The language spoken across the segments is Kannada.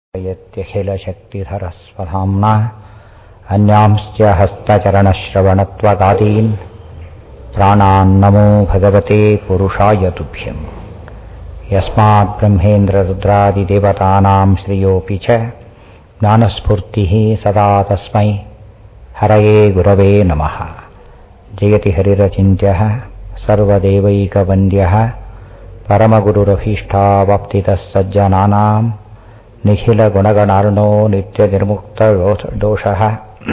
यत्यखिलशक्तिधरस्वधाम्ना अन्यांश्च हस्तचरणश्रवणत्वगादीन् प्राणान्नमो भगवते पुरुषाय तुभ्यम् यस्माद्ब्रह्मेन्द्ररुद्रादिदेवतानां श्रियोऽपि च ज्ञानस्फूर्तिः सदा तस्मै हरये गुरवे नमः जयति हरिरचिन्त्यः सर्वदेवैकवन्द्यः परमगुरुरभीष्टावाप्तितः सज्जनानाम् निखिलगुणगणार्णो नित्यनिर्मुक्तदोषः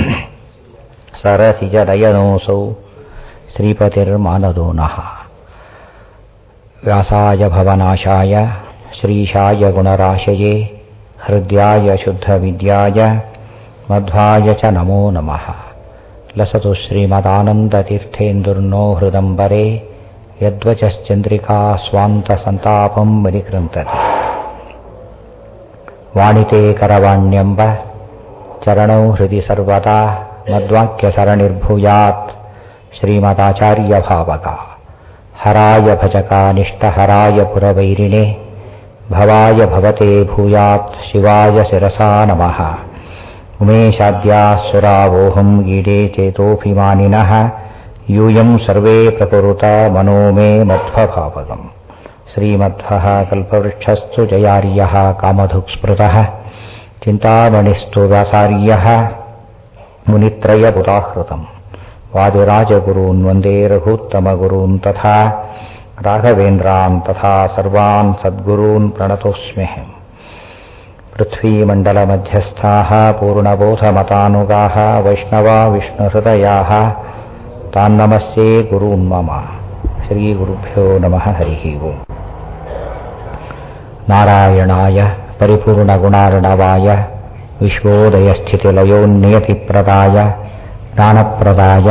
सरसिजदयनोऽसौ श्रीपतिर्मानदो नः व्यासाय भवनाशाय श्रीशाय गुणराशये हृद्याय शुद्धविद्याय मध्वाय च नमो नमः लसतु श्रीमदानन्दतीर्थेन्दुर्नो हृदम्बरे यद्वचश्चन्द्रिका स्वान्तसन्तापं विनिकृन्तति ವಾಣಿತೆ ಕರವಾಣ್ಯಂಬ ಚರಣೌ ಹೃದಯ ಸರ್ವದಾ ಮದ್ವಾಕ್ಯಸರಣಿರ್ಭೂಯಾತ್ ಶ್ರೀಮದಾಚಾರ್ಯಭಾವಕ ಹರಾಯ ಭಜಕಾನಿಷ್ಠಹರಾಯ ಪುರವೈರಿಣೆ ಭವಾಯ ಭವತೆ ಭೂಯಾತ್ ಶಿವಾಯ ಶಿರಸಾ ನಮಃ ಉಮೇಶಾದ್ಯಾಸುರಾವೋಹಂ ಗೀಡೆ ಚೇತೋಭಿಮಾನಿನಃ ಯೂಯಂ ಸರ್ವೇ ಪ್ರಕುರುತ ಮನೋ ಮೇ ಮಧ್ವಭಾವಗಂ श्रीमध्वः कल्पवृक्षस्तु जयार्यः कामधुक्स्मृतः चिन्तामणिस्तु व्यासार्यः मुनित्रयपुताहृतम् वादिराजगुरून् वन्दे रघूत्तमगुरून् तथा राघवेन्द्रान् तथा सर्वान् सद्गुरून् प्रणतोऽस्म्यहम् पृथ्वीमण्डलमध्यस्थाः पूर्णबोधमतानुगाः वैष्णवा विष्णुहृदयाः तान्नमस्ये गुरून् मम श्रीगुरुभ्यो नमः हरिः ओम् नारायणाय परिपूर्णगुणार्णवाय विश्वोदयस्थितिलयोन्नियतिप्रदाय ज्ञानप्रदाय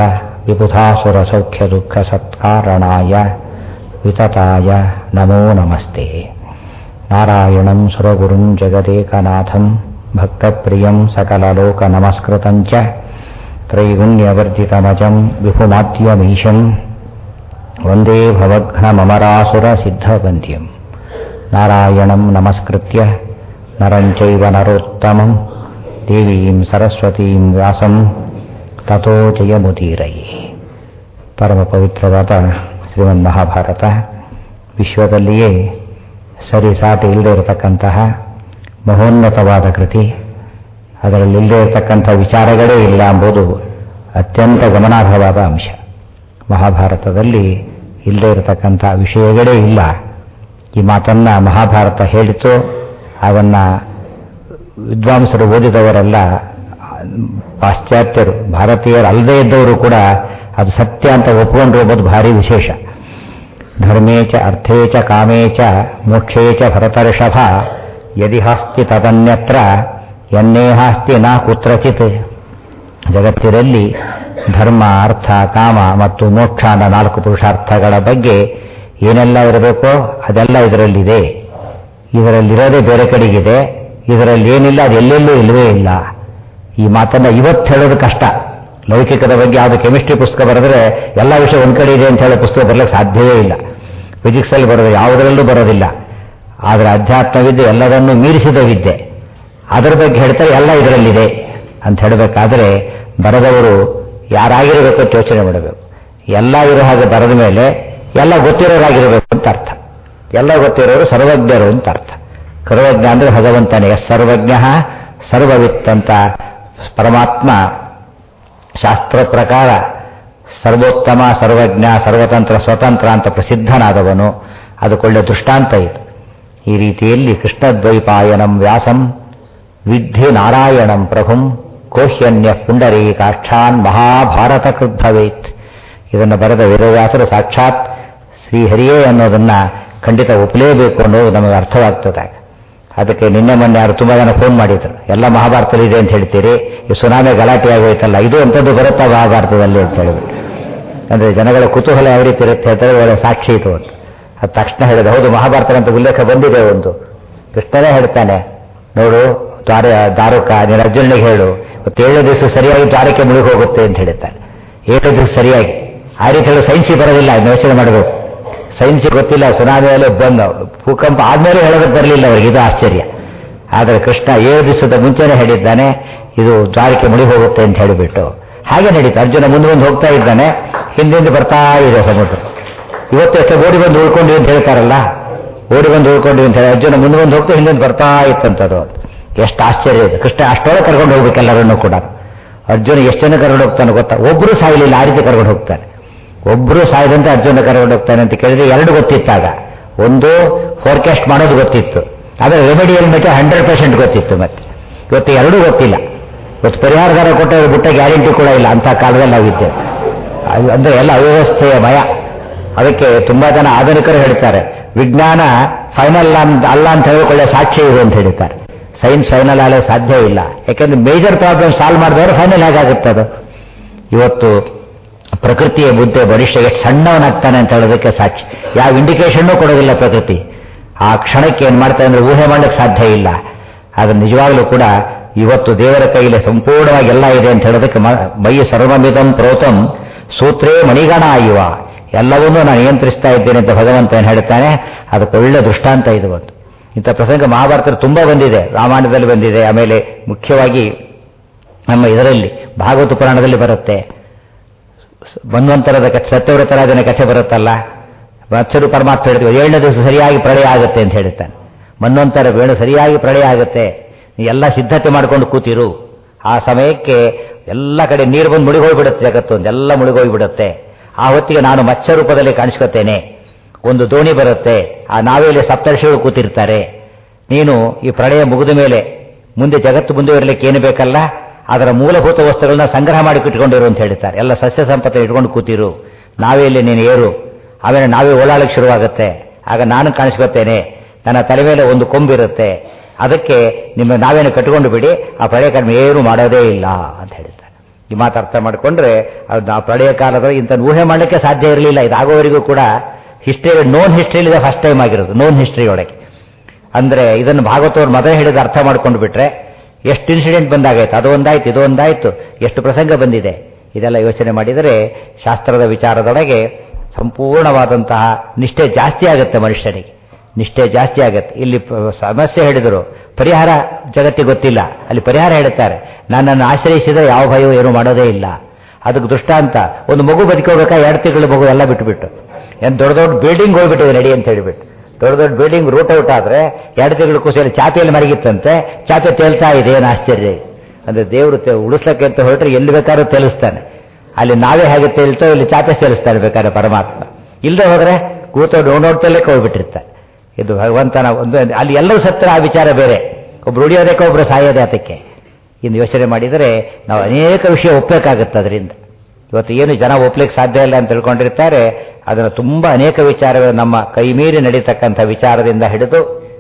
विबुधासुरसौख्यदुःखसत्कारणाय वितताय नमो नमस्ते नारायणं सुरगुरुं जगदेकनाथं भक्तप्रियं सकललोकनमस्कृतं च त्रैगुण्यवर्जितमजं विपुमाद्यमीशं वन्दे भवघ्नममरासुरसिद्धवन्द्यम् नारायणं नमस्कृत्य नरं चैव नरोत्तमं देवीं सरस्वतीं व्यासं ತಥೋ ಜಯಮುದೀರಯಿ ಪರಮ ಪವಿತ್ರವಾದ ಶ್ರೀಮನ್ಮಹಾಭಾರತ ವಿಶ್ವದಲ್ಲಿಯೇ ಸರಿಸಾಟಿ ಇಲ್ಲದೆ ಇರತಕ್ಕಂತಹ ಮಹೋನ್ನತವಾದ ಕೃತಿ ಅದರಲ್ಲಿ ಇಲ್ಲದೆ ಇರತಕ್ಕಂಥ ವಿಚಾರಗಳೇ ಇಲ್ಲ ಎಂಬುದು ಅತ್ಯಂತ ಗಮನಾರ್ಹವಾದ ಅಂಶ ಮಹಾಭಾರತದಲ್ಲಿ ಇಲ್ಲದೆ ಇರತಕ್ಕಂಥ ವಿಷಯಗಳೇ ಇಲ್ಲ ಈ ಮಾತನ್ನ ಮಹಾಭಾರತ ಹೇಳಿತು ಅವನ್ನ ವಿದ್ವಾಂಸರು ಓದಿದವರೆಲ್ಲ ಪಾಶ್ಚಾತ್ಯರು ಭಾರತೀಯರು ಅಲ್ಲದೇ ಇದ್ದವರು ಕೂಡ ಅದು ಸತ್ಯ ಅಂತ ಒಪ್ಪಿಕೊಂಡ್ರು ಎಂಬುದು ಭಾರಿ ವಿಶೇಷ ಧರ್ಮೇ ಚ ಅರ್ಥೇ ಚ ಕಾಮೇ ಚ ಮೋಕ್ಷೇ ಚ ಭರತರ್ಷಭ ಯದಿ ಹಾಸ್ತಿ ತದನ್ಯತ್ರ ಎನ್ನೇ ಹಾಸ್ತಿ ನಾ ಕುತ್ರಚಿತ್ ಜಗತ್ತಿನಲ್ಲಿ ಧರ್ಮ ಅರ್ಥ ಕಾಮ ಮತ್ತು ಮೋಕ್ಷ ಅನ್ನೋ ನಾಲ್ಕು ಪುರುಷಾರ್ಥಗಳ ಬಗ್ಗೆ ಏನೆಲ್ಲ ಇರಬೇಕೋ ಅದೆಲ್ಲ ಇದರಲ್ಲಿದೆ ಇದರಲ್ಲಿರೋದೇ ಬೇರೆ ಕಡೆಗಿದೆ ಇದರಲ್ಲಿ ಏನಿಲ್ಲ ಅದು ಎಲ್ಲೆಲ್ಲೂ ಇಲ್ಲವೇ ಇಲ್ಲ ಈ ಮಾತನ್ನ ಇವತ್ತು ಹೇಳೋದು ಕಷ್ಟ ಲೌಕಿಕದ ಬಗ್ಗೆ ಯಾವುದು ಕೆಮಿಸ್ಟ್ರಿ ಪುಸ್ತಕ ಬರೆದ್ರೆ ಎಲ್ಲ ವಿಷಯ ಒಂದ್ ಕಡೆ ಇದೆ ಅಂತ ಹೇಳೋ ಪುಸ್ತಕ ಬರಲಿಕ್ಕೆ ಸಾಧ್ಯವೇ ಇಲ್ಲ ಫಿಸಿಕ್ಸ್ ಅಲ್ಲಿ ಬರೋದು ಯಾವುದರಲ್ಲೂ ಬರೋದಿಲ್ಲ ಆದರೆ ಅಧ್ಯಾತ್ಮವಿದ್ಯೆ ಎಲ್ಲದನ್ನೂ ಮೀರಿಸಿದ ವಿದ್ಯೆ ಅದರ ಬಗ್ಗೆ ಹೇಳ್ತಾರೆ ಎಲ್ಲ ಇದರಲ್ಲಿದೆ ಅಂತ ಹೇಳಬೇಕಾದ್ರೆ ಬರೆದವರು ಯಾರಾಗಿರಬೇಕು ಅಂತ ಯೋಚನೆ ಮಾಡಬೇಕು ಎಲ್ಲ ಇರೋ ಹಾಗೆ ಬರೆದ ಮೇಲೆ ಎಲ್ಲ ಗೊತ್ತಿರೋರಾಗಿರಬೇಕು ಅಂತ ಅರ್ಥ ಎಲ್ಲ ಗೊತ್ತಿರೋರು ಸರ್ವಜ್ಞರು ಅಂತ ಅರ್ಥ ಸರ್ವಜ್ಞ ಅಂದ್ರೆ ಭಗವಂತನೇ ಸರ್ವಜ್ಞ ಸರ್ವವಿತ್ ಅಂತ ಪರಮಾತ್ಮ ಶಾಸ್ತ್ರ ಪ್ರಕಾರ ಸರ್ವೋತ್ತಮ ಸರ್ವಜ್ಞ ಸರ್ವತಂತ್ರ ಸ್ವತಂತ್ರ ಅಂತ ಪ್ರಸಿದ್ಧನಾದವನು ಅದಕ್ಕೊಳ್ಳೆ ದೃಷ್ಟಾಂತ ಇದು ಈ ರೀತಿಯಲ್ಲಿ ಕೃಷ್ಣದ್ವೈಪಾಯನಂ ವ್ಯಾಸಂ ವಿದ್ಧಿ ನಾರಾಯಣಂ ಪ್ರಭುಂ ಕೋಹ್ಯನ್ಯ ಪುಂಡರೀಕಾಕ್ಷಾನ್ ಮಹಾಭಾರತ ಕೃದ್ಭವೇತ್ ಇದನ್ನು ಬರೆದ ವೇದವ್ಯಾಸರು ಸಾಕ್ಷಾತ್ ಶ್ರೀಹರಿಯೇ ಅನ್ನೋದನ್ನ ಖಂಡಿತ ಒಪ್ಪಲೇಬೇಕು ಅನ್ನೋದು ನಮಗೆ ಅರ್ಥವಾಗ್ತದೆ ಅದಕ್ಕೆ ನಿನ್ನೆ ಮೊನ್ನೆ ಯಾರು ತುಂಬಾ ಜನ ಫೋನ್ ಮಾಡಿದ್ರು ಎಲ್ಲ ಮಹಾಭಾರತದಲ್ಲಿ ಇದೆ ಅಂತ ಹೇಳ್ತೀರಿ ಈ ಸುನಾಮಿ ಗಲಾಟೆ ಆಗೋಯ್ತಲ್ಲ ಇದು ಅಂಥದ್ದು ಬರುತ್ತಾ ಮಹಾಭಾರತದಲ್ಲಿ ಅಂತ ಹೇಳಿದ್ರು ಅಂದ್ರೆ ಜನಗಳ ಕುತೂಹಲ ಯಾವ ರೀತಿ ಇರುತ್ತೆ ಹೇಳ್ತಾರೆ ಒಳ್ಳೆ ಸಾಕ್ಷಿ ಇದು ಅಂತ ಅದು ತಕ್ಷಣ ಹೇಳಿದೆ ಹೌದು ಮಹಾಭಾರತ ಅಂತ ಉಲ್ಲೇಖ ಬಂದಿದೆ ಒಂದು ಕೃಷ್ಣನೇ ಹೇಳ್ತಾನೆ ನೋಡು ದ್ವಾರ ದಾರುಕ ನೀನು ಅರ್ಜುನಿಗೆ ಹೇಳು ಮತ್ತೆ ಏಳು ದಿವಸ ಸರಿಯಾಗಿ ದ್ವಾರಕ್ಕೆ ಮುಳುಗಿ ಹೋಗುತ್ತೆ ಅಂತ ಹೇಳ್ತಾನೆ ಏಳು ದಿವಸ ಸರಿಯಾಗಿ ಆ ರೀತಿ ಹೇಳಿ ಸೈನ್ಸಿ ಬರೋದಿಲ್ಲ ಯೋಚನೆ ಮಾಡಬೇಕು ಸೈನ್ಸ್ ಗೊತ್ತಿಲ್ಲ ಸುನಾಮಿಯಲ್ಲಿ ಬಂದು ಭೂಕಂಪ ಆದ್ಮೇಲೆ ಹೇಳೋದಕ್ಕೆ ಬರಲಿಲ್ಲ ಅವರಿಗೆ ಇದು ಆಶ್ಚರ್ಯ ಆದರೆ ಕೃಷ್ಣ ಏಳು ದಿವಸದ ಮುಂಚೆನೆ ಹೇಳಿದ್ದಾನೆ ಇದು ದ್ವಾರಕ್ಕೆ ಮುಳಿ ಹೋಗುತ್ತೆ ಅಂತ ಹೇಳಿಬಿಟ್ಟು ಹಾಗೆ ನಡೀತು ಅರ್ಜುನ ಮುಂದೆ ಮುಂದೆ ಹೋಗ್ತಾ ಇದ್ದಾನೆ ಹಿಂದಿಂದ ಬರ್ತಾ ಇದೆ ಸಮುದ್ರ ಇವತ್ತು ಎಷ್ಟು ಓಡಿ ಬಂದು ಉಳ್ಕೊಂಡ್ವಿ ಅಂತ ಹೇಳ್ತಾರಲ್ಲ ಓಡಿ ಬಂದು ಉಳ್ಕೊಂಡ್ವಿ ಅಂತ ಹೇಳಿ ಅರ್ಜುನ ಮುಂದೆ ಮುಂದೆ ಹೋಗ್ತಾ ಹಿಂದಿಂದ ಬರ್ತಾ ಇತ್ತಂತದ್ದು ಎಷ್ಟು ಆಶ್ಚರ್ಯ ಇದೆ ಕೃಷ್ಣ ಅಷ್ಟೊಳಗೆ ಕರ್ಕೊಂಡು ಹೋಗ್ಬೇಕು ಎಲ್ಲರನ್ನೂ ಕೂಡ ಅರ್ಜುನ ಎಷ್ಟು ಜನ ಕರ್ಕೊಂಡು ಹೋಗ್ತಾನೆ ಗೊತ್ತಾ ಒಬ್ಬರು ಸಾಯಲಿಲ್ಲ ಆ ರೀತಿ ಕರ್ಕೊಂಡು ಹೋಗ್ತಾನೆ ಒಬ್ಬರು ಸಾಯದಂತೆ ಅರ್ಜುನ ಕರ್ಕೊಂಡು ಹೋಗ್ತಾನೆ ಅಂತ ಕೇಳಿದ್ರೆ ಎರಡು ಗೊತ್ತಿತ್ತಾಗ ಒಂದು ಫೋರ್ಕಾಸ್ಟ್ ಮಾಡೋದು ಗೊತ್ತಿತ್ತು ಆದರೆ ರೆಮಿಡಿಯಲ್ ಮತ್ತೆ ಹಂಡ್ರೆಡ್ ಪರ್ಸೆಂಟ್ ಗೊತ್ತಿತ್ತು ಮತ್ತೆ ಇವತ್ತು ಎರಡೂ ಗೊತ್ತಿಲ್ಲ ಇವತ್ತು ಪರಿಹಾರಗಾರ ಕೊಟ್ಟ ಬಿಟ್ಟ ಗ್ಯಾರಂಟಿ ಕೂಡ ಇಲ್ಲ ಅಂತ ಕಾಲದಲ್ಲಿ ನಾವಿದ್ದೇವೆ ಅದು ಅಂದ್ರೆ ಎಲ್ಲ ಅವ್ಯವಸ್ಥೆಯ ಮಯ ಅದಕ್ಕೆ ತುಂಬಾ ಜನ ಆಧುನಿಕರು ಹೇಳ್ತಾರೆ ವಿಜ್ಞಾನ ಫೈನಲ್ ಅಲ್ಲ ಅಂತ ಹೇಳಿಕೊಳ್ಳೋ ಸಾಕ್ಷ್ಯ ಇದೆ ಅಂತ ಹೇಳ್ತಾರೆ ಸೈನ್ಸ್ ಫೈನಲ್ ಆಗಲೇ ಸಾಧ್ಯ ಇಲ್ಲ ಯಾಕಂದ್ರೆ ಮೇಜರ್ ಪ್ರಾಬ್ಲಮ್ ಸಾಲ್ವ್ ಮಾಡಿದವರು ಫೈನಲ್ ಹೇಗಾಗುತ್ತೆ ಅದು ಇವತ್ತು ಪ್ರಕೃತಿಯ ಬುದ್ಧಿ ಬರಿಷ್ಠ ಎಷ್ಟು ಸಣ್ಣವನಾಗ್ತಾನೆ ಅಂತ ಹೇಳೋದಕ್ಕೆ ಸಾಕ್ಷಿ ಯಾವ ಇಂಡಿಕೇಶನ್ನೂ ಕೊಡೋದಿಲ್ಲ ಪ್ರಕೃತಿ ಆ ಕ್ಷಣಕ್ಕೆ ಏನು ಮಾಡ್ತಾನೆ ಅಂದ್ರೆ ಊಹೆ ಮಾಡಲಿಕ್ಕೆ ಸಾಧ್ಯ ಇಲ್ಲ ಅದು ನಿಜವಾಗ್ಲೂ ಕೂಡ ಇವತ್ತು ದೇವರ ಕೈಯಲ್ಲಿ ಸಂಪೂರ್ಣವಾಗಿ ಎಲ್ಲ ಇದೆ ಅಂತ ಹೇಳೋದಕ್ಕೆ ಮ- ಮೈ ಸರ್ವಮಿದಂ ಪ್ರೋತಂ ಸೂತ್ರೇ ಮಣಿಗಣ ಆಯುವ ಎಲ್ಲವನ್ನೂ ನಾನು ನಿಯಂತ್ರಿಸ್ತಾ ಇದ್ದೇನೆ ಅಂತ ಭಗವಂತ ಏನು ಹೇಳ್ತಾನೆ ಅದಕ್ಕೆ ಒಳ್ಳೆ ದೃಷ್ಟಾಂತ ಇದು ಒಂದು ಇಂಥ ಪ್ರಸಂಗ ಮಹಾಭಾರತದಲ್ಲಿ ತುಂಬಾ ಬಂದಿದೆ ರಾಮಾಯಣದಲ್ಲಿ ಬಂದಿದೆ ಆಮೇಲೆ ಮುಖ್ಯವಾಗಿ ನಮ್ಮ ಇದರಲ್ಲಿ ಭಾಗವತ ಪುರಾಣದಲ್ಲಿ ಬರುತ್ತೆ ಮನ್ವಂತರದ ಕಥೆ ಸತ್ಯವ್ರತರಾಜನ ಕಥೆ ಬರುತ್ತಲ್ಲ ಮತ್ಸರು ಪರಮಾತ್ಮ ಹೇಳ್ತೀವಿ ಏಳನೇ ದಿವಸ ಸರಿಯಾಗಿ ಪ್ರಳಯ ಆಗುತ್ತೆ ಅಂತ ಹೇಳ್ತಾನೆ ಮನ್ವಂತರ ವೇಣು ಸರಿಯಾಗಿ ಪ್ರಳಯ ಆಗುತ್ತೆ ನೀ ಎಲ್ಲ ಸಿದ್ಧತೆ ಮಾಡ್ಕೊಂಡು ಕೂತಿರು ಆ ಸಮಯಕ್ಕೆ ಎಲ್ಲ ಕಡೆ ನೀರು ಬಂದು ಮುಳುಗೋಗ್ಬಿಡುತ್ತೆ ಜಗತ್ತು ಎಲ್ಲ ಮುಳುಗೋಗ್ಬಿಡುತ್ತೆ ಆ ಹೊತ್ತಿಗೆ ನಾನು ಮತ್ಸ್ಯ ರೂಪದಲ್ಲಿ ಕಾಣಿಸ್ಕೊತೇನೆ ಒಂದು ದೋಣಿ ಬರುತ್ತೆ ಆ ನಾವೆಯಲ್ಲಿ ಸಪ್ತರ್ಷಿಗಳು ಕೂತಿರ್ತಾರೆ ನೀನು ಈ ಪ್ರಳಯ ಮುಗಿದ ಮೇಲೆ ಮುಂದೆ ಜಗತ್ತು ಮುಂದುವರಲಿಕ್ಕೆ ಏನು ಬೇಕಲ್ಲ ಅದರ ಮೂಲಭೂತ ವಸ್ತುಗಳನ್ನ ಸಂಗ್ರಹ ಮಾಡಿ ಇಟ್ಕೊಂಡಿರು ಅಂತ ಹೇಳ್ತಾರೆ ಎಲ್ಲ ಸಸ್ಯ ಸಂಪತ್ತು ಇಟ್ಕೊಂಡು ಕೂತಿರು ನಾವೆಯಲ್ಲಿ ನೀನು ಏರು ಆಮೇಲೆ ನಾವೇ ಓಡಾಡಕ್ಕೆ ಶುರುವಾಗುತ್ತೆ ಆಗ ನಾನು ಕಾಣಿಸ್ಕೊತೇನೆ ನನ್ನ ತಲೆ ಮೇಲೆ ಒಂದು ಕೊಂಬಿರುತ್ತೆ ಅದಕ್ಕೆ ನಿಮ್ಮ ನಾವೇನು ಕಟ್ಟಿಕೊಂಡು ಬಿಡಿ ಆ ಪ್ರಳಯ ಕಡಿಮೆ ಏನು ಮಾಡೋದೇ ಇಲ್ಲ ಅಂತ ಹೇಳ್ತಾರೆ ಈ ಮಾತು ಅರ್ಥ ಮಾಡಿಕೊಂಡ್ರೆ ಅದು ಆ ಪ್ರಳಯ ಕಾಲದಲ್ಲಿ ಇಂಥ ಊಹೆ ಮಾಡಲಿಕ್ಕೆ ಸಾಧ್ಯ ಇರಲಿಲ್ಲ ಇದಾಗೋವರೆಗೂ ಕೂಡ ಹಿಸ್ಟ್ರಿ ನೋನ್ ಹಿಸ್ಟ್ರಿಲಿದೆ ಫಸ್ಟ್ ಟೈಮ್ ಆಗಿರೋದು ನೋನ್ ಹಿಸ್ಟ್ರಿ ಒಳಗೆ ಅಂದ್ರೆ ಇದನ್ನು ಭಾಗವತವ್ರು ಮೊದಲೇ ಹೇಳಿದ ಅರ್ಥ ಮಾಡ್ಕೊಂಡು ಬಿಟ್ರೆ ಎಷ್ಟು ಇನ್ಸಿಡೆಂಟ್ ಬಂದಾಗಾಯ್ತು ಅದು ಒಂದಾಯ್ತು ಇದು ಒಂದಾಯ್ತು ಎಷ್ಟು ಪ್ರಸಂಗ ಬಂದಿದೆ ಇದೆಲ್ಲ ಯೋಚನೆ ಮಾಡಿದರೆ ಶಾಸ್ತ್ರದ ವಿಚಾರದೊಳಗೆ ಸಂಪೂರ್ಣವಾದಂತಹ ನಿಷ್ಠೆ ಜಾಸ್ತಿ ಆಗುತ್ತೆ ಮನುಷ್ಯನಿಗೆ ನಿಷ್ಠೆ ಜಾಸ್ತಿ ಆಗುತ್ತೆ ಇಲ್ಲಿ ಪ- ಸಮಸ್ಯೆ ಹೇಳಿದರು ಪರಿಹಾರ ಜಗತ್ತಿಗೆ ಗೊತ್ತಿಲ್ಲ ಅಲ್ಲಿ ಪರಿಹಾರ ಹೇಳುತ್ತಾರೆ ನನ್ನನ್ನು ಆಶ್ರಯಿಸಿದರೆ ಯಾವ ಭಯವೂ ಏನು ಮಾಡೋದೇ ಇಲ್ಲ ಅದಕ್ಕೆ ದೃಷ್ಟಾಂತ ಒಂದು ಮಗು ಬದುಕೋಬೇಕಾ ಎರಡು ತಿಂಗಳು ಮಗು ಎಲ್ಲ ಬಿಟ್ಟುಬಿಟ್ಟು ಏನು ದೊಡ್ಡ ದೊಡ್ಡ ಬಿಲ್ಡಿಂಗ್ ಹೋಗ್ಬಿಟ್ಟಿದೆ ನಡಿ ಅಂತ ಹೇಳಿಬಿಟ್ಟು ದೊಡ್ಡ ದೊಡ್ಡ ಬಿಲ್ಡಿಂಗ್ ರೂಟ್ ಔಟ್ ಆದ್ರೆ ಎರಡು ತಿಂಗಳು ಕುಸಿಯಲ್ಲಿ ಚಾಪೆಯಲ್ಲಿ ಮರಗಿತ್ತಂತೆ ಚಾಪೆ ತೇಲ್ತಾ ಇದೆ ಏನು ಆಶ್ಚರ್ಯ ಅಂದ್ರೆ ದೇವರು ತೇ- ಉಳಿಸ್ಲಿಕ್ಕೆ ಅಂತ ಹೊರಟ್ರೆ ಎಲ್ಲಿ ಬೇಕಾದ್ರೂ ತೇಲಿಸ್ತಾನೆ ಅಲ್ಲಿ ನಾವೇ ಹೇಗೆ ತೇಲ್ತೋ ಇಲ್ಲಿ ಚಾಪೆ ತೇಲಿಸ್ತಾನೆ ಬೇಕಾದ್ರೆ ಪರಮಾತ್ಮ ಇಲ್ಲದೆ ಹೋದ್ರೆ ಕೂತೋ ನೋಡ್ತಲೇ ಹೋಗ್ಬಿಟ್ಟಿರ್ತಾನೆ ಇದು ಭಗವಂತನ ಒಂದು ಅಲ್ಲಿ ಎಲ್ಲರೂ ಸತ್ತರ ಆ ವಿಚಾರ ಬೇರೆ ಒಬ್ರು ಉಳಿಯೋದಕ್ಕೆ ಒಬ್ರು ಸಾಯೋದೇ ಅದಕ್ಕೆ ಇನ್ನು ಯೋಚನೆ ಮಾಡಿದರೆ ನಾವು ಅನೇಕ ವಿಷಯ ಒಪ್ಪಬೇಕಾಗುತ್ತೆ ಅದರಿಂದ ಇವತ್ತು ಏನು ಜನ ಒಪ್ಲಿಕ್ಕೆ ಸಾಧ್ಯ ಇಲ್ಲ ಅಂತ ತಿಳ್ಕೊಂಡಿರ್ತಾರೆ ಅದನ್ನು ತುಂಬಾ ಅನೇಕ ವಿಚಾರಗಳು ನಮ್ಮ ಕೈ ಮೀರಿ ನಡೀತಕ್ಕಂಥ ವಿಚಾರದಿಂದ ಹಿಡಿದು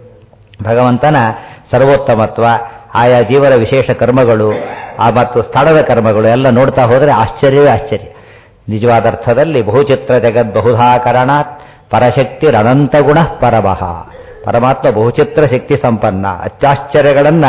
ಭಗವಂತನ ಸರ್ವೋತ್ತಮತ್ವ ಆಯಾ ಜೀವನ ವಿಶೇಷ ಕರ್ಮಗಳು ಆ ಮತ್ತು ಸ್ಥಳದ ಕರ್ಮಗಳು ಎಲ್ಲ ನೋಡ್ತಾ ಹೋದರೆ ಆಶ್ಚರ್ಯವೇ ಆಶ್ಚರ್ಯ ನಿಜವಾದ ಅರ್ಥದಲ್ಲಿ ಬಹುಚಿತ್ರ ಜಗದ್ ಬಹುಧಾಕರಣಾತ್ ಪರಶಕ್ತಿ ಅನಂತ ಗುಣ ಪರಮಃ ಪರಮಾತ್ಮ ಬಹುಚಿತ್ರ ಶಕ್ತಿ ಸಂಪನ್ನ ಅತ್ಯಾಶ್ಚರ್ಯಗಳನ್ನ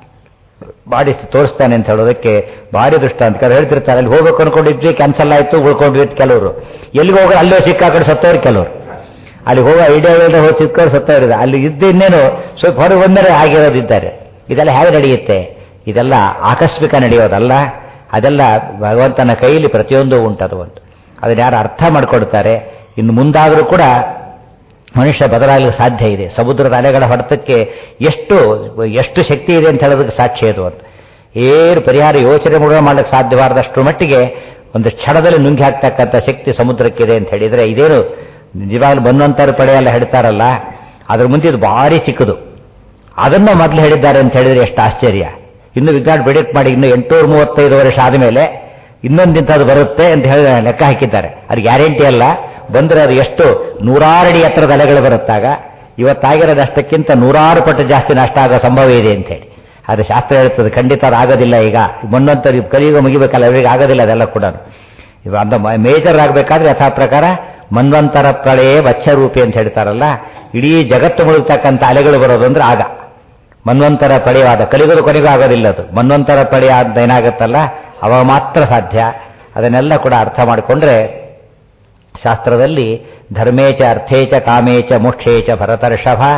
ಮಾಡಿಸಿ ತೋರಿಸ್ತಾನೆ ಅಂತ ಹೇಳೋದಕ್ಕೆ ಭಾರಿ ದೃಷ್ಟ ಅಂತ ಕೆಲವರು ಹೇಳ್ತಿರ್ತಾರೆ ಅಲ್ಲಿ ಹೋಗ್ಬೇಕು ಅನ್ಕೊಂಡಿದ್ವಿ ಕ್ಯಾನ್ಸಲ್ ಆಯ್ತು ಉಳ್ಕೊಂಡ್ವಿ ಅಂತ ಕೆಲವರು ಎಲ್ಲಿಗೆ ಹೋಗೋರು ಅಲ್ಲೇ ಸಿಕ್ಕಾಕಡೆ ಸತ್ತವ್ರು ಕೆಲವರು ಅಲ್ಲಿ ಹೋಗೋ ಐಡಿಯಾ ಇಲ್ಲದೆ ಹೋಗಿ ಸಿಕ್ಕವ್ರು ಸತ್ತವರಿದೆ ಅಲ್ಲಿ ಇದ್ದು ಇನ್ನೇನು ಸ್ವಲ್ಪ ಹೊರಗೆ ಬಂದರೆ ಆಗಿರೋದಿದ್ದಾರೆ ಇದೆಲ್ಲ ಹೇಗೆ ನಡೆಯುತ್ತೆ ಇದೆಲ್ಲ ಆಕಸ್ಮಿಕ ನಡೆಯೋದಲ್ಲ ಅದೆಲ್ಲ ಭಗವಂತನ ಕೈಯಲ್ಲಿ ಪ್ರತಿಯೊಂದು ಉಂಟದು ಒಂದು ಅದನ್ನ ಯಾರು ಅರ್ಥ ಮಾಡಿಕೊಡ್ತಾರೆ ಇನ್ನು ಮುಂದಾದರೂ ಕೂಡ ಮನುಷ್ಯ ಬದಲಾಗಲಿಕ್ಕೆ ಸಾಧ್ಯ ಇದೆ ಸಮುದ್ರದ ಅಲೆಗಳ ಹೊಡೆತಕ್ಕೆ ಎಷ್ಟು ಎಷ್ಟು ಶಕ್ತಿ ಇದೆ ಅಂತ ಹೇಳೋದಕ್ಕೆ ಸಾಕ್ಷಿ ಅದು ಅಂತ ಏನು ಪರಿಹಾರ ಯೋಚನೆ ಕೂಡ ಮಾಡಲಿಕ್ಕೆ ಸಾಧ್ಯವಾದಷ್ಟು ಮಟ್ಟಿಗೆ ಒಂದು ಕ್ಷಣದಲ್ಲಿ ನುಂಗಿ ಹಾಕ್ತಕ್ಕಂಥ ಶಕ್ತಿ ಸಮುದ್ರಕ್ಕಿದೆ ಅಂತ ಹೇಳಿದರೆ ಇದೇನು ನಿಜವಾಗ್ಲೂ ಬಂದಂತರ ಪಡೆಯಲ್ಲ ಹೇಳ್ತಾರಲ್ಲ ಅದ್ರ ಮುಂದೆ ಇದು ಭಾರಿ ಚಿಕ್ಕದು ಅದನ್ನು ಮೊದಲು ಹೇಳಿದ್ದಾರೆ ಅಂತ ಹೇಳಿದ್ರೆ ಎಷ್ಟು ಆಶ್ಚರ್ಯ ಇನ್ನು ವಿಜ್ಞಾನ ಪ್ರಿಡಿಕ್ಟ್ ಮಾಡಿ ಇನ್ನು ಎಂಟುನೂರ ಮೂವತ್ತೈದು ವರ್ಷ ಆದಮೇಲೆ ಇನ್ನೊಂದಿಂಥದ್ದು ಬರುತ್ತೆ ಅಂತ ಹೇಳಿ ಲೆಕ್ಕ ಹಾಕಿದ್ದಾರೆ ಅದು ಗ್ಯಾರಂಟಿ ಅಲ್ಲ ಬಂದರೆ ಅದು ಎಷ್ಟು ನೂರಾರು ಅಡಿ ಎತ್ತರದ ಅಲೆಗಳು ಬರುತ್ತಾಗ ಇವತ್ತಾಗಿರೋದು ಅಷ್ಟಕ್ಕಿಂತ ನೂರಾರು ಪಟ್ಟು ಜಾಸ್ತಿ ನಷ್ಟ ಆಗೋ ಸಂಭವ ಇದೆ ಅಂತ ಹೇಳಿ ಅದು ಶಾಸ್ತ್ರ ಹೇಳ್ತದೆ ಖಂಡಿತ ಅದು ಆಗೋದಿಲ್ಲ ಈಗ ಮೊನ್ನಂತರು ಕಲಿಯುಗ ಮುಗಿಬೇಕಲ್ಲ ಅವರಿಗೆ ಆಗೋದಿಲ್ಲ ಅದೆಲ್ಲ ಕೂಡ ಇವ ಅಂದ ಮೇಜರ್ ಆಗಬೇಕಾದ್ರೆ ಯಥಾ ಪ್ರಕಾರ ಮನ್ವಂತರ ಪ್ರಳಯ ವಚ್ಚರೂಪಿ ಅಂತ ಹೇಳ್ತಾರಲ್ಲ ಇಡೀ ಜಗತ್ತು ಮುಳುಗ್ತಕ್ಕಂಥ ಅಲೆಗಳು ಬರೋದು ಅಂದ್ರೆ ಆಗ ಮನ್ವಂತರ ಪಡೆಯಾದ ಕಲಿಗದು ಕೊನೆಗೂ ಆಗೋದಿಲ್ಲ ಅದು ಮನ್ವಂತರ ಪಡೆಯಾದ ಏನಾಗುತ್ತಲ್ಲ ಅವ ಮಾತ್ರ ಸಾಧ್ಯ ಅದನ್ನೆಲ್ಲ ಕೂಡ ಅರ್ಥ ಮಾಡಿಕೊಂಡ್ರೆ ಶಾಸ್ತ್ರದಲ್ಲಿ ಧರ್ಮೇಚ ಅರ್ಥೇಚ ಕಾಮೇಚ ಮೋಕ್ಷೇಚ ಭರತರ್ಷಭ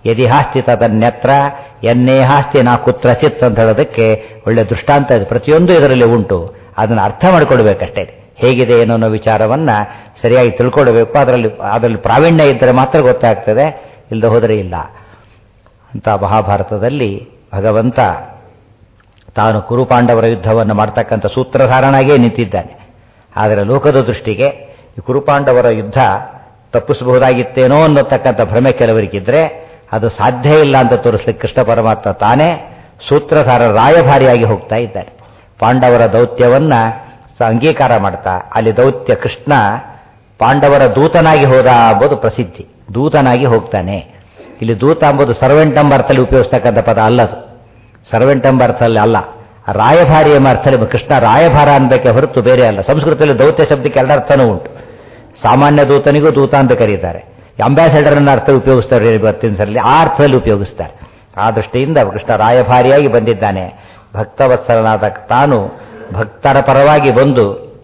ಯದಿ ಹಾಸ್ತಿ ತದನ್ಯತ್ರ ಎನ್ನೇ ಹಾಸ್ತಿ ನಾ ಕುತ್ರಚಿತ್ ಅಂತ ಹೇಳೋದಕ್ಕೆ ಒಳ್ಳೆ ದೃಷ್ಟಾಂತ ಇದೆ ಪ್ರತಿಯೊಂದು ಇದರಲ್ಲಿ ಉಂಟು ಅದನ್ನು ಅರ್ಥ ಮಾಡಿಕೊಡ್ಬೇಕಷ್ಟೇ ಹೇಗಿದೆ ಏನೋ ಅನ್ನೋ ವಿಚಾರವನ್ನ ಸರಿಯಾಗಿ ತಿಳ್ಕೊಳ್ಬೇಕು ಅದರಲ್ಲಿ ಅದರಲ್ಲಿ ಪ್ರಾವೀಣ್ಯ ಇದ್ದರೆ ಮಾತ್ರ ಗೊತ್ತಾಗ್ತದೆ ಇಲ್ಲದೆ ಹೋದರೆ ಇಲ್ಲ ಅಂತ ಮಹಾಭಾರತದಲ್ಲಿ ಭಗವಂತ ತಾನು ಕುರುಪಾಂಡವರ ಯುದ್ಧವನ್ನು ಮಾಡ್ತಕ್ಕಂಥ ಸೂತ್ರಧಾರನಾಗೇ ನಿಂತಿದ್ದಾನೆ ಆದರೆ ಲೋಕದ ದೃಷ್ಟಿಗೆ ಈ ಕುರುಪಾಂಡವರ ಯುದ್ಧ ತಪ್ಪಿಸಬಹುದಾಗಿತ್ತೇನೋ ಅನ್ನತಕ್ಕಂಥ ಭ್ರಮೆ ಕೆಲವರಿಗಿದ್ರೆ ಅದು ಸಾಧ್ಯ ಇಲ್ಲ ಅಂತ ತೋರಿಸ್ಲಿಕ್ಕೆ ಕೃಷ್ಣ ಪರಮಾತ್ಮ ತಾನೇ ಸೂತ್ರಧಾರ ರಾಯಭಾರಿಯಾಗಿ ಹೋಗ್ತಾ ಇದ್ದಾನೆ ಪಾಂಡವರ ದೌತ್ಯವನ್ನ ಅಂಗೀಕಾರ ಮಾಡ್ತಾ ಅಲ್ಲಿ ದೌತ್ಯ ಕೃಷ್ಣ ಪಾಂಡವರ ದೂತನಾಗಿ ಹೋದ ಎಂಬುದು ಪ್ರಸಿದ್ಧಿ ದೂತನಾಗಿ ಹೋಗ್ತಾನೆ ಇಲ್ಲಿ ದೂತ ಎಂಬುದು ಸರ್ವೆಂಟ್ ಎಂಬ ಅರ್ಥದಲ್ಲಿ ಉಪಯೋಗಿಸ್ತಕ್ಕಂಥ ಪದ ಅಲ್ಲದು ಸರ್ವೆಂಟ್ ಎಂಬ ಅರ್ಥದಲ್ಲಿ ಅಲ್ಲ ರಾಯಭಾರಿ ಎಂಬ ಅರ್ಥದಲ್ಲಿ ಕೃಷ್ಣ ರಾಯಭಾರ ಅನ್ಬೇಕೆ ಹೊರತು ಬೇರೆ ಅಲ್ಲ ಸಂಸ್ಕೃತದಲ್ಲಿ ದೌತ್ಯ ಶಬ್ದಕ್ಕೆ ಎರಡು ಅರ್ಥನೂ ಉಂಟು ಸಾಮಾನ್ಯ ದೂತನಿಗೂ ದೂತ ಅಂತ ಕರೀತಾರೆ ಅಂಬಾಸಡರ್ ಅನ್ನ ಅರ್ಥ ಉಪಯೋಗಿಸ್ತಾರೆ ಇವತ್ತಿನ ಸರಲ್ಲಿ ಆ ಅರ್ಥದಲ್ಲಿ ಉಪಯೋಗಿಸ್ತಾರೆ ಆ ದೃಷ್ಟಿಯಿಂದ ಕೃಷ್ಣ ರಾಯಭಾರಿಯಾಗಿ ಬಂದಿದ್ದಾನೆ ಭಕ್ತವತ್ಸಲನಾದ ತಾನು ಭಕ್ತರ ಪರವಾಗಿ ಬಂದು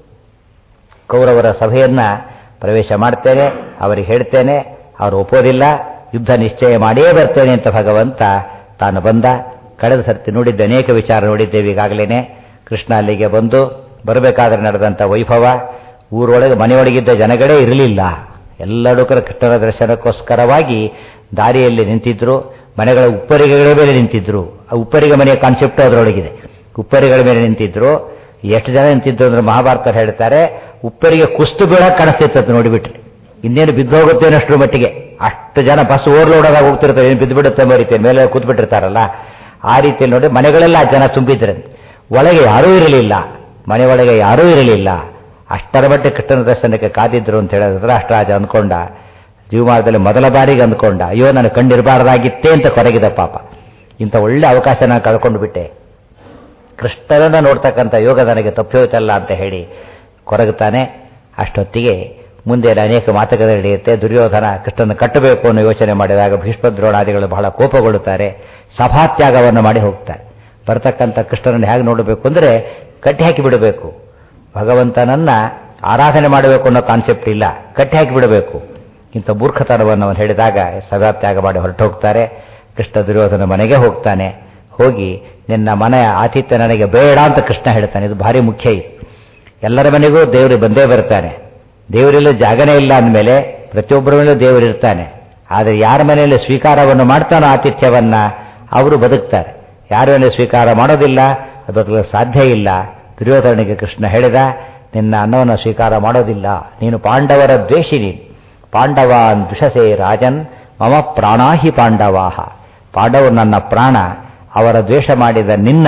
ಕೌರವರ ಸಭೆಯನ್ನ ಪ್ರವೇಶ ಮಾಡ್ತೇನೆ ಅವರಿಗೆ ಹೇಳ್ತೇನೆ ಅವರು ಒಪ್ಪೋದಿಲ್ಲ ಯುದ್ಧ ನಿಶ್ಚಯ ಮಾಡೇ ಬರ್ತೇನೆ ಅಂತ ಭಗವಂತ ತಾನು ಬಂದ ಕಳೆದ ಸರ್ತಿ ನೋಡಿದ್ದ ಅನೇಕ ವಿಚಾರ ನೋಡಿದ್ದೇವೆ ಈಗಾಗಲೇ ಕೃಷ್ಣ ಅಲ್ಲಿಗೆ ಬಂದು ಬರಬೇಕಾದ್ರೆ ನಡೆದಂಥ ವೈಭವ ಊರೊಳಗೆ ಮನೆಯೊಳಗಿದ್ದ ಜನಗಳೇ ಇರಲಿಲ್ಲ ಎಲ್ಲರೂ ಕೂಡ ಕೃಷ್ಣನ ದರ್ಶನಕ್ಕೋಸ್ಕರವಾಗಿ ದಾರಿಯಲ್ಲಿ ನಿಂತಿದ್ರು ಮನೆಗಳ ಉಪ್ಪರಿಗೆಗಳ ಮೇಲೆ ನಿಂತಿದ್ರು ಆ ಉಪ್ಪರಿಗೆ ಮನೆಯ ಕಾನ್ಸೆಪ್ಟ್ ಅದರೊಳಗಿದೆ ಉಪ್ಪರಿಗಳ ಮೇಲೆ ನಿಂತಿದ್ರು ಎಷ್ಟು ಜನ ನಿಂತಿದ್ರು ಅಂದ್ರೆ ಮಹಾಭಾರತ ಹೇಳ್ತಾರೆ ಉಪ್ಪರಿಗೆ ಕುಸ್ತು ಬೀಳಕ್ಕೆ ಕಾಣಿಸ್ತಿತ್ತು ನೋಡಿಬಿಟ್ರೆ ಇನ್ನೇನು ಬಿದ್ದು ಹೋಗುತ್ತೇನಷ್ಟರ ಮಟ್ಟಿಗೆ ಅಷ್ಟು ಜನ ಬಸ್ ಓವರ್ಲೋಡ್ ಆಗಿ ಹೋಗ್ತಿರ್ತಾರೆ ಏನು ಬಿದ್ದು ಬಿಡುತ್ತೆ ರೀತಿ ಮೇಲೆ ಕೂತ್ ಬಿಟ್ಟಿರ್ತಾರಲ್ಲ ಆ ರೀತಿಯಲ್ಲಿ ನೋಡಿ ಮನೆಗಳೆಲ್ಲ ಜನ ತುಂಬಿದ್ರಂತೆ ಒಳಗೆ ಯಾರೂ ಇರಲಿಲ್ಲ ಮನೆ ಒಳಗೆ ಯಾರೂ ಇರಲಿಲ್ಲ ಅಷ್ಟರ ಮಟ್ಟಿಗೆ ಕೃಷ್ಣನ ದರ್ಶನಕ್ಕೆ ಕಾದಿದ್ರು ಅಂತ ಹೇಳಿದ್ರೆ ಅಷ್ಟರಾಜ ಅಂದ್ಕೊಂಡ ಜೀವಮಾನದಲ್ಲಿ ಮೊದಲ ಬಾರಿಗೆ ಅಂದ್ಕೊಂಡ ಅಯ್ಯೋ ನಾನು ಕಂಡಿರಬಾರ್ದಾಗಿತ್ತೇ ಅಂತ ಕೊರಗಿದ ಪಾಪ ಇಂಥ ಒಳ್ಳೆ ಅವಕಾಶ ನಾನು ಕಳ್ಕೊಂಡು ಬಿಟ್ಟೆ ಕೃಷ್ಣನನ್ನ ನೋಡ್ತಕ್ಕಂಥ ಯೋಗ ನನಗೆ ತಪ್ಪೋಯ್ತಲ್ಲ ಅಂತ ಹೇಳಿ ಕೊರಗುತ್ತಾನೆ ಅಷ್ಟೊತ್ತಿಗೆ ಮುಂದೆ ಅನೇಕ ಮಾತುಕತೆ ನಡೆಯುತ್ತೆ ದುರ್ಯೋಧನ ಕೃಷ್ಣನ ಕಟ್ಟಬೇಕು ಅನ್ನೋ ಯೋಚನೆ ಮಾಡಿದಾಗ ಭೀಷ್ಮ ದ್ರೋಣಾದಿಗಳು ಬಹಳ ಕೋಪಗೊಳ್ಳುತ್ತಾರೆ ಸಭಾತ್ಯಾಗವನ್ನು ಮಾಡಿ ಹೋಗ್ತಾರೆ ಬರ್ತಕ್ಕಂಥ ಕೃಷ್ಣನನ್ನು ಹೇಗೆ ನೋಡಬೇಕು ಅಂದರೆ ಕಟ್ಟಿ ಹಾಕಿ ಬಿಡಬೇಕು ಭಗವಂತನನ್ನ ಆರಾಧನೆ ಮಾಡಬೇಕು ಅನ್ನೋ ಕಾನ್ಸೆಪ್ಟ್ ಇಲ್ಲ ಕಟ್ಟಿ ಹಾಕಿ ಬಿಡಬೇಕು ಇಂಥ ಮೂರ್ಖತನವನ್ನು ಅವನು ಹೇಳಿದಾಗ ಸಭಾತ್ಯಾಗ ಮಾಡಿ ಹೊರಟು ಹೋಗ್ತಾರೆ ಕೃಷ್ಣ ದುರ್ಯೋಧನ ಮನೆಗೆ ಹೋಗ್ತಾನೆ ಹೋಗಿ ನಿನ್ನ ಮನೆಯ ಆತಿಥ್ಯ ನನಗೆ ಬೇಡ ಅಂತ ಕೃಷ್ಣ ಹೇಳ್ತಾನೆ ಇದು ಭಾರಿ ಮುಖ್ಯ ಇದು ಎಲ್ಲರ ಮನೆಗೂ ದೇವರು ಬಂದೇ ಬರ್ತಾನೆ ದೇವರೆಲ್ಲ ಜಾಗನೇ ಇಲ್ಲ ಅಂದಮೇಲೆ ಪ್ರತಿಯೊಬ್ಬರ ಮೇಲೂ ದೇವರು ಇರ್ತಾನೆ ಆದರೆ ಯಾರ ಮನೆಯಲ್ಲಿ ಸ್ವೀಕಾರವನ್ನು ಮಾಡ್ತಾನೋ ಆತಿಥ್ಯವನ್ನ ಅವರು ಬದುಕ್ತಾರೆ ಯಾರ ಮೇಲೆ ಸ್ವೀಕಾರ ಮಾಡೋದಿಲ್ಲ ಅದು ಬದುಕಲು ಸಾಧ್ಯ ಇಲ್ಲ ದುರ್ಯೋಧನಿಗೆ ಕೃಷ್ಣ ಹೇಳಿದ ನಿನ್ನ ಅನ್ನವನ್ನು ಸ್ವೀಕಾರ ಮಾಡೋದಿಲ್ಲ ನೀನು ಪಾಂಡವರ ದ್ವೇಷಿ ನೀನು ಪಾಂಡವಾನ್ ದುಷಸೆ ರಾಜನ್ ಮಮ ಪ್ರಾಣಾಹಿ ಪಾಂಡವಾಹ ಪಾಂಡವರು ನನ್ನ ಪ್ರಾಣ ಅವರ ದ್ವೇಷ ಮಾಡಿದ ನಿನ್ನ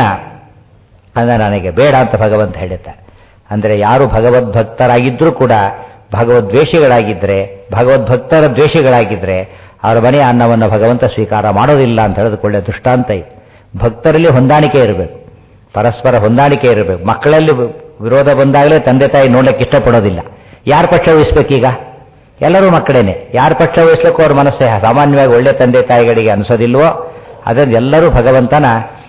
ಅಂದರೆ ನನಗೆ ಬೇಡ ಅಂತ ಭಗವಂತ ಹೇಳಿದ್ದಾರೆ ಅಂದರೆ ಯಾರು ಭಗವದ್ಭಕ್ತರಾಗಿದ್ದರೂ ಕೂಡ ಭಗವದ್ವೇಷಿಗಳಾಗಿದ್ದರೆ ಭಗವದ್ಭಕ್ತರ ದ್ವೇಷಿಗಳಾಗಿದ್ದರೆ ಅವರ ಮನೆಯ ಅನ್ನವನ್ನು ಭಗವಂತ ಸ್ವೀಕಾರ ಮಾಡೋದಿಲ್ಲ ಅಂತ ಹೇಳಿದುಕೊಳ್ಳೆ ದೃಷ್ಟಾಂತ ಇದೆ ಭಕ್ತರಲ್ಲಿ ಹೊಂದಾಣಿಕೆ ಇರಬೇಕು ಪರಸ್ಪರ ಹೊಂದಾಣಿಕೆ ಇರಬೇಕು ಮಕ್ಕಳಲ್ಲಿ ವಿರೋಧ ಬಂದಾಗಲೇ ತಂದೆ ತಾಯಿ ನೋಡ್ಲಿಕ್ಕೆ ಇಷ್ಟಪಡೋದಿಲ್ಲ ಯಾರ ಪಕ್ಷ ವಹಿಸ್ಬೇಕೀಗ ಎಲ್ಲರೂ ಮಕ್ಕಳೇನೆ ಯಾರ ಪಕ್ಷ ವಹಿಸ್ಲಿಕ್ಕೂ ಅವ್ರ ಮನಸ್ಸೇ ಸಾಮಾನ್ಯವಾಗಿ ಒಳ್ಳೆ ತಂದೆ ತಾಯಿಗಳಿಗೆ ಅನಿಸೋದಿಲ್ವೋ ಅದರಿಂದ ಎಲ್ಲರೂ ಭಗವಂತನ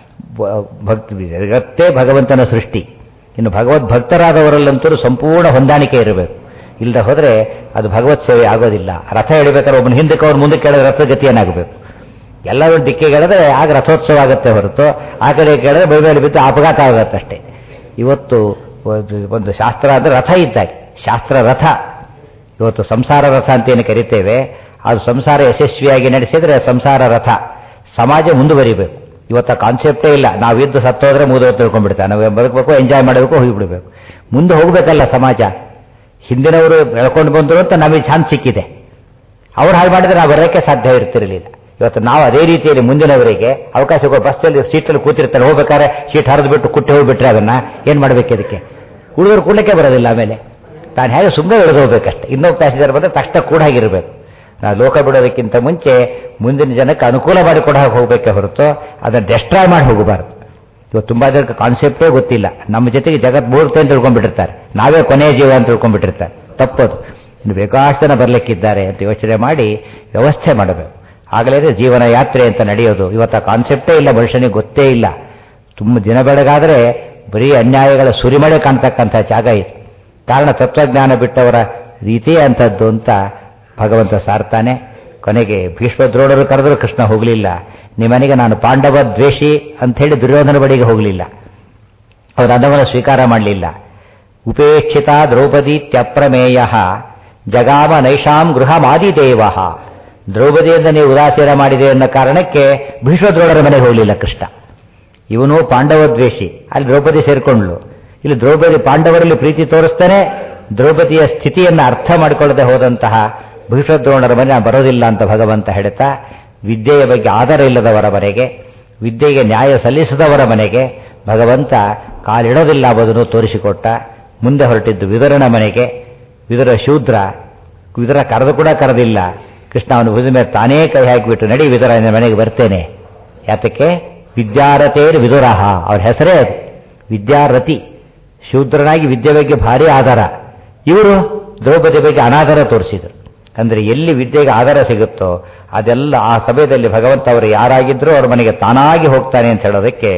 ಭಕ್ತಿ ಜಗತ್ತೇ ಭಗವಂತನ ಸೃಷ್ಟಿ ಇನ್ನು ಭಗವದ್ ಭಕ್ತರಾದವರಲ್ಲಂತೂ ಸಂಪೂರ್ಣ ಹೊಂದಾಣಿಕೆ ಇರಬೇಕು ಇಲ್ಲದೆ ಹೋದರೆ ಅದು ಭಗವತ್ ಸೇವೆ ಆಗೋದಿಲ್ಲ ರಥ ಎಳಿಬೇಕಾದ್ರೆ ಒಬ್ಬನ ಹಿಂದಕ್ಕೆ ಅವ್ರು ಮುಂದಕ್ಕೆ ಕೇಳಿದ್ರೆ ರಥಗತಿ ಏನಾಗಬೇಕು ಎಲ್ಲರೂ ಡಿಕ್ಕೆ ಕೇಳಿದ್ರೆ ಆಗ ರಥೋತ್ಸವ ಆಗುತ್ತೆ ಹೊರತು ಆ ಕಡೆ ಕೇಳಿದ್ರೆ ಬೈಬೇಲೆ ಬಿದ್ದು ಅಪಘಾತ ಆಗುತ್ತಷ್ಟೇ ಇವತ್ತು ಒಂದು ಶಾಸ್ತ್ರ ಅಂದರೆ ರಥ ಇದ್ದಾಗೆ ಶಾಸ್ತ್ರ ರಥ ಇವತ್ತು ಸಂಸಾರ ರಥ ಅಂತ ಏನು ಕರಿತೇವೆ ಅದು ಸಂಸಾರ ಯಶಸ್ವಿಯಾಗಿ ನಡೆಸಿದರೆ ಸಂಸಾರ ರಥ ಸಮಾಜ ಮುಂದುವರಿಬೇಕು ಇವತ್ತು ಕಾನ್ಸೆಪ್ಟೇ ಇಲ್ಲ ನಾವಿದ್ದು ಸತ್ತೋದ್ರೆ ಮುಗಿದು ತಿಳ್ಕೊಂಡ್ಬಿಡ್ತಾರೆ ನಾವು ಬದುಕಬೇಕು ಎಂಜಾಯ್ ಮಾಡಬೇಕು ಹೋಗಿಬಿಡಬೇಕು ಮುಂದೆ ಹೋಗಬೇಕಲ್ಲ ಸಮಾಜ ಹಿಂದಿನವರು ಬೆಳ್ಕೊಂಡು ಬಂದರು ಅಂತ ನಮಗೆ ಚಾನ್ಸ್ ಸಿಕ್ಕಿದೆ ಅವ್ರು ಹಾಳು ಮಾಡಿದ್ರೆ ನಾವು ಬರೋಕ್ಕೆ ಸಾಧ್ಯ ಇರ್ತಿರಲಿಲ್ಲ ಇವತ್ತು ನಾವು ಅದೇ ರೀತಿಯಲ್ಲಿ ಮುಂದಿನವರಿಗೆ ಅವಕಾಶ ಬಸ್ಸಲ್ಲಿ ಸೀಟಲ್ಲಿ ಕೂತಿರ್ತಾರೆ ಹೋಗ್ಬೇಕಾದ್ರೆ ಸೀಟ್ ಹರಿದು ಬಿಟ್ಟು ಕುಟ್ಟಿ ಹೋಗ್ಬಿಟ್ರೆ ಅದನ್ನ ಏನು ಮಾಡಬೇಕು ಇದಕ್ಕೆ ಉಳಿದವರು ಕೂಡಲಿಕ್ಕೆ ಬರೋದಿಲ್ಲ ಆಮೇಲೆ ತಾನು ಹೇಗೆ ಸುಮ್ಮನೆ ಇಳಿದು ಹೋಗ್ಬೇಕಷ್ಟೆ ಇನ್ನೊಬ್ಬ ಪ್ಯಾಸೆಂಜರ್ ಬಂದರೆ ತಕ್ಷಣ ಕೂಡ ಆಗಿರಬೇಕು ನಾವು ಲೋಕ ಬಿಡೋದಕ್ಕಿಂತ ಮುಂಚೆ ಮುಂದಿನ ಜನಕ್ಕೆ ಅನುಕೂಲ ಮಾಡಿ ಕೊಡ ಹೋಗಬೇಕೆ ಹೊರತು ಅದನ್ನು ಡೆಸ್ಟ್ರಾಯ್ ಮಾಡಿ ಹೋಗಬಾರ್ದು ಇವತ್ತು ತುಂಬಾ ಜನಕ್ಕೆ ಕಾನ್ಸೆಪ್ಟೇ ಗೊತ್ತಿಲ್ಲ ನಮ್ಮ ಜೊತೆಗೆ ಜಗತ್ ಮೂರ್ತಿ ಅಂತ ತಿಳ್ಕೊಂಡ್ಬಿಟ್ಟಿರ್ತಾರೆ ನಾವೇ ಕೊನೆಯ ಜೀವ ಅಂತ ತಿಳ್ಕೊಂಡ್ಬಿಟ್ಟಿರ್ತಾರೆ ತಪ್ಪದು ಇನ್ನು ಬೇಕಾಷ್ಟು ಜನ ಬರಲಿಕ್ಕಿದ್ದಾರೆ ಅಂತ ಯೋಚನೆ ಮಾಡಿ ವ್ಯವಸ್ಥೆ ಮಾಡಬೇಕು ಆಗಲೇ ಜೀವನ ಯಾತ್ರೆ ಅಂತ ನಡೆಯೋದು ಇವತ್ತು ಆ ಕಾನ್ಸೆಪ್ಟೇ ಇಲ್ಲ ಮನುಷ್ಯನಿಗೆ ಗೊತ್ತೇ ಇಲ್ಲ ತುಂಬ ದಿನ ಬೆಳಗಾದರೆ ಬರೀ ಅನ್ಯಾಯಗಳ ಸುರಿಮಳೆ ಕಾಣ್ತಕ್ಕಂಥ ಜಾಗ ಇದು ಕಾರಣ ತತ್ವಜ್ಞಾನ ಬಿಟ್ಟವರ ರೀತಿಯೇ ಅಂಥದ್ದು ಅಂತ ಭಗವಂತ ಸಾರ್ತಾನೆ ಕೊನೆಗೆ ಭೀಷ್ಮ ದ್ರೋಣರು ಕರೆದರೂ ಕೃಷ್ಣ ಹೋಗಲಿಲ್ಲ ನಿಮ್ಮನೆಗೆ ನಾನು ಪಾಂಡವ ದ್ವೇಷಿ ಅಂಥೇಳಿ ದುರ್ಯೋಧನ ಬಳಿಗೆ ಹೋಗಲಿಲ್ಲ ಅವರು ಅನ್ನವನ್ನು ಸ್ವೀಕಾರ ಮಾಡಲಿಲ್ಲ ಉಪೇಕ್ಷಿತ ದ್ರೌಪದೀತ್ಯಪ್ರಮೇಯ ಜಗಾಮ ನೈಷಾಂ ಗೃಹಮಾದಿದೇವ ದ್ರೌಪದಿಯಿಂದ ನೀವು ಉದಾಸೀನ ಮಾಡಿದೆ ಅನ್ನೋ ಕಾರಣಕ್ಕೆ ಭೀಷ್ಮದ್ರೋಣರ ಮನೆಗೆ ಹೋಗಲಿಲ್ಲ ಕೃಷ್ಣ ಇವನು ಪಾಂಡವ ದ್ವೇಷಿ ಅಲ್ಲಿ ದ್ರೌಪದಿ ಸೇರ್ಕೊಂಡ್ಲು ಇಲ್ಲಿ ದ್ರೌಪದಿ ಪಾಂಡವರಲ್ಲಿ ಪ್ರೀತಿ ತೋರಿಸ್ತಾನೆ ದ್ರೌಪದಿಯ ಸ್ಥಿತಿಯನ್ನು ಅರ್ಥ ಮಾಡಿಕೊಳ್ಳದೆ ಹೋದಂತಹ ಭೀಷ್ಮದ್ರೋಣರ ಮನೆ ನಾನು ಬರೋದಿಲ್ಲ ಅಂತ ಭಗವಂತ ಹೇಳ್ತಾ ವಿದ್ಯೆಯ ಬಗ್ಗೆ ಆಧಾರ ಇಲ್ಲದವರ ಮನೆಗೆ ವಿದ್ಯೆಗೆ ನ್ಯಾಯ ಸಲ್ಲಿಸದವರ ಮನೆಗೆ ಭಗವಂತ ಕಾಲಿಡೋದಿಲ್ಲ ಎಂಬುದನ್ನು ತೋರಿಸಿಕೊಟ್ಟ ಮುಂದೆ ಹೊರಟಿದ್ದು ವಿದುರನ ಮನೆಗೆ ವಿದುರ ಶೂದ್ರ ವಿದುರ ಕರೆದು ಕೂಡ ಕರೆದಿಲ್ಲ ಕೃಷ್ಣ ಅವನು ಭುಜದ ಮೇಲೆ ತಾನೇ ಕೈ ಹಾಕಿಬಿಟ್ಟು ನಡಿ ವಿದುರ ನಿನ್ನ ಮನೆಗೆ ಬರ್ತೇನೆ ಯಾತಕ್ಕೆ ವಿದ್ಯಾರಥೇರ್ ವಿದುರಹ ಅವ್ರ ಹೆಸರೇ ಅದು ವಿದ್ಯಾರಥಿ ಶೂದ್ರನಾಗಿ ವಿದ್ಯೆ ಬಗ್ಗೆ ಭಾರಿ ಆಧಾರ ಇವರು ದ್ರೌಪದಿ ಬಗ್ಗೆ ಅನಾಧಾರ ತೋರಿಸಿದರು ಅಂದರೆ ಎಲ್ಲಿ ವಿದ್ಯೆಗೆ ಆಧಾರ ಸಿಗುತ್ತೋ ಅದೆಲ್ಲ ಆ ಸಮಯದಲ್ಲಿ ಭಗವಂತ ಅವರು ಯಾರಾಗಿದ್ರೂ ಅವ್ರ ಮನೆಗೆ ತಾನಾಗಿ ಹೋಗ್ತಾನೆ ಅಂತ ಹೇಳೋದಕ್ಕೆ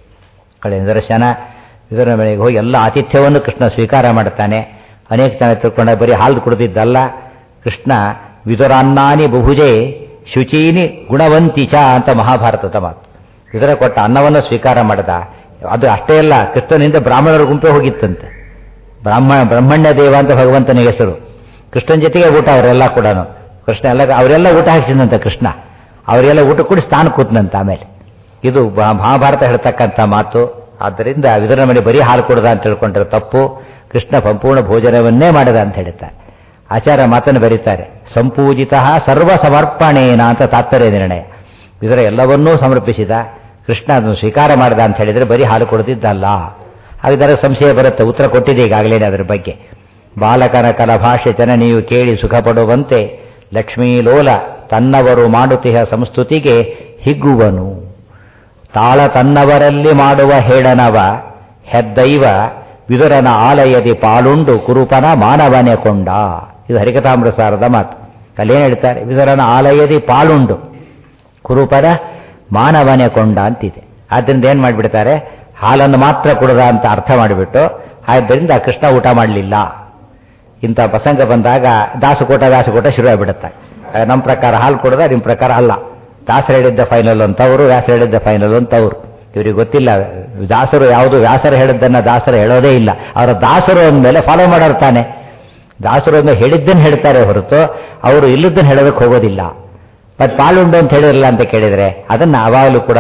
ಕಡೆ ನಿದರ್ಶನ ಇದರ ಮನೆಗೆ ಹೋಗಿ ಎಲ್ಲ ಆತಿಥ್ಯವನ್ನು ಕೃಷ್ಣ ಸ್ವೀಕಾರ ಮಾಡ್ತಾನೆ ಅನೇಕ ಜನ ತಿಳ್ಕೊಂಡ ಬರೀ ಹಾಲು ಕುಡಿದಿದ್ದಲ್ಲ ಕೃಷ್ಣ ವಿದುರಾನ್ನಾನಿ ಬಹುಜೆ ಶುಚೀನಿ ಗುಣವಂತಿ ಚ ಅಂತ ಮಹಾಭಾರತದ ಮಾತು ಇದರ ಕೊಟ್ಟ ಅನ್ನವನ್ನು ಸ್ವೀಕಾರ ಮಾಡಿದ ಅದು ಅಷ್ಟೇ ಅಲ್ಲ ಕೃಷ್ಣನಿಂದ ಬ್ರಾಹ್ಮಣರ ಗುಂಪೇ ಹೋಗಿತ್ತಂತೆ ಬ್ರಾಹ್ಮಣ ಬ್ರಹ್ಮಣ್ಯ ದೇವ ಅಂತ ಭಗವಂತನ ಹೆಸರು ಕೃಷ್ಣನ ಜೊತೆಗೆ ಊಟ ಅವರೆಲ್ಲ ಕೂಡ ಕೃಷ್ಣ ಎಲ್ಲ ಅವರೆಲ್ಲ ಊಟ ಹಾಕಿಸಿದಂತೆ ಕೃಷ್ಣ ಅವರೆಲ್ಲ ಊಟ ಕೂಡಿ ಸ್ಥಾನ ಕೂತನಂತ ಆಮೇಲೆ ಇದು ಮಹಾಭಾರತ ಹೇಳ್ತಕ್ಕಂಥ ಮಾತು ಆದ್ದರಿಂದ ವಿದುರನ ಮನೆ ಬರೀ ಹಾಲು ಕೊಡದ ಅಂತ ತಿಳ್ಕೊಂಡ್ರೆ ತಪ್ಪು ಕೃಷ್ಣ ಸಂಪೂರ್ಣ ಭೋಜನವನ್ನೇ ಮಾಡಿದ ಅಂತ ಹೇಳ್ತಾರೆ ಆಚಾರ ಮಾತನ್ನು ಬರೀತಾರೆ ಸಂಪೂಜಿತ ಸರ್ವ ಸಮರ್ಪಣೇನ ಅಂತ ತಾತ್ಪರ್ಯ ನಿರ್ಣಯ ಇದರ ಎಲ್ಲವನ್ನೂ ಸಮರ್ಪಿಸಿದ ಕೃಷ್ಣ ಅದನ್ನು ಸ್ವೀಕಾರ ಮಾಡಿದ ಅಂತ ಹೇಳಿದರೆ ಬರೀ ಹಾಲು ಕೊಡದಿದ್ದಲ್ಲ ಹಾಗಿದ್ದರೆ ಸಂಶಯ ಬರುತ್ತೆ ಉತ್ತರ ಕೊಟ್ಟಿದೆ ಈಗಾಗಲೇ ಅದರ ಬಗ್ಗೆ ಬಾಲಕನ ಕಲಭಾಷೆ ಜನನಿಯು ಕೇಳಿ ಸುಖ ಪಡುವಂತೆ ಲಕ್ಷ್ಮೀ ಲೋಲ ತನ್ನವರು ಮಾಡುತ್ತಿಹ ಸಂಸ್ತುತಿಗೆ ಹಿಗ್ಗುವನು ತಾಳ ತನ್ನವರಲ್ಲಿ ಮಾಡುವ ಹೇಳನವ ಹೆದ್ದೈವ ವಿದುರನ ಆಲಯದಿ ಪಾಲುಂಡು ಕುರುಪನ ಮಾನವನೆ ಕೊಂಡ ಇದು ಹರಿಕಥಾಮೃತಸಾರದ ಮಾತು ಅಲ್ಲೇನು ಹೇಳ್ತಾರೆ ವಿದುರನ ಆಲಯದಿ ಪಾಲುಂಡು ಕುರುಪನ ಮಾನವನೆ ಕೊಂಡ ಅಂತಿದೆ ಆದ್ದರಿಂದ ಏನು ಮಾಡಿಬಿಡ್ತಾರೆ ಹಾಲನ್ನು ಮಾತ್ರ ಕುಡದ ಅಂತ ಅರ್ಥ ಮಾಡಿಬಿಟ್ಟು ಆದ್ದರಿಂದ ಕೃಷ್ಣ ಊಟ ಮಾಡಲಿಲ್ಲ ಇಂಥ ಪ್ರಸಂಗ ಬಂದಾಗ ದಾಸಕೂಟ ದಾಸಕೂಟ ಶುರು ಆಗಿಬಿಡುತ್ತೆ ನಮ್ಮ ಪ್ರಕಾರ ಹಾಲು ಕುಡದ ನಿಮ್ಮ ಪ್ರಕಾರ ಅಲ್ಲ ದಾಸರು ಹೇಳಿದ್ದ ಫೈನಲ್ ಅಂತವರು ವ್ಯಾಸರು ಹೇಳಿದ್ದ ಫೈನಲ್ ಅಂತವರು ಇವರಿಗೆ ಗೊತ್ತಿಲ್ಲ ದಾಸರು ಯಾವುದು ವ್ಯಾಸರು ಹೇಳಿದ್ದನ್ನ ದಾಸರು ಹೇಳೋದೇ ಇಲ್ಲ ಅವರ ದಾಸರು ಅಂದಮೇಲೆ ಫಾಲೋ ಮಾಡೋರು ತಾನೆ ದಾಸರು ಅಂದ ಹೇಳಿದ್ದನ್ನು ಹೇಳ್ತಾರೆ ಹೊರತು ಅವರು ಇಲ್ಲದನ್ನು ಹೇಳೋದಕ್ಕೆ ಹೋಗೋದಿಲ್ಲ ಮತ್ತೆ ಪಾಲುಂಡು ಅಂತ ಹೇಳಿರಲ್ಲ ಅಂತ ಕೇಳಿದರೆ ಅದನ್ನು ಅವಾಗಲೂ ಕೂಡ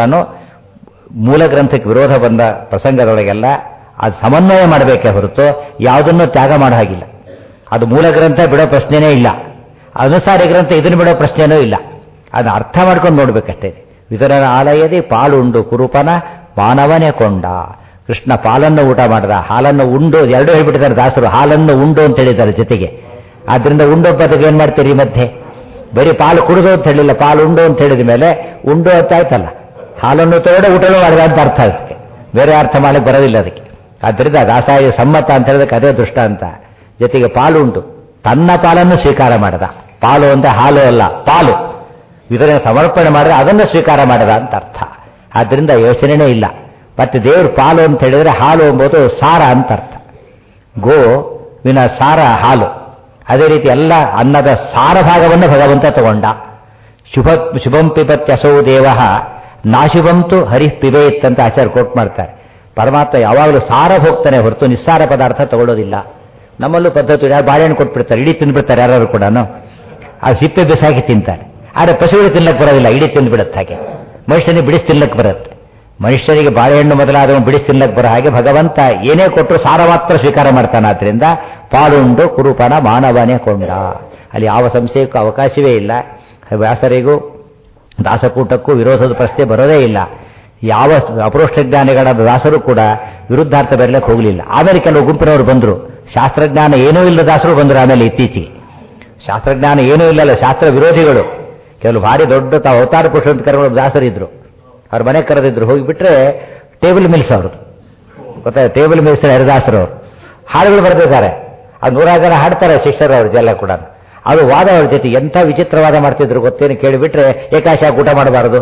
ಮೂಲ ಗ್ರಂಥಕ್ಕೆ ವಿರೋಧ ಬಂದ ಪ್ರಸಂಗದೊಳಗೆಲ್ಲ ಅದು ಸಮನ್ವಯ ಮಾಡಬೇಕೇ ಹೊರತು ಯಾವುದನ್ನು ತ್ಯಾಗ ಮಾಡೋ ಹಾಗಿಲ್ಲ ಅದು ಮೂಲ ಗ್ರಂಥ ಬಿಡೋ ಪ್ರಶ್ನೆನೇ ಇಲ್ಲ ಅನುಸಾರಿ ಗ್ರಂಥ ಇದನ್ನು ಬಿಡೋ ಪ್ರಶ್ನೆನೂ ಇಲ್ಲ ಅದನ್ನ ಅರ್ಥ ಮಾಡ್ಕೊಂಡು ನೋಡ್ಬೇಕಷ್ಟೇ ವಿದುರನ ಆಲಯದಿ ಪಾಲುಂಡು ಕುರುಪನ ಮಾನವನೇ ಕೊಂಡ ಕೃಷ್ಣ ಪಾಲನ್ನು ಊಟ ಮಾಡ್ದ ಹಾಲನ್ನು ಉಂಡು ಎರಡೂ ಹೇಳ್ಬಿಟ್ಟಿದ್ದಾರೆ ದಾಸರು ಹಾಲನ್ನು ಉಂಡು ಅಂತ ಹೇಳಿದ್ದಾರೆ ಜೊತೆಗೆ ಆದ್ರಿಂದ ಉಂಡೊಬ್ಬರಿಗೆ ಏನ್ ಮಾಡ್ತೀರಿ ಈ ಮಧ್ಯೆ ಬರೀ ಪಾಲು ಕುಡಿದು ಅಂತ ಹೇಳಿಲ್ಲ ಪಾಲು ಉಂಡು ಅಂತ ಹೇಳಿದ ಮೇಲೆ ಉಂಡು ಅಂತ ಆಯ್ತಲ್ಲ ಹಾಲನ್ನು ತಗೊಂಡು ಊಟನೂ ಮಾಡಿದ ಅಂತ ಅರ್ಥ ಅದಕ್ಕೆ ಬೇರೆ ಅರ್ಥ ಮಾಡಕ್ಕೆ ಬರೋದಿಲ್ಲ ಅದಕ್ಕೆ ಆದ್ದರಿಂದ ದಾಸಾಯ ಸಮ್ಮತ ಅಂತ ಹೇಳಿದಕ್ಕೆ ಅದೇ ದೃಷ್ಟ ಅಂತ ಜೊತೆಗೆ ಪಾಲು ಉಂಟು ತನ್ನ ಪಾಲನ್ನು ಸ್ವೀಕಾರ ಮಾಡದ ಪಾಲು ಅಂದ್ರೆ ಹಾಲು ಅಲ್ಲ ಪಾಲು ಇದನ್ನು ಸಮರ್ಪಣೆ ಮಾಡಿದ್ರೆ ಅದನ್ನು ಸ್ವೀಕಾರ ಮಾಡದ ಅಂತ ಅರ್ಥ ಆದ್ದರಿಂದ ಯೋಚನೆನೇ ಇಲ್ಲ ಮತ್ತೆ ದೇವ್ರ ಪಾಲು ಅಂತ ಹೇಳಿದ್ರೆ ಹಾಲು ಎಂಬುದು ಸಾರ ಅಂತ ಅರ್ಥ ಗೋ ವಿನ ಸಾರ ಹಾಲು ಅದೇ ರೀತಿ ಎಲ್ಲ ಅನ್ನದ ಸಾರ ಭಾಗವನ್ನು ಭಗವಂತ ತಗೊಂಡ ಶುಭ ಶುಭಂ ಪಿಬತ್ಯಸೋ ದೇವ ನಾಶುಭಂತು ಹರಿಃ ಪಿಬೇತ್ ಅಂತ ಆಚಾರ್ಯ ಕೋಟ್ ಮಾಡ್ತಾರೆ ಪರಮಾತ್ಮ ಯಾವಾಗಲೂ ಸಾರ ಹೋಗ್ತಾನೆ ಹೊರತು ನಿಸ್ಸಾರ ಪದಾರ್ಥ ತಗೊಳ್ಳೋದಿಲ್ಲ ನಮ್ಮಲ್ಲೂ ಪದ್ಧತಿ ಯಾರು ಬಾಳೆಹಣ್ಣು ಕೊಟ್ಬಿಡ್ತಾರೆ ಇಡೀ ತಿಂದ್ಬಿಡ್ತಾರೆ ಯಾರು ಕೂಡ ಆ ಸಿಪ್ಪೆ ಬಿಸಾಕಿ ತಿಂತಾರೆ ಆದರೆ ಪಶುಗಳು ತಿನ್ನಕ್ಕೆ ಬರೋದಿಲ್ಲ ಇಡೀ ತಿಂದ್ಬಿಡುತ್ತೆ ಹಾಗೆ ಮನುಷ್ಯನಿಗೆ ಬಿಡಿಸಿ ತಿನ್ನಕ್ಕೆ ಬರುತ್ತೆ ಮನುಷ್ಯನಿಗೆ ಬಾಳೆಹಣ್ಣು ಮೊದಲಾದವ ಬಿಡಿಸಿ ತಿನ್ನಕ್ಕೆ ಬರೋ ಹಾಗೆ ಭಗವಂತ ಏನೇ ಕೊಟ್ಟರು ಸಾರ ಮಾತ್ರ ಸ್ವೀಕಾರ ಮಾಡ್ತಾನೆ ಆದ್ರಿಂದ ಪಾಲುಂಡು ಕುರುಪನ ಮಾನವನೇ ಕೊಂಡ ಅಲ್ಲಿ ಯಾವ ಸಂಶಯಕ್ಕೂ ಅವಕಾಶವೇ ಇಲ್ಲ ವ್ಯಾಸರಿಗೂ ದಾಸಕೂಟಕ್ಕೂ ವಿರೋಧದ ಪ್ರಶ್ನೆ ಬರೋದೇ ಇಲ್ಲ ಯಾವ ಅಪರೋಕ್ಷ ಜ್ಞಾನಿಗಳ ದಾಸರು ಕೂಡ ವಿರುದ್ಧಾರ್ಥ ಬರಲಿಕ್ಕೆ ಹೋಗಲಿಲ್ಲ ಆಮೇಲೆ ಕೆಲವು ಗುಂಪಿನವರು ಬಂದರು ಶಾಸ್ತ್ರಜ್ಞಾನ ಏನೂ ಇಲ್ಲ ದಾಸರು ಬಂದರು ಆಮೇಲೆ ಇತ್ತೀಚೆಗೆ ಶಾಸ್ತ್ರಜ್ಞಾನ ಏನೂ ಇಲ್ಲಲ್ಲ ಶಾಸ್ತ್ರ ವಿರೋಧಿಗಳು ಕೆಲವು ಭಾರಿ ದೊಡ್ಡ ತಾವು ಅವತಾರ ಪುರುಷ ಅಂತ ಕರೆಗಳು ದಾಸರಿದ್ರು ಅವ್ರ ಮನೆ ಕರೆದಿದ್ರು ಹೋಗಿಬಿಟ್ರೆ ಟೇಬಲ್ ಮಿಲ್ಸ್ ಅವರು ಗೊತ್ತಾ ಟೇಬಲ್ ಮಿಲ್ಸ್ ಹರಿದಾಸರು ಅವರು ಹಾಡುಗಳು ಬರೆದಿದ್ದಾರೆ ಅದು ನೂರಾರು ಜನ ಹಾಡ್ತಾರೆ ಶಿಷ್ಯರು ಅವ್ರ ಎಲ್ಲ ಕೂಡ ಅದು ವಾದ ಅವ್ರ ಜೊತೆ ಎಂಥ ವಿಚಿತ್ರವಾದ ಮಾಡ್ತಿದ್ರು ಗೊತ್ತೇನು ಕೇಳಿಬಿಟ್ರೆ ಏಕಾಶ ಊಟ ಮಾಡಬಾರದು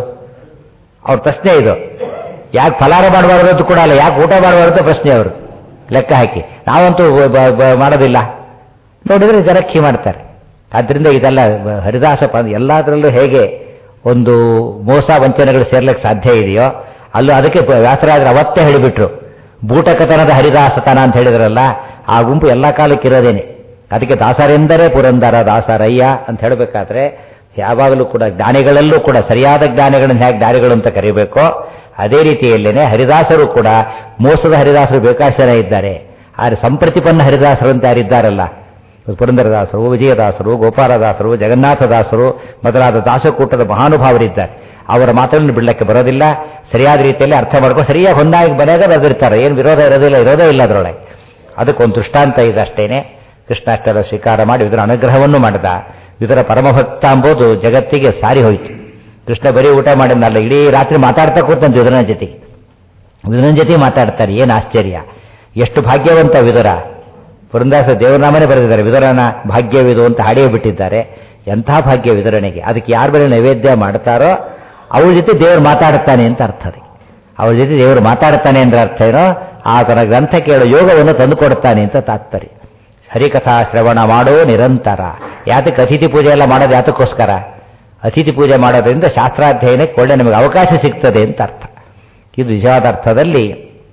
ಅವ್ರ ಪ್ರಶ್ನೆ ಇದು ಯಾಕೆ ಫಲಾರ ಮಾಡಬಾರ್ದು ಅಂತ ಕೂಡ ಅಲ್ಲ ಯಾಕೆ ಊಟ ಮಾಡಬಾರ್ದು ಪ್ರಶ್ನೆ ಅವರು ಲೆಕ್ಕ ಹಾಕಿ ನಾವಂತೂ ಬ- ಬ- ಮಾಡೋದಿಲ್ಲ ನೋಡಿದ್ರೆ ಜರಕ್ಕಿ ಮಾಡ್ತಾರೆ ಆದ್ದರಿಂದ ಇದೆಲ್ಲ ಹರಿದಾಸ ಪ ಎಲ್ಲದರಲ್ಲೂ ಹೇಗೆ ಒಂದು ಮೋಸ ವಂಚನೆಗಳು ಸೇರ್ಲಿಕ್ಕೆ ಸಾಧ್ಯ ಇದೆಯೋ ಅಲ್ಲೂ ಅದಕ್ಕೆ ವ್ಯಾಸರಾಜರು ಅವತ್ತೇ ಹೇಳಿಬಿಟ್ರು ಬೂಟಕತನದ ಹರಿದಾಸತನ ಅಂತ ಹೇಳಿದ್ರಲ್ಲ ಆ ಗುಂಪು ಎಲ್ಲ ಕಾಲಕ್ಕೆ ಇರೋದೇನೆ ಅದಕ್ಕೆ ದಾಸರೆಂದರೆ ಪುರಂದರ ದಾಸರಯ್ಯ ಅಂತ ಹೇಳಬೇಕಾದ್ರೆ ಯಾವಾಗಲೂ ಕೂಡ ಜ್ಞಾನಿಗಳಲ್ಲೂ ಕೂಡ ಸರಿಯಾದ ಜ್ಞಾನಿಗಳನ್ನು ಹೇಗೆ ದಾರಿಗಳು ಅಂತ ಕರಿಬೇಕೋ ಅದೇ ರೀತಿಯಲ್ಲೇನೆ ಹರಿದಾಸರು ಕೂಡ ಮೋಸದ ಹರಿದಾಸರು ಬೇಕಾಷ್ಟು ಜನ ಇದ್ದಾರೆ ಆದರೆ ಸಂಪ್ರತಿಪನ್ನ ಹರಿದಾಸರು ಅಂತ ಯಾರಿದ್ದಾರಲ್ಲ ಪುರಂದರದಾಸರು ವಿಜಯದಾಸರು ಗೋಪಾಲದಾಸರು ಜಗನ್ನಾಥದಾಸರು ಮೊದಲಾದ ದಾಸಕೂಟದ ಮಹಾನುಭಾವರಿದ್ದಾರೆ ಅವರ ಮಾತನ್ನು ಬಿಡಲಿಕ್ಕೆ ಬರೋದಿಲ್ಲ ಸರಿಯಾದ ರೀತಿಯಲ್ಲಿ ಅರ್ಥ ಮಾಡ್ಕೊಂಡು ಸರಿಯಾಗಿ ಹೊಂದಾಗಿ ಮನೆಯಾಗ ಬರೆದಿರ್ತಾರೆ ಏನು ವಿರೋಧ ಇರೋದಿಲ್ಲ ಇರೋದೇ ಇಲ್ಲ ಅದರೊಳಗೆ ಅದಕ್ಕೊಂದು ದೃಷ್ಟಾಂತ ಇದೆ ಅಷ್ಟೇನೆ ಕೃಷ್ಣಾಷ್ಟರ ಸ್ವೀಕಾರ ಮಾಡಿ ಇದರ ಅನುಗ್ರಹವನ್ನು ಮಾಡಿದ ಇದರ ಪರಮಭಕ್ತ ಎಂಬುದು ಜಗತ್ತಿಗೆ ಸಾರಿ ಹೋಯಿತು ಕೃಷ್ಣ ಬರೀ ಊಟ ಮಾಡಿದ್ನಲ್ಲ ಇಡೀ ರಾತ್ರಿ ಮಾತಾಡ್ತಾ ಕೂತಂತ ವಿದುರನ ಜೊತೆಗೆ ವಿದುರನ ಜೊತೆ ಮಾತಾಡ್ತಾರೆ ಏನು ಆಶ್ಚರ್ಯ ಎಷ್ಟು ಭಾಗ್ಯವಂತ ವಿದುರ ಪುರಂದಾಸ ದೇವನಾಮನೇ ಬರೆದಿದ್ದಾರೆ ವಿದುರನ ಭಾಗ್ಯವಿದು ಅಂತ ಹಾಡಿಯೇ ಬಿಟ್ಟಿದ್ದಾರೆ ಎಂಥ ಭಾಗ್ಯ ವಿದುರನಿಗೆ ಅದಕ್ಕೆ ಯಾರ ಮೇಲೆ ನೈವೇದ್ಯ ಮಾಡ್ತಾರೋ ಅವ್ರ ಜೊತೆ ದೇವರು ಮಾತಾಡುತ್ತಾನೆ ಅಂತ ಅರ್ಥ ಅದಕ್ಕೆ ಅವ್ರ ಜೊತೆ ದೇವರು ಮಾತಾಡ್ತಾನೆ ಅಂದ್ರೆ ಅರ್ಥ ಏನೋ ಆತನ ಗ್ರಂಥ ಕೇಳೋ ಯೋಗವನ್ನು ತಂದುಕೊಡುತ್ತಾನೆ ಅಂತ ತಾತ್ಪರ್ಯ ಹರಿಕಥಾ ಶ್ರವಣ ಮಾಡೋ ನಿರಂತರ ಯಾತಕ್ಕೆ ಅತಿಥಿ ಪೂಜೆ ಎಲ್ಲ ಮಾಡೋದು ಯಾತಕ್ಕೋಸ್ಕರ ಅತಿಥಿ ಪೂಜೆ ಮಾಡೋದ್ರಿಂದ ಶಾಸ್ತ್ರಾಧ್ಯಯನಕ್ಕೆ ಒಳ್ಳೆ ನಮಗೆ ಅವಕಾಶ ಸಿಗ್ತದೆ ಅಂತ ಅರ್ಥ ಇದು ನಿಜವಾದ ಅರ್ಥದಲ್ಲಿ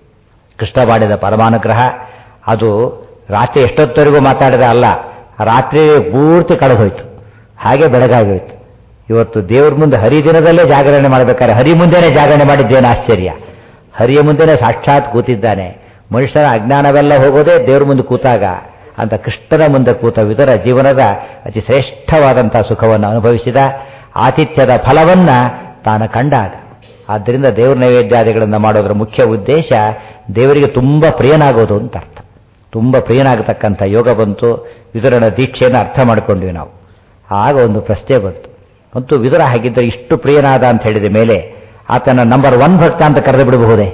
ಕೃಷ್ಣ ಮಾಡಿದ ಪರಮಾನುಗ್ರಹ ಅದು ರಾತ್ರಿ ಎಷ್ಟೊತ್ತವರೆಗೂ ಮಾತಾಡಿದ ಅಲ್ಲ ರಾತ್ರಿ ಪೂರ್ತಿ ಕಳೆದೋಯ್ತು ಹಾಗೆ ಬೆಳಗಾಗೋಯ್ತು ಇವತ್ತು ದೇವ್ರ ಮುಂದೆ ಹರಿ ದಿನದಲ್ಲೇ ಜಾಗರಣೆ ಮಾಡಬೇಕಾದ್ರೆ ಹರಿ ಮುಂದೆನೇ ಜಾಗರಣೆ ಮಾಡಿದ್ದೇನೆ ಆಶ್ಚರ್ಯ ಹರಿಯ ಮುಂದೆನೇ ಸಾಕ್ಷಾತ್ ಕೂತಿದ್ದಾನೆ ಮನುಷ್ಯನ ಅಜ್ಞಾನವೆಲ್ಲ ಹೋಗೋದೇ ದೇವ್ರ ಮುಂದೆ ಕೂತಾಗ ಅಂತ ಕೃಷ್ಣನ ಮುಂದೆ ಕೂತ ವಿದರ ಜೀವನದ ಅತಿ ಶ್ರೇಷ್ಠವಾದಂಥ ಸುಖವನ್ನು ಅನುಭವಿಸಿದ ಆತಿಥ್ಯದ ಫಲವನ್ನ ತಾನು ಕಂಡಾಗ ಆದ್ದರಿಂದ ದೇವ್ರ ನೈವೇದ್ಯಾದಿಗಳನ್ನು ಮಾಡೋದ್ರ ಮುಖ್ಯ ಉದ್ದೇಶ ದೇವರಿಗೆ ತುಂಬ ಪ್ರಿಯನಾಗೋದು ಅಂತ ಅರ್ಥ ತುಂಬ ಪ್ರಿಯನಾಗತಕ್ಕಂಥ ಯೋಗ ಬಂತು ವಿದುರನ ದೀಕ್ಷೆಯನ್ನು ಅರ್ಥ ಮಾಡಿಕೊಂಡ್ವಿ ನಾವು ಆಗ ಒಂದು ಪ್ರಶ್ನೆ ಬಂತು ಮತ್ತು ವಿದುರ ಹಾಗಿದ್ದರೆ ಇಷ್ಟು ಪ್ರಿಯನಾದ ಅಂತ ಹೇಳಿದ ಮೇಲೆ ಆತನ ನಂಬರ್ ಒನ್ ಭಕ್ತ ಅಂತ ಕರೆದು ಬಿಡಬಹುದೇ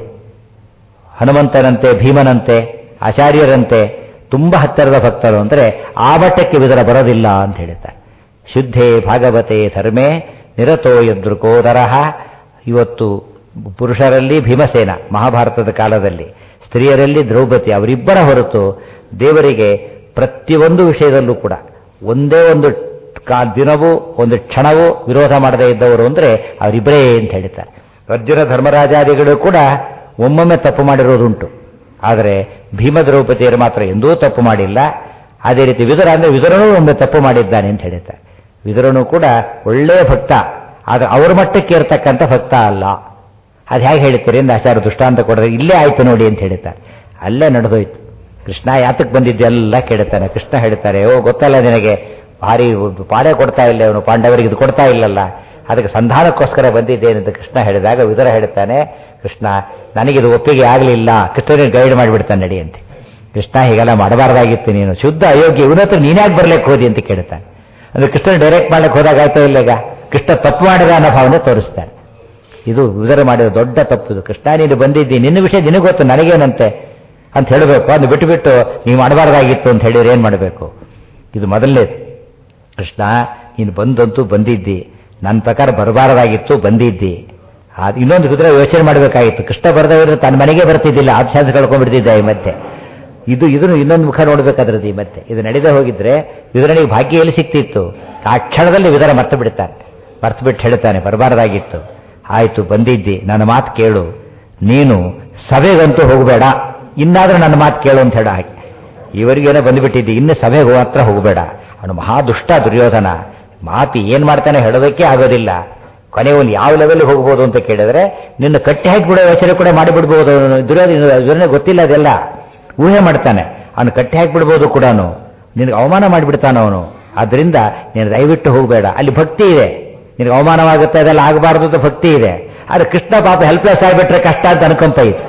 ಹನುಮಂತನಂತೆ ಭೀಮನಂತೆ ಆಚಾರ್ಯರಂತೆ ತುಂಬ ಹತ್ತಿರದ ಭಕ್ತರು ಅಂದರೆ ಆ ಮಟ್ಟಕ್ಕೆ ವಿದುರ ಬರೋದಿಲ್ಲ ಅಂತ ಹೇಳ್ತಾರೆ ಶುದ್ಧೇ ಭಾಗವತೆ ಧರ್ಮೇ ನಿರತೋ ಯದೃಕೋದರಹ ಇವತ್ತು ಪುರುಷರಲ್ಲಿ ಭೀಮಸೇನ ಮಹಾಭಾರತದ ಕಾಲದಲ್ಲಿ ಸ್ತ್ರೀಯರಲ್ಲಿ ದ್ರೌಪದಿ ಅವರಿಬ್ಬರ ಹೊರತು ದೇವರಿಗೆ ಪ್ರತಿಯೊಂದು ವಿಷಯದಲ್ಲೂ ಕೂಡ ಒಂದೇ ಒಂದು ಕಾ ದಿನವೂ ಒಂದು ಕ್ಷಣವೂ ವಿರೋಧ ಮಾಡದೇ ಇದ್ದವರು ಅಂದರೆ ಅವರಿಬ್ಬರೇ ಅಂತ ಹೇಳ್ತಾರೆ ಅರ್ಜುನ ಧರ್ಮರಾಜಾದಿಗಳು ಕೂಡ ಒಮ್ಮೊಮ್ಮೆ ತಪ್ಪು ಮಾಡಿರೋದುಂಟು ಆದರೆ ಭೀಮ ದ್ರೌಪದಿಯರು ಮಾತ್ರ ಎಂದೂ ತಪ್ಪು ಮಾಡಿಲ್ಲ ಅದೇ ರೀತಿ ವಿದುರ ಅಂದರೆ ವಿದುರನೂ ಒಮ್ಮೆ ತಪ್ಪು ಮಾಡಿದ್ದಾನೆ ಅಂತ ಹೇಳ್ತಾರೆ ವಿದುರನು ಕೂಡ ಒಳ್ಳೆಯ ಭಕ್ತ ಆದರೆ ಅವ್ರ ಮಟ್ಟಕ್ಕೆ ಇರತಕ್ಕಂಥ ಭಕ್ತ ಅಲ್ಲ ಅದು ಹೇಗೆ ಹೇಳ್ತೀರಿ ಎಂದು ಆಚಾರ್ಯ ದೃಷ್ಟಾಂತ ಕೊಡೋದು ಇಲ್ಲೇ ಆಯ್ತು ನೋಡಿ ಅಂತ ಹೇಳ್ತಾರೆ ಅಲ್ಲೇ ನಡೆದೋಯ್ತು ಕೃಷ್ಣ ಯಾತಕ್ಕೆ ಬಂದಿದ್ದೆ ಎಲ್ಲ ಕೇಳ್ತಾನೆ ಕೃಷ್ಣ ಹೇಳ್ತಾರೆ ಓ ಗೊತ್ತಲ್ಲ ನಿನಗೆ ಭಾರಿ ಪಾಡೆ ಕೊಡ್ತಾ ಇಲ್ಲ ಅವನು ಪಾಂಡವರಿಗೆ ಇದು ಕೊಡ್ತಾ ಇಲ್ಲಲ್ಲ ಅದಕ್ಕೆ ಸಂಧಾನಕ್ಕೋಸ್ಕರ ಬಂದಿದ್ದೇನೆ ಅಂತ ಕೃಷ್ಣ ಹೇಳಿದಾಗ ವಿದುರ ಹೇಳ್ತಾನೆ ಕೃಷ್ಣ ನನಗಿದು ಒಪ್ಪಿಗೆ ಆಗಲಿಲ್ಲ ಕೃಷ್ಣನಿಗೆ ಗೈಡ್ ಮಾಡಿಬಿಡ್ತಾನೆ ನಡಿ ಅಂತ ಕೃಷ್ಣ ಹೀಗೆಲ್ಲ ಮಾಡಬಾರ್ದಾಗಿತ್ತು ನೀನು ಶುದ್ಧ ಅಯೋಗ್ಯ ಇವನ ಹತ್ರ ನೀನ್ಯಾಕೆ ಬರ್ಲಿಕ್ಕೆ ಹೋದಿ ಅಂತ ಕೇಳ್ತಾನೆ ಅಂದ್ರೆ ಕೃಷ್ಣ ಡೈರೆಕ್ಟ್ ಮಾಡ್ಲಿಕ್ಕೆ ಹೋದಾಗ ಆಯ್ತೋ ಇಲ್ಲ ಈಗ ಕೃಷ್ಣ ತಪ್ಪು ಮಾಡಿದ ಅನ್ನೋ ಭಾವನೆ ತೋರಿಸ್ತಾನೆ ಇದು ವಿದುರ ಮಾಡಿದ ದೊಡ್ಡ ತಪ್ಪು ಇದು ಕೃಷ್ಣ ನೀನು ಬಂದಿದ್ದಿ ನಿನ್ನ ವಿಷಯ ನಿನಗೆ ಗೊತ್ತು ನನಗೇನಂತೆ ಅಂತ ಹೇಳಬೇಕು ಅದು ಬಿಟ್ಟು ಬಿಟ್ಟು ನೀವು ಮಾಡಬಾರ್ದಾಗಿತ್ತು ಅಂತ ಹೇಳಿದ್ರೆ ಏನು ಮಾಡಬೇಕು ಇದು ಮೊದಲನೇದು ಕೃಷ್ಣ ನೀನು ಬಂದಂತೂ ಬಂದಿದ್ದಿ ನನ್ನ ಪ್ರಕಾರ ಬರಬಾರದಾಗಿತ್ತು ಬಂದಿದ್ದಿ ಅದು ಇನ್ನೊಂದು ಕುದುರೆ ಯೋಚನೆ ಮಾಡಬೇಕಾಗಿತ್ತು ಕೃಷ್ಣ ಬರದವರು ತನ್ನ ಮನೆಗೆ ಬರ್ತಿದ್ದಿಲ್ಲ ಆ ಚಾನ್ಸ್ ಕಳ್ಕೊಂಡ್ಬಿಡ್ತಿದ್ದ ಈ ಮಧ್ಯೆ ಇದು ಇದನ್ನು ಇನ್ನೊಂದು ಮುಖ ನೋಡಬೇಕಾದ್ರದ್ದು ಈ ಮತ್ತೆ ಇದು ನಡೆದೇ ಹೋಗಿದ್ರೆ ವಿದುರನಿಗೆ ಭಾಗ್ಯ ಎಲ್ಲಿ ಸಿಕ್ತಿತ್ತು ಆ ಕ್ಷಣದಲ್ಲಿ ವಿದುರ ಮರ್ತು ಬಿಡ್ತಾನೆ ಮರ್ತು ಬಿಟ್ಟು ಹೇಳ್ತಾನೆ ಬರಬಾರ್ದಾಗಿತ್ತು ಆಯ್ತು ಬಂದಿದ್ದಿ ನನ್ನ ಮಾತು ಕೇಳು ನೀನು ಸಭೆಗಂತೂ ಹೋಗಬೇಡ ಇನ್ನಾದ್ರೂ ನನ್ನ ಮಾತು ಕೇಳು ಅಂತ ಹೇಳ ಹಾಗೆ ಇವರಿಗೇನೋ ಬಂದುಬಿಟ್ಟಿದ್ದಿ ಇನ್ನು ಸಭೆಗೆ ಮಾತ್ರ ಹೋಗಬೇಡ ಅವನು ಮಹಾದುಷ್ಟ ದುರ್ಯೋಧನ ಮಾತಿ ಏನ್ ಮಾಡ್ತಾನೆ ಹೇಳೋದಕ್ಕೆ ಆಗೋದಿಲ್ಲ ಕೊನೆಯವನು ಯಾವ ಲೆವೆಲ್ಗೆ ಹೋಗ್ಬೋದು ಅಂತ ಕೇಳಿದ್ರೆ ನಿನ್ನ ಕಟ್ಟಿ ಹಾಕಿಬಿಡೋ ಯೋಚನೆ ಕೂಡ ಮಾಡಿಬಿಡ್ಬೋದು ದುರ್ಯೋಧನ ದುರ್ಯೋಧನ ಗೊತ್ತಿಲ್ಲ ಅದೆಲ್ಲ ಊಹೆ ಮಾಡ್ತಾನೆ ಅವನು ಕಟ್ಟಿ ಹಾಕಿಬಿಡ್ಬೋದು ಕೂಡ ನಿನಗೆ ಅವಮಾನ ಮಾಡಿಬಿಡ್ತಾನ ಅವನು ಆದ್ರಿಂದ ನೀನು ದಯವಿಟ್ಟು ಹೋಗಬೇಡ ಅಲ್ಲಿ ಭಕ್ತಿ ಇದೆ ನಿನಗೆ ಅವಮಾನವಾಗುತ್ತೆ ಅದೆಲ್ಲ ಆಗಬಾರ್ದು ಅಂತ ಭಕ್ತಿ ಇದೆ ಆದ್ರೆ ಕೃಷ್ಣ ಪಾಪ ಹೆಲ್ಪ್ಲೆಸ್ ಆಗಿಬಿಟ್ರೆ ಕಷ್ಟ ಅಂತ ಅನ್ಕೊಂತ ಇತ್ತು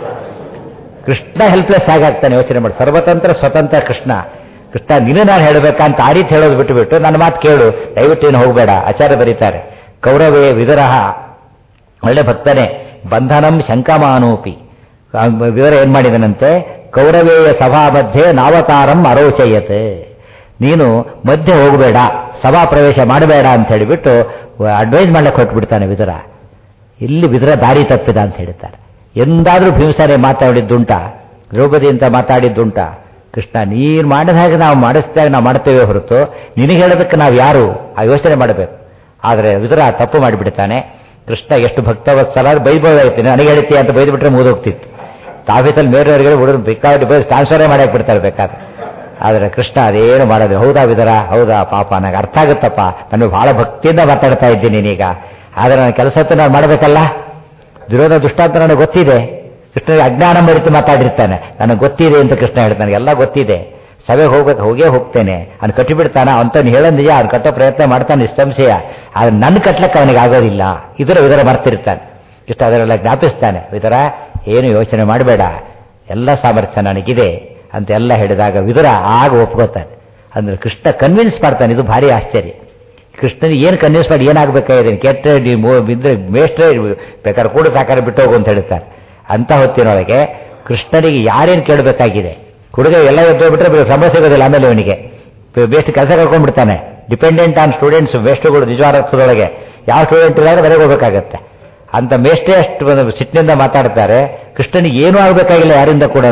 ಕೃಷ್ಣ ಹೆಲ್ಪ್ಲೆಸ್ ಆಗಾಗ್ತಾನೆ ಯೋಚನೆ ಮಾಡಿ ಸರ್ವತಂತ್ರ ಸ್ವತಂತ್ರ ಕೃಷ್ಣ ಕೃಷ್ಣ ನೀನು ನಾನು ಹೇಳಬೇಕಂತ ಆ ರೀತಿ ಹೇಳೋದು ಬಿಟ್ಟು ಬಿಟ್ಟು ನನ್ನ ಮಾತು ಕೇಳು ದಯವಿಟ್ಟು ಏನು ಹೋಗಬೇಡ ಆಚಾರ್ಯ ಬರೀತಾರೆ ಕೌರವೇ ವಿದುರಹ ಒಳ್ಳೆ ಭಕ್ತನೇ ಬಂಧನಂ ಶಂಕಮಾನೋಪಿ ವಿವರ ಏನ್ ಮಾಡಿದನಂತೆ ಕೌರವೇಯ ಸಭಾ ಮಧ್ಯೆ ನಾವತಾರಂ ಅರೋಚಯತೆ ನೀನು ಮಧ್ಯೆ ಹೋಗಬೇಡ ಸಭಾ ಪ್ರವೇಶ ಮಾಡಬೇಡ ಅಂತ ಹೇಳಿಬಿಟ್ಟು ಅಡ್ವೈಸ್ ಮಾಡ್ಲಿಕ್ಕೆ ಹೊರಟ್ಬಿಡ್ತಾನೆ ವಿದುರ ಇಲ್ಲಿ ವಿದುರ ದಾರಿ ತಪ್ಪಿದ ಅಂತ ಹೇಳ್ತಾರೆ ಎಂದಾದ್ರೂ ಭೀಮಸೇನೆ ಮಾತಾಡಿದ್ದುಂಟ ದ್ರೌಪದಿ ಅಂತ ಮಾತಾಡಿದ್ದುಂಟ ಕೃಷ್ಣ ನೀನು ಮಾಡಿದ ಹಾಗೆ ನಾವು ಮಾಡಿಸಿದಾಗ ನಾವು ಮಾಡ್ತೇವೆ ಹೊರತು ನಿನಗೆ ಹೇಳೋದಕ್ಕೆ ನಾವು ಯಾರು ಆ ಯೋಚನೆ ಮಾಡಬೇಕು ಆದರೆ ವಿದುರ ತಪ್ಪು ಮಾಡಿಬಿಡ್ತಾನೆ ಕೃಷ್ಣ ಎಷ್ಟು ಭಕ್ತವತ್ಸಲ ಬೈಬೋದಾಯ್ತು ನನಗೆ ಹೇಳ್ತೀಯ ಅಂತ ಬೈದ್ಬಿಟ್ರೆ ಮುಗಿದೋಗ್ತಿತ್ತು ಆಫೀಸಲ್ಲಿ ಮೇರೆಯವರಿಗೆ ಹುಡುಗರು ಬೇಕಾದ್ರೆ ಬೈ ಟ್ರಾನ್ಸ್ಫರೇ ಮಾಡಕ್ಕೆ ಬಿಡ್ತಾರೆ ಬೇಕಾದ್ರೆ ಆದರೆ ಕೃಷ್ಣ ಅದೇನು ಮಾಡೋದು ಹೌದಾ ವಿದರ ಹೌದಾ ಪಾಪ ನನಗೆ ಅರ್ಥ ಆಗುತ್ತಪ್ಪ ನಾನು ಬಹಳ ಭಕ್ತಿಯಿಂದ ಮಾತಾಡ್ತಾ ಇದ್ದೀನಿ ನೀನೀಗ ಆದರೆ ನನ್ನ ಕೆಲಸ ಹೊತ್ತು ನಾನು ಮಾಡಬೇಕಲ್ಲ ದುರ್ಯೋಧನ ದುಷ್ಟಾಂತ ನನಗೆ ಗೊತ್ತಿದೆ ಕೃಷ್ಣನಿಗೆ ಅಜ್ಞಾನ ಮರೆತು ಮಾತಾಡಿರ್ತಾನೆ ನನಗೆ ಗೊತ್ತಿದೆ ಅಂತ ಕೃಷ್ಣ ಹೇಳ್ತಾನೆ ಎಲ್ಲ ಗೊತ್ತಿದೆ ಸಭೆಗೆ ಹೋಗ್ಬೇಕು ಹೋಗೇ ಹೋಗ್ತೇನೆ ಅವ್ನು ಕಟ್ಟಿಬಿಡ್ತಾನ ಅಂತವ್ನು ಹೇಳೋ ನಿಜ ಅವ್ನು ಕಟ್ಟೋ ಪ್ರಯತ್ನ ಮಾಡ್ತಾನೆ ನಿಸ್ಸಂಶಯ ಆದ್ರೆ ನನ್ನ ಕಟ್ಲಕ್ಕೆ ಅವನಿಗೆ ಆಗೋದಿಲ್ಲ ಇದರ ವಿದರ ಮರ್ತಿರ್ತಾನೆ ಇಷ್ಟು ಅದರೆಲ್ಲ ಜ್ಞಾಪಿಸ್ತಾನೆ ವಿದರ ಏನು ಯೋಚನೆ ಮಾಡಬೇಡ ಎಲ್ಲ ಸಾಮರ್ಥ್ಯ ನನಗಿದೆ ಅಂತ ಎಲ್ಲ ಹೇಳಿದಾಗ ವಿದುರ ಆಗ ಒಪ್ಕೋತಾನೆ ಅಂದ್ರೆ ಕೃಷ್ಣ ಕನ್ವಿನ್ಸ್ ಮಾಡ್ತಾನೆ ಇದು ಭಾರಿ ಆಶ್ಚರ್ಯ ಕೃಷ್ಣನಿಗೆ ಏನು ಕನ್ವಿನ್ಸ್ ಮಾಡಿ ಏನಾಗಬೇಕಾಗಿದೆ ಕೆಟ್ಟ ಬಿದ್ದರೆ ಮೇಷ್ಟ್ರೇ ಬೇಕಾದ್ರೆ ಕೂಡ ಸಾಕಾರ ಬಿಟ್ಟು ಹೋಗು ಅಂತ ಹೇಳ್ತಾರೆ ಅಂತ ಹೊತ್ತಿನೊಳಗೆ ಕೃಷ್ಣನಿಗೆ ಯಾರೇನು ಕೇಳಬೇಕಾಗಿದೆ ಹುಡುಗ ಎಲ್ಲ ಎದ್ದೋಗ್ಬಿಟ್ರೆ ಸಮಸ್ಯೆ ಸಿಗೋದಿಲ್ಲ ಆಮೇಲೆ ಅವನಿಗೆ ಬೇಸ್ಟ್ ಕೆಲಸ ಕಳ್ಕೊಂಡ್ಬಿಡ್ತಾನೆ ಡಿಪೆಂಡೆಂಟ್ ಆನ್ ಸ್ಟೂಡೆಂಟ್ಸ್ ವೇಸ್ಟ್ಗಳು ನಿಜವಾದ ಅರ್ಥದೊಳಗೆ ಯಾವ ಸ್ಟೂಡೆಂಟ್ ಇಲ್ಲಾಂದ್ರೆ ಮನೆಗೆ ಹೋಗ್ಬೇಕಾಗತ್ತೆ ಅಂತ ಮೇಷ್ಟೇ ಅಷ್ಟು ಸಿಟ್ಟಿನಿಂದ ಮಾತಾಡ್ತಾರೆ ಕೃಷ್ಣನಿಗೆ ಏನೂ ಆಗಬೇಕಾಗಿಲ್ಲ ಯಾರಿಂದ ಕೂಡ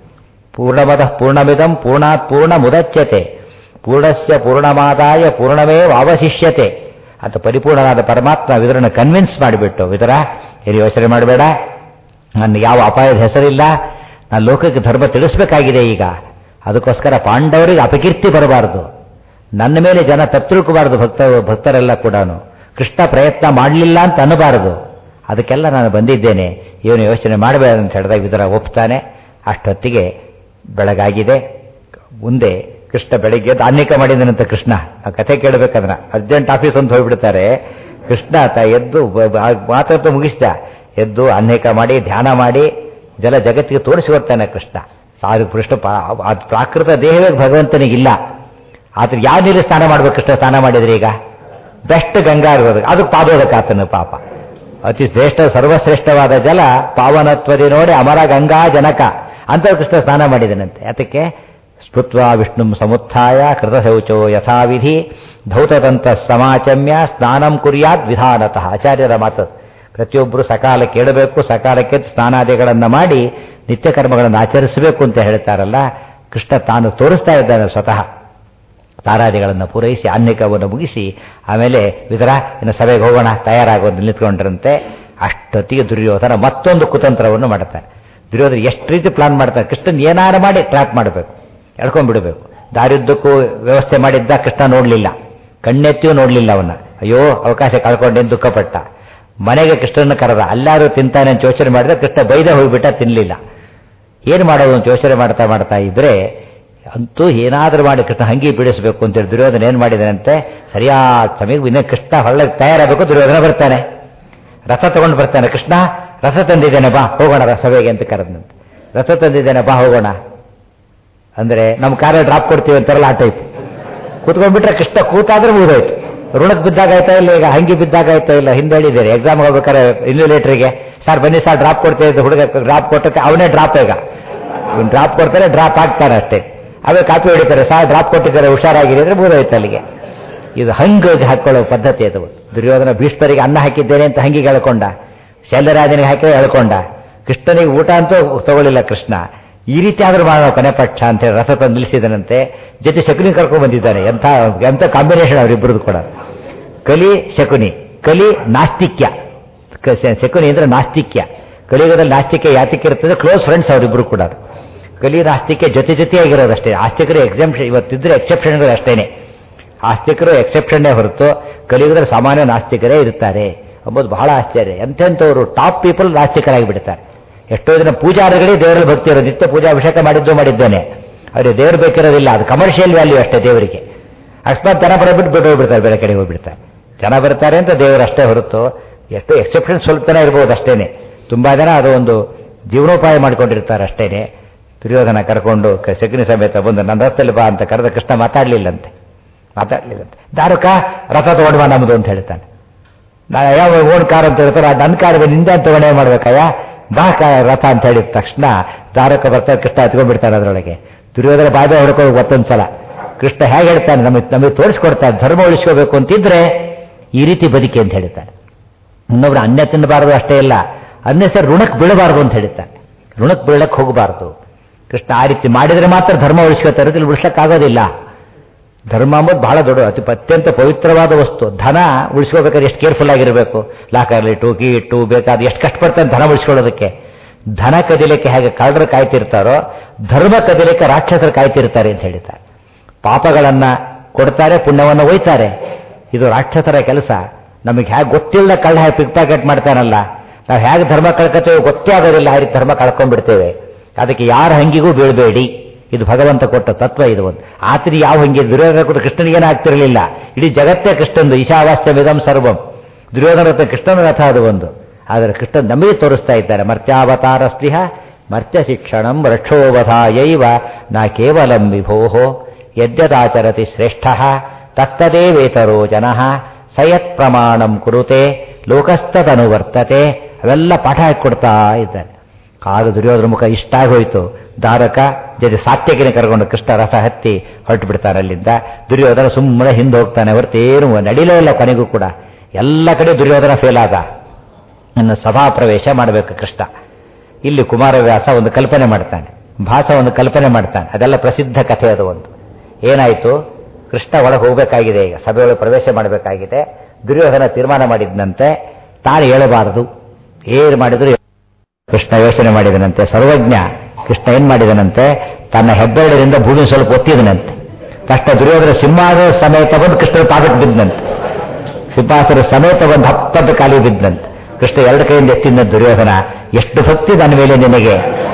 ಪೂರ್ಣಮದ ಪೂರ್ಣಮಿದಂ ಪೂರ್ಣಾತ್ ಪೂರ್ಣ ಮುದಚ್ಯತೆ ಪೂರ್ಣಸ್ಯ ಪೂರ್ಣಮಾದಾಯ ಪೂರ್ಣವೇ ಅವಶಿಷ್ಯತೆ ಅಂತ ಪರಿಪೂರ್ಣನಾದ ಪರಮಾತ್ಮ ವಿದರನ್ನು ಕನ್ವಿನ್ಸ್ ಮಾಡಿಬಿಟ್ಟು ವಿದರ ಏನು ಯೋಚನೆ ಮಾಡಬೇಡ ನನ್ನ ಯಾವ ಅಪಾಯದ ಹೆಸರಿಲ್ಲ ನಾನು ಲೋಕಕ್ಕೆ ಧರ್ಮ ತಿಳಿಸ್ಬೇಕಾಗಿದೆ ಈಗ ಅದಕ್ಕೋಸ್ಕರ ಪಾಂಡವರಿಗೆ ಅಪಕೀರ್ತಿ ಬರಬಾರದು ನನ್ನ ಮೇಲೆ ಜನ ತಪ್ಪಿರುಕಬಾರದು ಭಕ್ತ ಭಕ್ತರೆಲ್ಲ ಕೂಡ ಕೃಷ್ಣ ಪ್ರಯತ್ನ ಮಾಡಲಿಲ್ಲ ಅಂತ ಅನ್ನಬಾರದು ಅದಕ್ಕೆಲ್ಲ ನಾನು ಬಂದಿದ್ದೇನೆ ಏನು ಯೋಚನೆ ಮಾಡಬೇಡ ಅಂತ ಹೇಳಿದಾಗ ವಿದರ ಒಪ್ತಾನೆ ಅಷ್ಟೊತ್ತಿಗೆ ಬೆಳಗಾಗಿದೆ ಮುಂದೆ ಕೃಷ್ಣ ಬೆಳಿಗ್ಗೆ ಧಾನ್ಯಕ ಮಾಡಿದನಂತ ಕೃಷ್ಣ ಆ ಕಥೆ ಕೇಳಬೇಕಂದ್ರ ಅರ್ಜೆಂಟ್ ಆಫೀಸ್ ಅಂತ ಹೋಗ್ಬಿಡ್ತಾರೆ ಕೃಷ್ಣ ತ ಎದ್ದು ಮಾತಾಡ್ತಾ ಮುಗಿಸ್ದ ಎದ್ದು ಅನೇಕ ಮಾಡಿ ಧ್ಯಾನ ಮಾಡಿ ಜಲ ಜಗತ್ತಿಗೆ ತೋರಿಸಿ ಬರ್ತಾನೆ ಕೃಷ್ಣ ಸಾರು ಕೃಷ್ಣ ಪ್ರಾಕೃತ ದೇಹವೇ ಭಗವಂತನಿಗಿಲ್ಲ ಆದ್ರೆ ಯಾವ ನೀರು ಸ್ನಾನ ಮಾಡ್ಬೇಕು ಕೃಷ್ಣ ಸ್ನಾನ ಮಾಡಿದ್ರೆ ಈಗ ಬೆಸ್ಟ್ ಗಂಗಾ ಇರೋದು ಅದಕ್ಕೆ ಪಾದೋದಕ್ಕೆ ಆತನು ಪಾಪ ಅತಿ ಶ್ರೇಷ್ಠ ಸರ್ವಶ್ರೇಷ್ಠವಾದ ಜಲ ಪಾವನತ್ವದಿ ನೋಡಿ ಅಮರ ಗಂಗಾ ಜನಕ ಅಂತ ಕೃಷ್ಣ ಸ್ನಾನ ಮಾಡಿದನಂತೆ ಅದಕ್ಕೆ ಸ್ಮೃತ್ವ ವಿಷ್ಣು ಸಮುತ್ಥಾಯ ಕೃತಶೌಚೋ ಯಥಾವಿಧಿ ಧೌತದಂತ ಸಮಾಚಮ್ಯ ಸ್ನಾನಂ ಕುರ್ಯಾತ್ ವಿಧಾನತಃ ಆಚಾರ್ಯರ ಮಾತು ಪ್ರತಿಯೊಬ್ಬರು ಸಕಾಲ ಕೇಳಬೇಕು ಸಕಾಲಕ್ಕೆ ಸ್ನಾನಾದಿಗಳನ್ನು ಮಾಡಿ ನಿತ್ಯ ಕರ್ಮಗಳನ್ನು ಆಚರಿಸಬೇಕು ಅಂತ ಹೇಳ್ತಾರಲ್ಲ ಕೃಷ್ಣ ತಾನು ತೋರಿಸ್ತಾ ಇದ್ದಾನೆ ಸ್ವತಃ ತಾರಾದಿಗಳನ್ನು ಪೂರೈಸಿ ಆನ್ಯಕವನ್ನು ಮುಗಿಸಿ ಆಮೇಲೆ ವಿದರ ಇನ್ನು ಸಭೆಗೆ ಹೋಗೋಣ ತಯಾರಾಗೋದು ನಿಂತ್ಕೊಂಡ್ರಂತೆ ಅಷ್ಟೊತ್ತಿಗೆ ದುರ್ಯೋಧನ ಮತ್ತೊಂದು ಕುತಂತ್ರವನ್ನು ಮಾಡ್ತಾನೆ ದುರ್ಯೋಧನ ಎಷ್ಟು ರೀತಿ ಪ್ಲಾನ್ ಮಾಡ್ತಾನೆ ಕೃಷ್ಣನ್ ಏನಾರು ಮಾಡಿ ಟ್ರ್ಯಾಪ್ ಮಾಡಬೇಕು ಎಳ್ಕೊಂಡ್ಬಿಡಬೇಕು ದಾರಿಯುದ್ದಕ್ಕೂ ವ್ಯವಸ್ಥೆ ಮಾಡಿದ್ದ ಕೃಷ್ಣ ನೋಡಲಿಲ್ಲ ಕಣ್ಣೆತ್ತಿಯೂ ನೋಡಲಿಲ್ಲ ಅವನ್ನ ಅಯ್ಯೋ ಅವಕಾಶ ಕಳ್ಕೊಂಡೇನು ದುಃಖಪಟ್ಟ ಮನೆಗೆ ಕೃಷ್ಣನ ಕರೆದ ಅಲ್ಲಾರು ತಿಂತಾನೆ ಅಂತ ಯೋಚನೆ ಮಾಡಿದ್ರೆ ಕೃಷ್ಣ ಬೈದ ಹೋಗಿಬಿಟ್ಟ ತಿನ್ನಲಿಲ್ಲ ಏನು ಮಾಡೋದು ಅಂತ ಯೋಚನೆ ಮಾಡ್ತಾ ಮಾಡ್ತಾ ಇದ್ರೆ ಅಂತೂ ಏನಾದರೂ ಮಾಡಿ ಕೃಷ್ಣ ಹಂಗಿ ಬಿಡಿಸಬೇಕು ಅಂತೇಳಿ ದುರ್ಯೋಧನ ಏನು ಮಾಡಿದಾನಂತೆ ಸರಿಯಾದ ಸಮಯಕ್ಕೆ ಇನ್ನೇ ಕೃಷ್ಣ ಹೊಳ್ಳಕ್ಕೆ ತಯಾರಾಗಬೇಕು ದುರ್ಯೋಧನ ಬರ್ತಾನೆ ರಥ ತಗೊಂಡು ಬರ್ತಾನೆ ಕೃಷ್ಣ ರಥ ತಂದಿದ್ದೇನೆ ಬಾ ಹೋಗೋಣ ಸಭೆಗೆ ಅಂತ ಕರೆದಂತೆ ರಥ ತಂದಿದ್ದೇನೆ ಬಾ ಹೋಗೋಣ ಅಂದ್ರೆ ನಮ್ಮ ಕಾರಲ್ಲಿ ಡ್ರಾಪ್ ಕೊಡ್ತೀವಿ ಅಂತಾರಲ್ಲ ಆ ಟೈಪ್ ಕೂತ್ಕೊಂಡ್ಬಿಟ್ರೆ ಕೃಷ್ಣ ಕೂತಾದ್ರೆ ಮುಗಿದೋಯ್ತು ಋಣಕ್ಕೆ ಬಿದ್ದಾಗ ಆಯ್ತಾ ಇಲ್ಲ ಈಗ ಹಂಗೆ ಬಿದ್ದಾಗ ಆಯ್ತಾ ಇಲ್ಲ ಹಿಂದೆ ಹೇಳಿದ್ದೀರಿ ಎಕ್ಸಾಮ್ ಹೋಗ್ಬೇಕಾದ್ರೆ ಇನ್ವಿಲೇಟರ್ಗೆ ಸರ್ ಬನ್ನಿ ಸರ್ ಡ್ರಾಪ್ ಕೊಡ್ತೇವೆ ಹುಡುಗ ಡ್ರಾಪ್ ಕೊಟ್ಟಕ್ಕೆ ಅವನೇ ಡ್ರಾಪ್ ಈಗ ಡ್ರಾಪ್ ಕೊಡ್ತಾರೆ ಡ್ರಾಪ್ ಆಗ್ತಾನೆ ಅಷ್ಟೇ ಅವೇ ಕಾಪಿ ಹೊಡಿತಾರೆ ಸರ್ ಡ್ರಾಪ್ ಕೊಟ್ಟಿದ್ದಾರೆ ಹುಷಾರಾಗಿರಿ ಅಂದ್ರೆ ಮುಗಿದೋಯ್ತು ಅಲ್ಲಿಗೆ ಇದು ಹಂಗೋಗಿ ಹಾಕೊಳ್ಳೋ ಪದ್ಧತಿ ಅದು ದುರ್ಯೋಧನ ಭೀಷ್ಮರಿಗೆ ಅನ್ನ ಹಾಕಿದ್ದೇನೆ ಅಂತ ಹಂಗಿಗೆ ಹೇಳ್ಕೊಂಡ ಶೈಲರಾಜನಿಗೆ ಹಾಕಿ ಹೇಳ್ಕೊಂಡ ಕೃಷ್ಣನಿಗೆ ಊಟ ಅಂತೂ ತಗೊಳ್ಳಿಲ್ಲ ಕೃಷ್ಣ ಈ ರೀತಿ ಆದ್ರೂ ಮಾಡೋ ಕೊನೆ ಪಕ್ಷ ಅಂತ ಹೇಳಿ ರಥ ತಂದು ನಿಲ್ಲಿಸಿದನಂತೆ ಜೊತೆ ಶಕುನಿ ಕರ್ಕೊಂಡು ಬಂದಿದ್ದಾನೆ ಎಂಥ ಎಂಥ ಕಾಂಬಿನೇಷನ್ ಅವರಿಬ್ಬರದು ಕೂಡ ಕಲಿ ಶಕುನಿ ಕಲಿ ನಾಸ್ತಿಕ್ಯ ಶಕುನಿ ಅಂದ್ರೆ ನಾಸ್ತಿಕ್ಯ ಕಲಿಯುಗದಲ್ಲಿ ನಾಸ್ತಿಕ್ಯ ಯಾತಕ್ಕೆ ಇರ್ತದೆ ಕ್ಲೋಸ್ ಫ್ರೆಂಡ್ಸ್ ಅವರಿಬ್ಬರು ಕೂಡ ಕಲಿ ನಾಸ್ತಿಕ್ಯ ಜೊತೆ ಜೊತೆಯಾಗಿರೋದು ಅಷ್ಟೇ ಆಸ್ತಿಕರು ಎಕ್ಸೆಂಪ್ಷನ್ ಇವತ್ತಿದ್ರೆ ಎಕ್ಸೆಪ್ಷನ್ಗಳು ಅಷ್ಟೇನೆ ಆಸ್ತಿಕರು ಎಕ್ಸೆಪ್ಷನ್ನೇ ಹೊರತು ಕಲಿಯುಗದಲ್ಲಿ ಸಾಮಾನ್ಯ ನಾಸ್ತಿಕರೇ ಇರ್ತಾರೆ ಅಂಬುದು ಬಹಳ ಆಶ್ಚರ್ಯ ಎಂತೆಂಥವ್ರು ಟಾಪ್ ಪೀಪಲ್ ನಾಸ್ತಿಕರಾಗಿ ಬಿಡ್ತಾರೆ ಎಷ್ಟೋ ದಿನ ಪೂಜಾರಿಗಳೇ ದೇವರಲ್ಲಿ ಭಕ್ತಿ ಇರೋದು ನಿತ್ಯ ಪೂಜಾ ಅಭಿಷೇಕ ಮಾಡಿದ್ದು ಮಾಡಿದ್ದೇನೆ ಅವ್ರಿಗೆ ದೇವರು ಬೇಕಿರೋದಿಲ್ಲ ಅದು ಕಮರ್ಷಿಯಲ್ ವ್ಯಾಲ್ಯೂ ಅಷ್ಟೇ ದೇವರಿಗೆ ಅಕಸ್ಮಾತ್ ಜನ ಬರಬಿಟ್ಟು ಬಿಟ್ಟು ಹೋಗ್ಬಿಡ್ತಾರೆ ಬೇರೆ ಕಡೆ ಹೋಗ್ಬಿಡ್ತಾರೆ ಜನ ಬರ್ತಾರೆ ಅಂತ ದೇವರು ಅಷ್ಟೇ ಹೊರತು ಎಷ್ಟೋ ಎಕ್ಸೆಪ್ಷನ್ ಸ್ವಲ್ಪ ಜನ ಇರ್ಬೋದು ಅಷ್ಟೇನೆ ತುಂಬಾ ಜನ ಅದು ಒಂದು ಜೀವನೋಪಾಯ ಮಾಡ್ಕೊಂಡಿರ್ತಾರೆ ಅಷ್ಟೇನೆ ದುರ್ಯೋಧನ ಕರ್ಕೊಂಡು ಶಕುನಿ ಸಮೇತ ಬಂದು ನನ್ನ ರಥದಲ್ಲಿ ಬಾ ಅಂತ ಕರೆದ ಕೃಷ್ಣ ಮಾತಾಡ್ಲಿಲ್ಲಂತೆ ಮಾತಾಡ್ಲಿಲ್ಲಂತೆ ದಾರುಕ ರಥ ತಗೊಂಡು ಬಾ ನಮ್ಮದು ಅಂತ ಹೇಳ್ತಾನೆ ನಾ ಯಾವ ಓನ್ ಕಾರ್ ಅಂತ ಹೇಳ್ತಾರೆ ನನ್ನ ಕಾರ್ ನಿಂದ ತಗೊಂಡೇ ಮಾಡ್ಬೇಕಯ್ಯ ಬಾ ರಥ ಅಂತ ಹೇಳಿದ ತಕ್ಷಣ ದಾರಕ ಬರ್ತಾರೆ ಕೃಷ್ಣ ಹತ್ಕೊಂಡ್ಬಿಡ್ತಾನೆ ಅದರೊಳಗೆ ದುರ್ಯೋಧನ ಬಾಧೆ ಹೊಡ್ಕೊಂಡು ಮತ್ತೊಂದ್ಸಲ ಕೃಷ್ಣ ಹೇಗೆ ಹೇಳ್ತಾನೆ ನಮಗೆ ನಮಗೆ ತೋರಿಸ್ಕೊಡ್ತಾನೆ ಧರ್ಮ ಉಳಿಸ್ಕೋಬೇಕು ಅಂತಿದ್ರೆ ಈ ರೀತಿ ಬದುಕಿ ಅಂತ ಹೇಳ್ತಾನೆ ಇನ್ನೊಬ್ರು ಅನ್ಯ ತಿನ್ನಬಾರದು ಅಷ್ಟೇ ಇಲ್ಲ ಅನ್ಯ ಸರ್ ಋಣಕ್ಕೆ ಬೀಳಬಾರದು ಅಂತ ಹೇಳ್ತಾನೆ ಋಣಕ್ಕೆ ಬೀಳಕ್ಕೆ ಹೋಗಬಾರದು ಕೃಷ್ಣ ಆ ರೀತಿ ಮಾಡಿದರೆ ಮಾತ್ರ ಧರ್ಮ ಉಳಿಸ್ಕೊತಾರೆ ಇಲ್ಲಿ ಉಳಿಸ್ಲಿಕ್ಕಾಗೋದಿಲ್ಲ ಧರ್ಮ ಅಂಬುದು ಬಹಳ ದೊಡ್ಡ ಅತಿ ಅತ್ಯಂತ ಪವಿತ್ರವಾದ ವಸ್ತು ಧನ ಉಳಿಸ್ಕೋಬೇಕಾದ್ರೆ ಎಷ್ಟು ಕೇರ್ಫುಲ್ ಆಗಿರಬೇಕು ಲಾಕರ್ಲಿ ಇಟ್ಟು ಕೀ ಇಟ್ಟು ಬೇಕಾದ ಎಷ್ಟು ಕಷ್ಟಪಡ್ತಾನೆ ಧನ ಉಳಿಸ್ಕೊಳ್ಳೋದಕ್ಕೆ ಧನ ಕದಿಲಿಕ್ಕೆ ಹೇಗೆ ಕಳ್ಳರು ಕಾಯ್ತಿರ್ತಾರೋ ಧರ್ಮ ಕದಿಲಿಕ್ಕೆ ರಾಕ್ಷಸರು ಕಾಯ್ತಿರ್ತಾರೆ ಅಂತ ಹೇಳ್ತಾರೆ ಪಾಪಗಳನ್ನ ಕೊಡ್ತಾರೆ ಪುಣ್ಯವನ್ನು ಒಯ್ತಾರೆ ಇದು ರಾಕ್ಷಸರ ಕೆಲಸ ನಮಗೆ ಹೇಗೆ ಗೊತ್ತಿಲ್ಲದ ಕಳ್ಳ ಹೇಗೆ ಪಿಕ್ ಪ್ಯಾಕೆಟ್ ಮಾಡ್ತಾನಲ್ಲ ನಾವು ಹೇಗೆ ಧರ್ಮ ಕಳ್ಕೊತೇವೆ ಗೊತ್ತೇ ಆಗೋದಿಲ್ಲ ಆ ರೀತಿ ಧರ್ಮ ಕಳ್ಕೊಂಡ್ಬಿಡ್ತೇವೆ ಅದಕ್ಕೆ ಯಾರ ಹಂಗಿಗೂ ಬೀಳಬೇಡಿ ಇದು ಭಗವಂತ ಕೊಟ್ಟ ತತ್ವ ಇದು ಒಂದು ಆತನ ಯಾವ ಹಂಗೆ ದುರ್ಯೋಧನ ಕೊಟ್ಟು ಕೃಷ್ಣನಿಗೇನು ಆಗ್ತಿರಲಿಲ್ಲ ಇಡೀ ಜಗತ್ತೇ ಕೃಷ್ಣಂದು ಈಶಾವಾಸ್ಯವಿದಂ ಸರ್ವಂ ದುರ್ಯೋಧನ ರಥ ಕೃಷ್ಣನ ರಥ ಅದು ಒಂದು ಆದರೆ ಕೃಷ್ಣ ನಮಗೆ ತೋರಿಸ್ತಾ ಇದ್ದಾರೆ ಮರ್ತ್ಯಾವತಾರ ಸ್ಲಿಹ ಮರ್ತ್ಯ ಶಿಕ್ಷಣಂ ರಕ್ಷೋವಧಾಯೈವ ನ ಕೇವಲಂ ವಿಭೋ ಯದ್ಯದಾಚರತಿ ಶ್ರೇಷ್ಠ ತತ್ತದೇವೇತರೋ ಜನಃ ಸಯತ್ ಪ್ರಮಾಣಂ ಕುರುತೆ ಲೋಕಸ್ತದನುವರ್ತತೆ ಅವೆಲ್ಲ ಪಾಠ ಹಾಕಿಕೊಡ್ತಾ ಇದ್ದಾರೆ ಕಾದು ದುರ್ಯೋಧನ ಮುಖ ಇಷ್ಟ ಆಗೋಯ್ತು ದಾರಕ ಜೊತೆ ಸಾತ್ಯಕಿನ ಕರ್ಕೊಂಡು ಕೃಷ್ಣ ರಥ ಹತ್ತಿ ಹೊರಟು ಬಿಡ್ತಾರೆ ಅಲ್ಲಿಂದ ದುರ್ಯೋಧನ ಸುಮ್ಮನೆ ಹಿಂದೆ ಹೋಗ್ತಾನೆ ಹೊರತೇನು ನಡಿಲೇ ಇಲ್ಲ ಕೊನೆಗೂ ಕೂಡ ಎಲ್ಲ ಕಡೆ ದುರ್ಯೋಧನ ಫೇಲ್ ಆದ ನನ್ನ ಸಭಾ ಪ್ರವೇಶ ಮಾಡಬೇಕು ಕೃಷ್ಣ ಇಲ್ಲಿ ಕುಮಾರವ್ಯಾಸ ಒಂದು ಕಲ್ಪನೆ ಮಾಡ್ತಾನೆ ಭಾಸ ಒಂದು ಕಲ್ಪನೆ ಮಾಡ್ತಾನೆ ಅದೆಲ್ಲ ಪ್ರಸಿದ್ಧ ಕಥೆ ಅದು ಒಂದು ಏನಾಯಿತು ಕೃಷ್ಣ ಒಳಗೆ ಹೋಗಬೇಕಾಗಿದೆ ಈಗ ಸಭೆಯೊಳಗೆ ಪ್ರವೇಶ ಮಾಡಬೇಕಾಗಿದೆ ದುರ್ಯೋಧನ ತೀರ್ಮಾನ ಮಾಡಿದ್ನಂತೆ ತಾನು ಹೇಳಬಾರದು ಏನು ಮಾಡಿದ್ರು ಕೃಷ್ಣ ಯೋಚನೆ ಮಾಡಿದನಂತೆ ಸರ್ವಜ್ಞ ಕೃಷ್ಣ ಏನ್ ಮಾಡಿದನಂತೆ ತನ್ನ ಹೆಬ್ಬೆರಳಿನಿಂದ ಭೂಮಿ ಸ್ವಲ್ಪ ಒತ್ತಿದನಂತೆ ತಕ್ಷಣ ದುರ್ಯೋಧನ ಸಿಂಹಾಸನ ಸಮೇತ ಬಂದು ಕೃಷ್ಣನ ಪಾದಕ್ಕೆ ಬಿದ್ದನಂತೆ ಸಿಂಹಾಸನ ಸಮೇತ ಬಂದು ಹಪ್ಪದ ಕಾಲಿ ಬಿದ್ದನಂತೆ ಕೃಷ್ಣ ಎರಡು ಕೈಯಿಂದ ಎತ್ತಿದ ದುರ್ಯೋಧನ ಎಷ್ಟು ಭಕ್ತಿ ನನ್ನ ಮೇಲೆ ನಿನಗೆ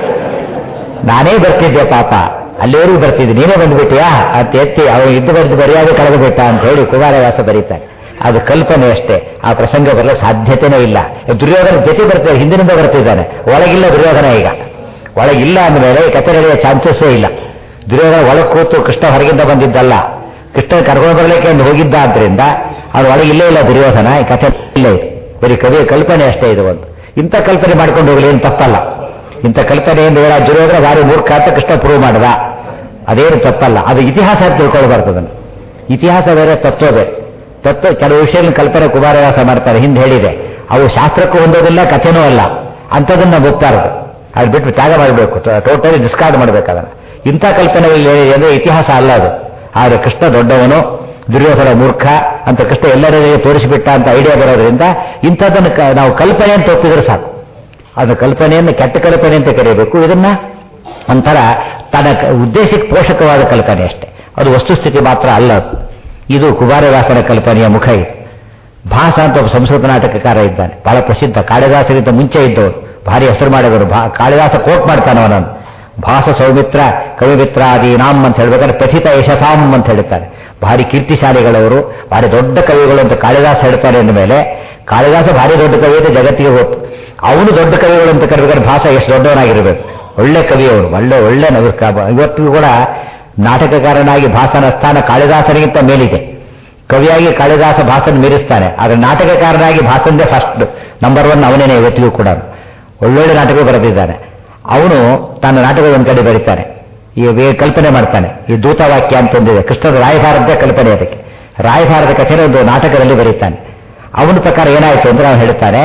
ನಾನೇ ಬರ್ತಿದ್ದೆ ಪಾಪ ಅಲ್ಲಿವರೆಗೂ ಬರ್ತಿದ್ದೆ ನೀನೇ ಬಂದ್ಬಿಟ್ಟಿಯಾ ಅಂತ ಎತ್ತಿ ಅವನು ಇದ್ದು ಬರೆದು ಬರೆಯಾಗಿ ಕಳೆದು ಬಿಟ್ಟ ಅಂತ ಹೇಳಿ ಕುಮಾರವ್ಯಾಸ ಬರೀತಾನೆ ಅದು ಕಲ್ಪನೆ ಅಷ್ಟೇ ಆ ಪ್ರಸಂಗ ಬರಲು ಸಾಧ್ಯತೆನೇ ಇಲ್ಲ ದುರ್ಯೋಧನ ಜೊತೆ ಬರ್ತಾರೆ ಹಿಂದಿನಿಂದ ಬರ್ತಿದ್ದಾನೆ ಒಳಗಿಲ್ಲ ದುರ್ಯೋಧನ ಈಗ ಒಳಗಿಲ್ಲ ಅಂದಮೇಲೆ ಕತೆ ನಡೆಯುವ ಚಾನ್ಸಸ್ಸೇ ಇಲ್ಲ ದುರ್ಯೋಧನ ಒಳಗೆ ಕೂತು ಕೃಷ್ಣ ಹೊರಗಿಂದ ಬಂದಿದ್ದಲ್ಲ ಕೃಷ್ಣ ಕರ್ಕೊಂಡು ಬರಲಿಕ್ಕೆ ಒಂದು ಹೋಗಿದ್ದ ಆದ್ರಿಂದ ಅವ್ರು ಒಳಗಿಲ್ಲೇ ಇಲ್ಲ ದುರ್ಯೋಧನ ಈ ಕಥೆ ಇಲ್ಲ ಇದು ಬರೀ ಕವಿಯ ಕಲ್ಪನೆ ಅಷ್ಟೇ ಇದು ಒಂದು ಇಂಥ ಕಲ್ಪನೆ ಮಾಡ್ಕೊಂಡು ಹೋಗಲಿ ಏನು ತಪ್ಪಲ್ಲ ಇಂಥ ಕಲ್ಪನೆಯಿಂದ ಏನ ದುರ್ಯೋಧನ ಭಾರಿ ಮೂರ್ಖ ಅಂತ ಕೃಷ್ಣ ಪ್ರೂವ್ ಮಾಡದ ಅದೇನು ತಪ್ಪಲ್ಲ ಅದು ಇತಿಹಾಸ ಅಂತ ತಿಳ್ಕೊಳ್ಬಾರ್ದು ಅದನ್ನು ಇತಿಹಾಸ ಬೇರೆ ತತ್ವ ಬೇರೆ ತತ್ವ ಕೆಲವು ವಿಷಯಗಳನ್ನು ಕಲ್ಪನೆ ಕುಮಾರವ್ಯಾಸ ಮಾಡ್ತಾರೆ ಹಿಂದೆ ಹೇಳಿದೆ ಅವು ಶಾಸ್ತ್ರಕ್ಕೂ ಹೊಂದೋದಿಲ್ಲ ಕಥೆನೂ ಅಲ್ಲ ಅಂಥದನ್ನ ನಾವು ಒಪ್ತಾರದು ಅದು ಬಿಟ್ಟು ತ್ಯಾಗ ಮಾಡಬೇಕು ಟೋಟಲಿ ಡಿಸ್ಕಾರ್ಡ್ ಮಾಡಬೇಕು ಅದನ್ನು ಇಂಥ ಕಲ್ಪನೆಗಳಲ್ಲಿ ಅಂದರೆ ಇತಿಹಾಸ ಅಲ್ಲ ಅದು ಆದರೆ ಕೃಷ್ಣ ದೊಡ್ಡವನು ದುರ್ಯೋಧನ ಮೂರ್ಖ ಅಂತ ಕೃಷ್ಣ ಎಲ್ಲರಿಗೆ ತೋರಿಸಿಬಿಟ್ಟ ಅಂತ ಐಡಿಯಾ ಬರೋದ್ರಿಂದ ಇಂಥದ್ದನ್ನು ಕ- ನಾವು ಕಲ್ಪನೆ ಅಂತ ಒಪ್ಪಿದ್ರೆ ಸಾಕು ಅದು ಕಲ್ಪನೆಯನ್ನು ಕೆಟ್ಟ ಕಲ್ಪನೆ ಅಂತ ಕರೆಯಬೇಕು ಇದನ್ನ ಒಂಥರ ತನ್ನ ಕ- ಉದ್ದೇಶಕ್ಕೆ ಪೋಷಕವಾದ ಕಲ್ಪನೆ ಅಷ್ಟೇ ಅದು ವಸ್ತುಸ್ಥಿತಿ ಮಾತ್ರ ಅಲ್ಲ ಅದು ಇದು ಕುಮಾರವ್ಯಾಸನ ಕಲ್ಪನೆಯ ಮುಖ ಇದು ಭಾಸ ಅಂತ ಒಬ್ಬ ಸಂಸ್ಕೃತ ನಾಟಕಕಾರ ಇದ್ದಾನೆ ಬಹಳ ಪ್ರಸಿದ್ಧ ಕಾಳಿದಾಸರಿಗಿಂತ ಮುಂಚೆ ಇದ್ದವರು ಭಾರಿ ಹೆಸರು ಮಾಡಿದವರು ಭಾ ಕಾಳಿದಾಸ ಕೋಟ್ ಮಾಡ್ತಾನೆ ಅವನನ್ನು ಭಾಸ ಸೌಮಿತ್ರ ಕವಿಮಿತ್ರ ಆದಿ ನಾಮ್ ಅಂತ ಹೇಳ್ಬೇಕಾದ್ರೆ ಪಠಿತ ಯಶಸಾಮ್ ಅಂತ ಹೇಳ್ತಾರೆ ಭಾರಿ ಕೀರ್ತಿಶಾಲಿಗಳವರು ಭಾರಿ ದೊಡ್ಡ ಕವಿಗಳು ಅಂತ ಕಾಳಿದಾಸ ಹೇಳ್ತಾರೆ ಅಂದ ಮೇಲೆ ಕಾಳಿದಾಸ ಭಾರಿ ದೊಡ್ಡ ಕವಿ ಅಂತ ಜಗತ್ತಿಗೆ ಗೊತ್ತು ಅವನು ದೊಡ್ಡ ಕವಿಗಳು ಅಂತ ಕರೆಬೇಕಾದ್ರೆ ಭಾಷ ಎಷ್ಟು ದೊಡ್ಡವನಾಗಿರಬೇಕು ಒಳ್ಳೆ ಕವಿಯವರು ಒಳ್ಳೆ ಒಳ್ಳೆ ನಗರ ಇವತ್ತಿಗೂ ಕೂಡ ನಾಟಕಕಾರನಾಗಿ ಭಾಸನ ಸ್ಥಾನ ಕಾಳಿದಾಸನಿಗಿಂತ ಮೇಲಿದೆ ಕವಿಯಾಗಿ ಕಾಳಿದಾಸ ಭಾಸನ್ ಮೀರಿಸ್ತಾನೆ ಆದರೆ ನಾಟಕಕಾರನಾಗಿ ಭಾಸಂದೇ ಫಸ್ಟ್ ನಂಬರ್ ಒನ್ ಅವನೇನೆ ಇವತ್ತಿಗೂ ಕೂಡ ಒಳ್ಳೊಳ್ಳೆ ನಾಟಕ ಬರೆದಿದ್ದಾನೆ ಅವನು ತನ್ನ ನಾಟಕದ ಒಂದು ಕಡೆ ಬರೀತಾನೆ ಈ ವೇ ಕಲ್ಪನೆ ಮಾಡ್ತಾನೆ ಈ ದೂತವಾಕ್ಯ ಅಂತ ಒಂದಿದೆ ಕೃಷ್ಣದ ರಾಯಭಾರದ ಕಲ್ಪನೆ ಅದಕ್ಕೆ ರಾಯಭಾರದ ಕಥೆನ ಒಂದು ನಾಟಕದಲ್ಲಿ ಬರೀತಾನೆ ಅವನ ಪ್ರಕಾರ ಏನಾಯಿತು ಅಂದ್ರೆ ಅವನು ಹೇಳ್ತಾನೆ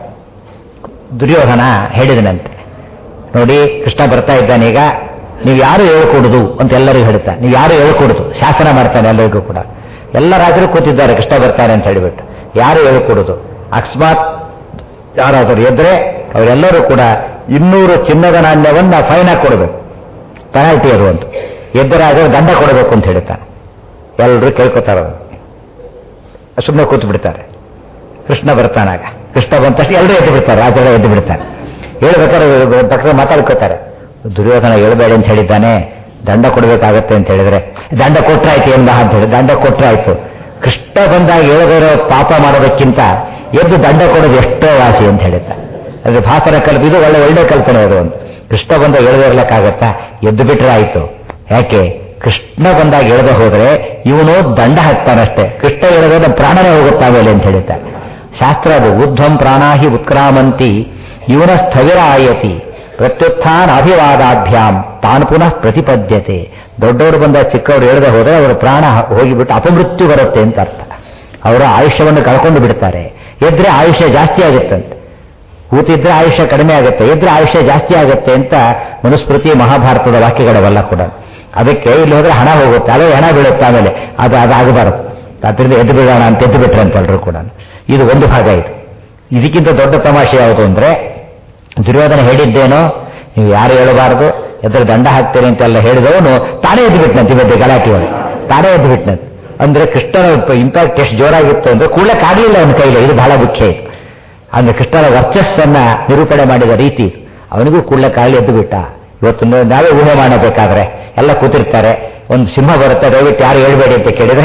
ದುರ್ಯೋಧನ ಹೇಳಿದನಂತೆ ನೋಡಿ ಕೃಷ್ಣ ಬರ್ತಾ ಇದ್ದಾನೆ ಈಗ ನೀವು ಯಾರು ಹೇಳ್ಕೊಡುದು ಅಂತ ಎಲ್ಲರಿಗೂ ಹೇಳ್ತಾನೆ ನೀವು ಯಾರು ಹೇಳ್ಕೊಡುದು ಶಾಸನ ಮಾಡ್ತಾನೆ ಎಲ್ಲರಿಗೂ ಕೂಡ ಎಲ್ಲ ರಾಜರು ಕೂತಿದ್ದಾರೆ ಕೃಷ್ಣ ಬರ್ತಾನೆ ಅಂತ ಹೇಳಿಬಿಟ್ಟು ಯಾರು ಹೇಳ್ಕೊಡುದು ಅಕಸ್ಮಾತ್ ಯಾರಾದರೂ ಎದ್ರೆ ಅವರೆಲ್ಲರೂ ಕೂಡ ಇನ್ನೂರು ಚಿನ್ನದ ನಾಣ್ಯವನ್ನ ಫೈನ್ ಆಗಿ ಕೊಡಬೇಕು ಪೆನಾಲ್ಟಿ ಅದು ಅಂತ ಎದ್ದರಾದ್ರೆ ದಂಡ ಕೊಡಬೇಕು ಅಂತ ಹೇಳ್ತಾನೆ ಎಲ್ಲರೂ ಕೇಳ್ಕೊತಾರೆ ಸುಮ್ಮನೆ ಕೂತು ಬಿಡ್ತಾರೆ ಕೃಷ್ಣ ಬರ್ತಾನಾಗ ಕೃಷ್ಣ ಬಂದ ತಕ್ಷಣ ಎಲ್ಲರೂ ಎದ್ದು ಬಿಡ್ತಾರೆ ರಾಜರೆಲ್ಲ ಎದ್ದು ಬಿಡ್ತಾರೆ ಹೇಳ್ಬೇಕಾದ್ರೆ ಪಕ್ಕ ಮಾತಾಡ್ಕೋತಾರೆ ದುರ್ಯೋಧನ ಹೇಳ್ಬೇಡ ಅಂತ ಹೇಳಿದ್ದಾನೆ ದಂಡ ಕೊಡಬೇಕಾಗತ್ತೆ ಅಂತ ಹೇಳಿದ್ರೆ ದಂಡ ಕೊಟ್ರಾಯ್ತು ಏನ್ ಬಾ ಅಂತ ಹೇಳಿ ದಂಡ ಕೊಟ್ರಾಯ್ತು ಕೃಷ್ಣ ಬಂದಾಗ ಹೇಳದಿರೋ ಪಾಪ ಮಾಡೋದಕ್ಕಿಂತ ಎದ್ದು ದಂಡ ಕೊಡೋದು ಎಷ್ಟೋ ವಾಸಿ ಅಂತ ಹೇಳಿದ್ದ ಅಂದ್ರೆ ಭಾಸನ ಕಲ್ಪ ಇದು ಒಳ್ಳೆ ಒಳ್ಳೆ ಕಲ್ಪನೆ ಅದು ಒಂದು ಕೃಷ್ಣ ಬಂದಾಗ ಹೇಳದೇ ಇರ್ಲಕ್ಕಾಗತ್ತಾ ಎದ್ದು ಬಿಟ್ರೆ ಆಯ್ತು ಯಾಕೆ ಕೃಷ್ಣ ಬಂದಾಗ ಎಳೆದ ಹೋದ್ರೆ ಇವನು ದಂಡ ಹಾಕ್ತಾನಷ್ಟೇ ಕೃಷ್ಣ ಎಳೆದ ಪ್ರಾಣನೇ ಹೋಗುತ್ತಾ ಆಮೇಲೆ ಅಂತ ಹೇಳಿದ್ದಾರೆ ಶಾಸ್ತ್ರ ಅದು ಉದ್ಧಂ ಪ್ರಾಣಾಹಿ ಉತ್ಕ್ರಾಮಂತಿ ಇವನ ಸ್ಥವಿರ ಆಯತಿ ಪ್ರತ್ಯುತ್ಥಾನ ಅಭಿವಾದಾಭ್ಯಾಂ ತಾನು ಪುನಃ ಪ್ರತಿಪದ್ಯತೆ ದೊಡ್ಡವರು ಬಂದ ಚಿಕ್ಕವರು ಎಳೆದ ಹೋದರೆ ಅವರ ಪ್ರಾಣ ಹೋಗಿಬಿಟ್ಟು ಅಪಮೃತ್ಯು ಬರುತ್ತೆ ಅಂತ ಅರ್ಥ ಅವರ ಆಯುಷ್ಯವನ್ನು ಕಳ್ಕೊಂಡು ಬಿಡ್ತಾರೆ ಎದ್ರೆ ಆಯುಷ್ಯ ಜಾಸ್ತಿ ಆಗುತ್ತಂತೆ ಕೂತಿದ್ರೆ ಆಯುಷ್ಯ ಕಡಿಮೆ ಆಗುತ್ತೆ ಇದ್ರೆ ಆಯುಷ್ಯ ಜಾಸ್ತಿ ಆಗುತ್ತೆ ಅಂತ ಮನುಸ್ಮೃತಿ ಮಹಾಭಾರತದ ವಾಕ್ಯಗಳವೆಲ್ಲ ಕೂಡ ಅದಕ್ಕೆ ಇಲ್ಲಿ ಹೋದ್ರೆ ಹಣ ಹೋಗುತ್ತೆ ಅದೇ ಹಣ ಬೀಳುತ್ತೆ ಆಮೇಲೆ ಅದು ಅದಾಗಬಾರದು ಅದರಿಂದ ಎದ್ದು ಬಿಡೋಣ ಅಂತ ಎದ್ದು ಬಿಟ್ರೆ ಅಂತ ಎಲ್ಲರೂ ಕೂಡ ಇದು ಒಂದು ಭಾಗ ಇದು ಇದಕ್ಕಿಂತ ದೊಡ್ಡ ತಮಾಷೆ ಯಾವುದು ಅಂದ್ರೆ ದುರ್ಯೋಧನ ಹೇಳಿದ್ದೇನೋ ನೀವು ಯಾರು ಹೇಳಬಾರದು ಎದುರು ದಂಡ ಹಾಕ್ತೇನೆ ಅಂತೆಲ್ಲ ಹೇಳಿದವನು ತಾನೇ ಎದ್ದು ಬಿಟ್ಟನಂತೆ ಇವತ್ತು ಗಲಾಟೆ ಒಳಗೆ ತಾನೇ ಎದ್ದು ಬಿಟ್ಟನಂತೆ ಅಂದ್ರೆ ಕೃಷ್ಣನ ಇಂಪ್ಯಾಕ್ಟ್ ಎಷ್ಟು ಜೋರಾಗಿತ್ತು ಅಂದ್ರೆ ಕೂಡಲೇ ಆಗಲಿಲ್ಲ ಅವನ ಕೈಲಿ ಇದು ಬಹಳ ಮುಖ್ಯ ಇದು ಅಂದ್ರೆ ಕೃಷ್ಣನ ವರ್ಚಸ್ಸನ್ನ ನಿರೂಪಣೆ ಮಾಡಿದ ರೀತಿ ಅವನಿಗೂ ಕೂಡಲೇ ಕಾಳಿ ಎದ್ದು ಬಿಟ್ಟ ಇವತ್ತು ನೋ- ನಾವೇ ಊಹೆ ಮಾಡಬೇಕಾದ್ರೆ ಎಲ್ಲ ಕೂತಿರ್ತಾರೆ ಒಂದು ಸಿಂಹ ಬರುತ್ತೆ ದಯವಿಟ್ಟು ಯಾರು ಹೇಳ್ಬೇಡಿ ಅಂತ ಕೇಳಿದ್ರೆ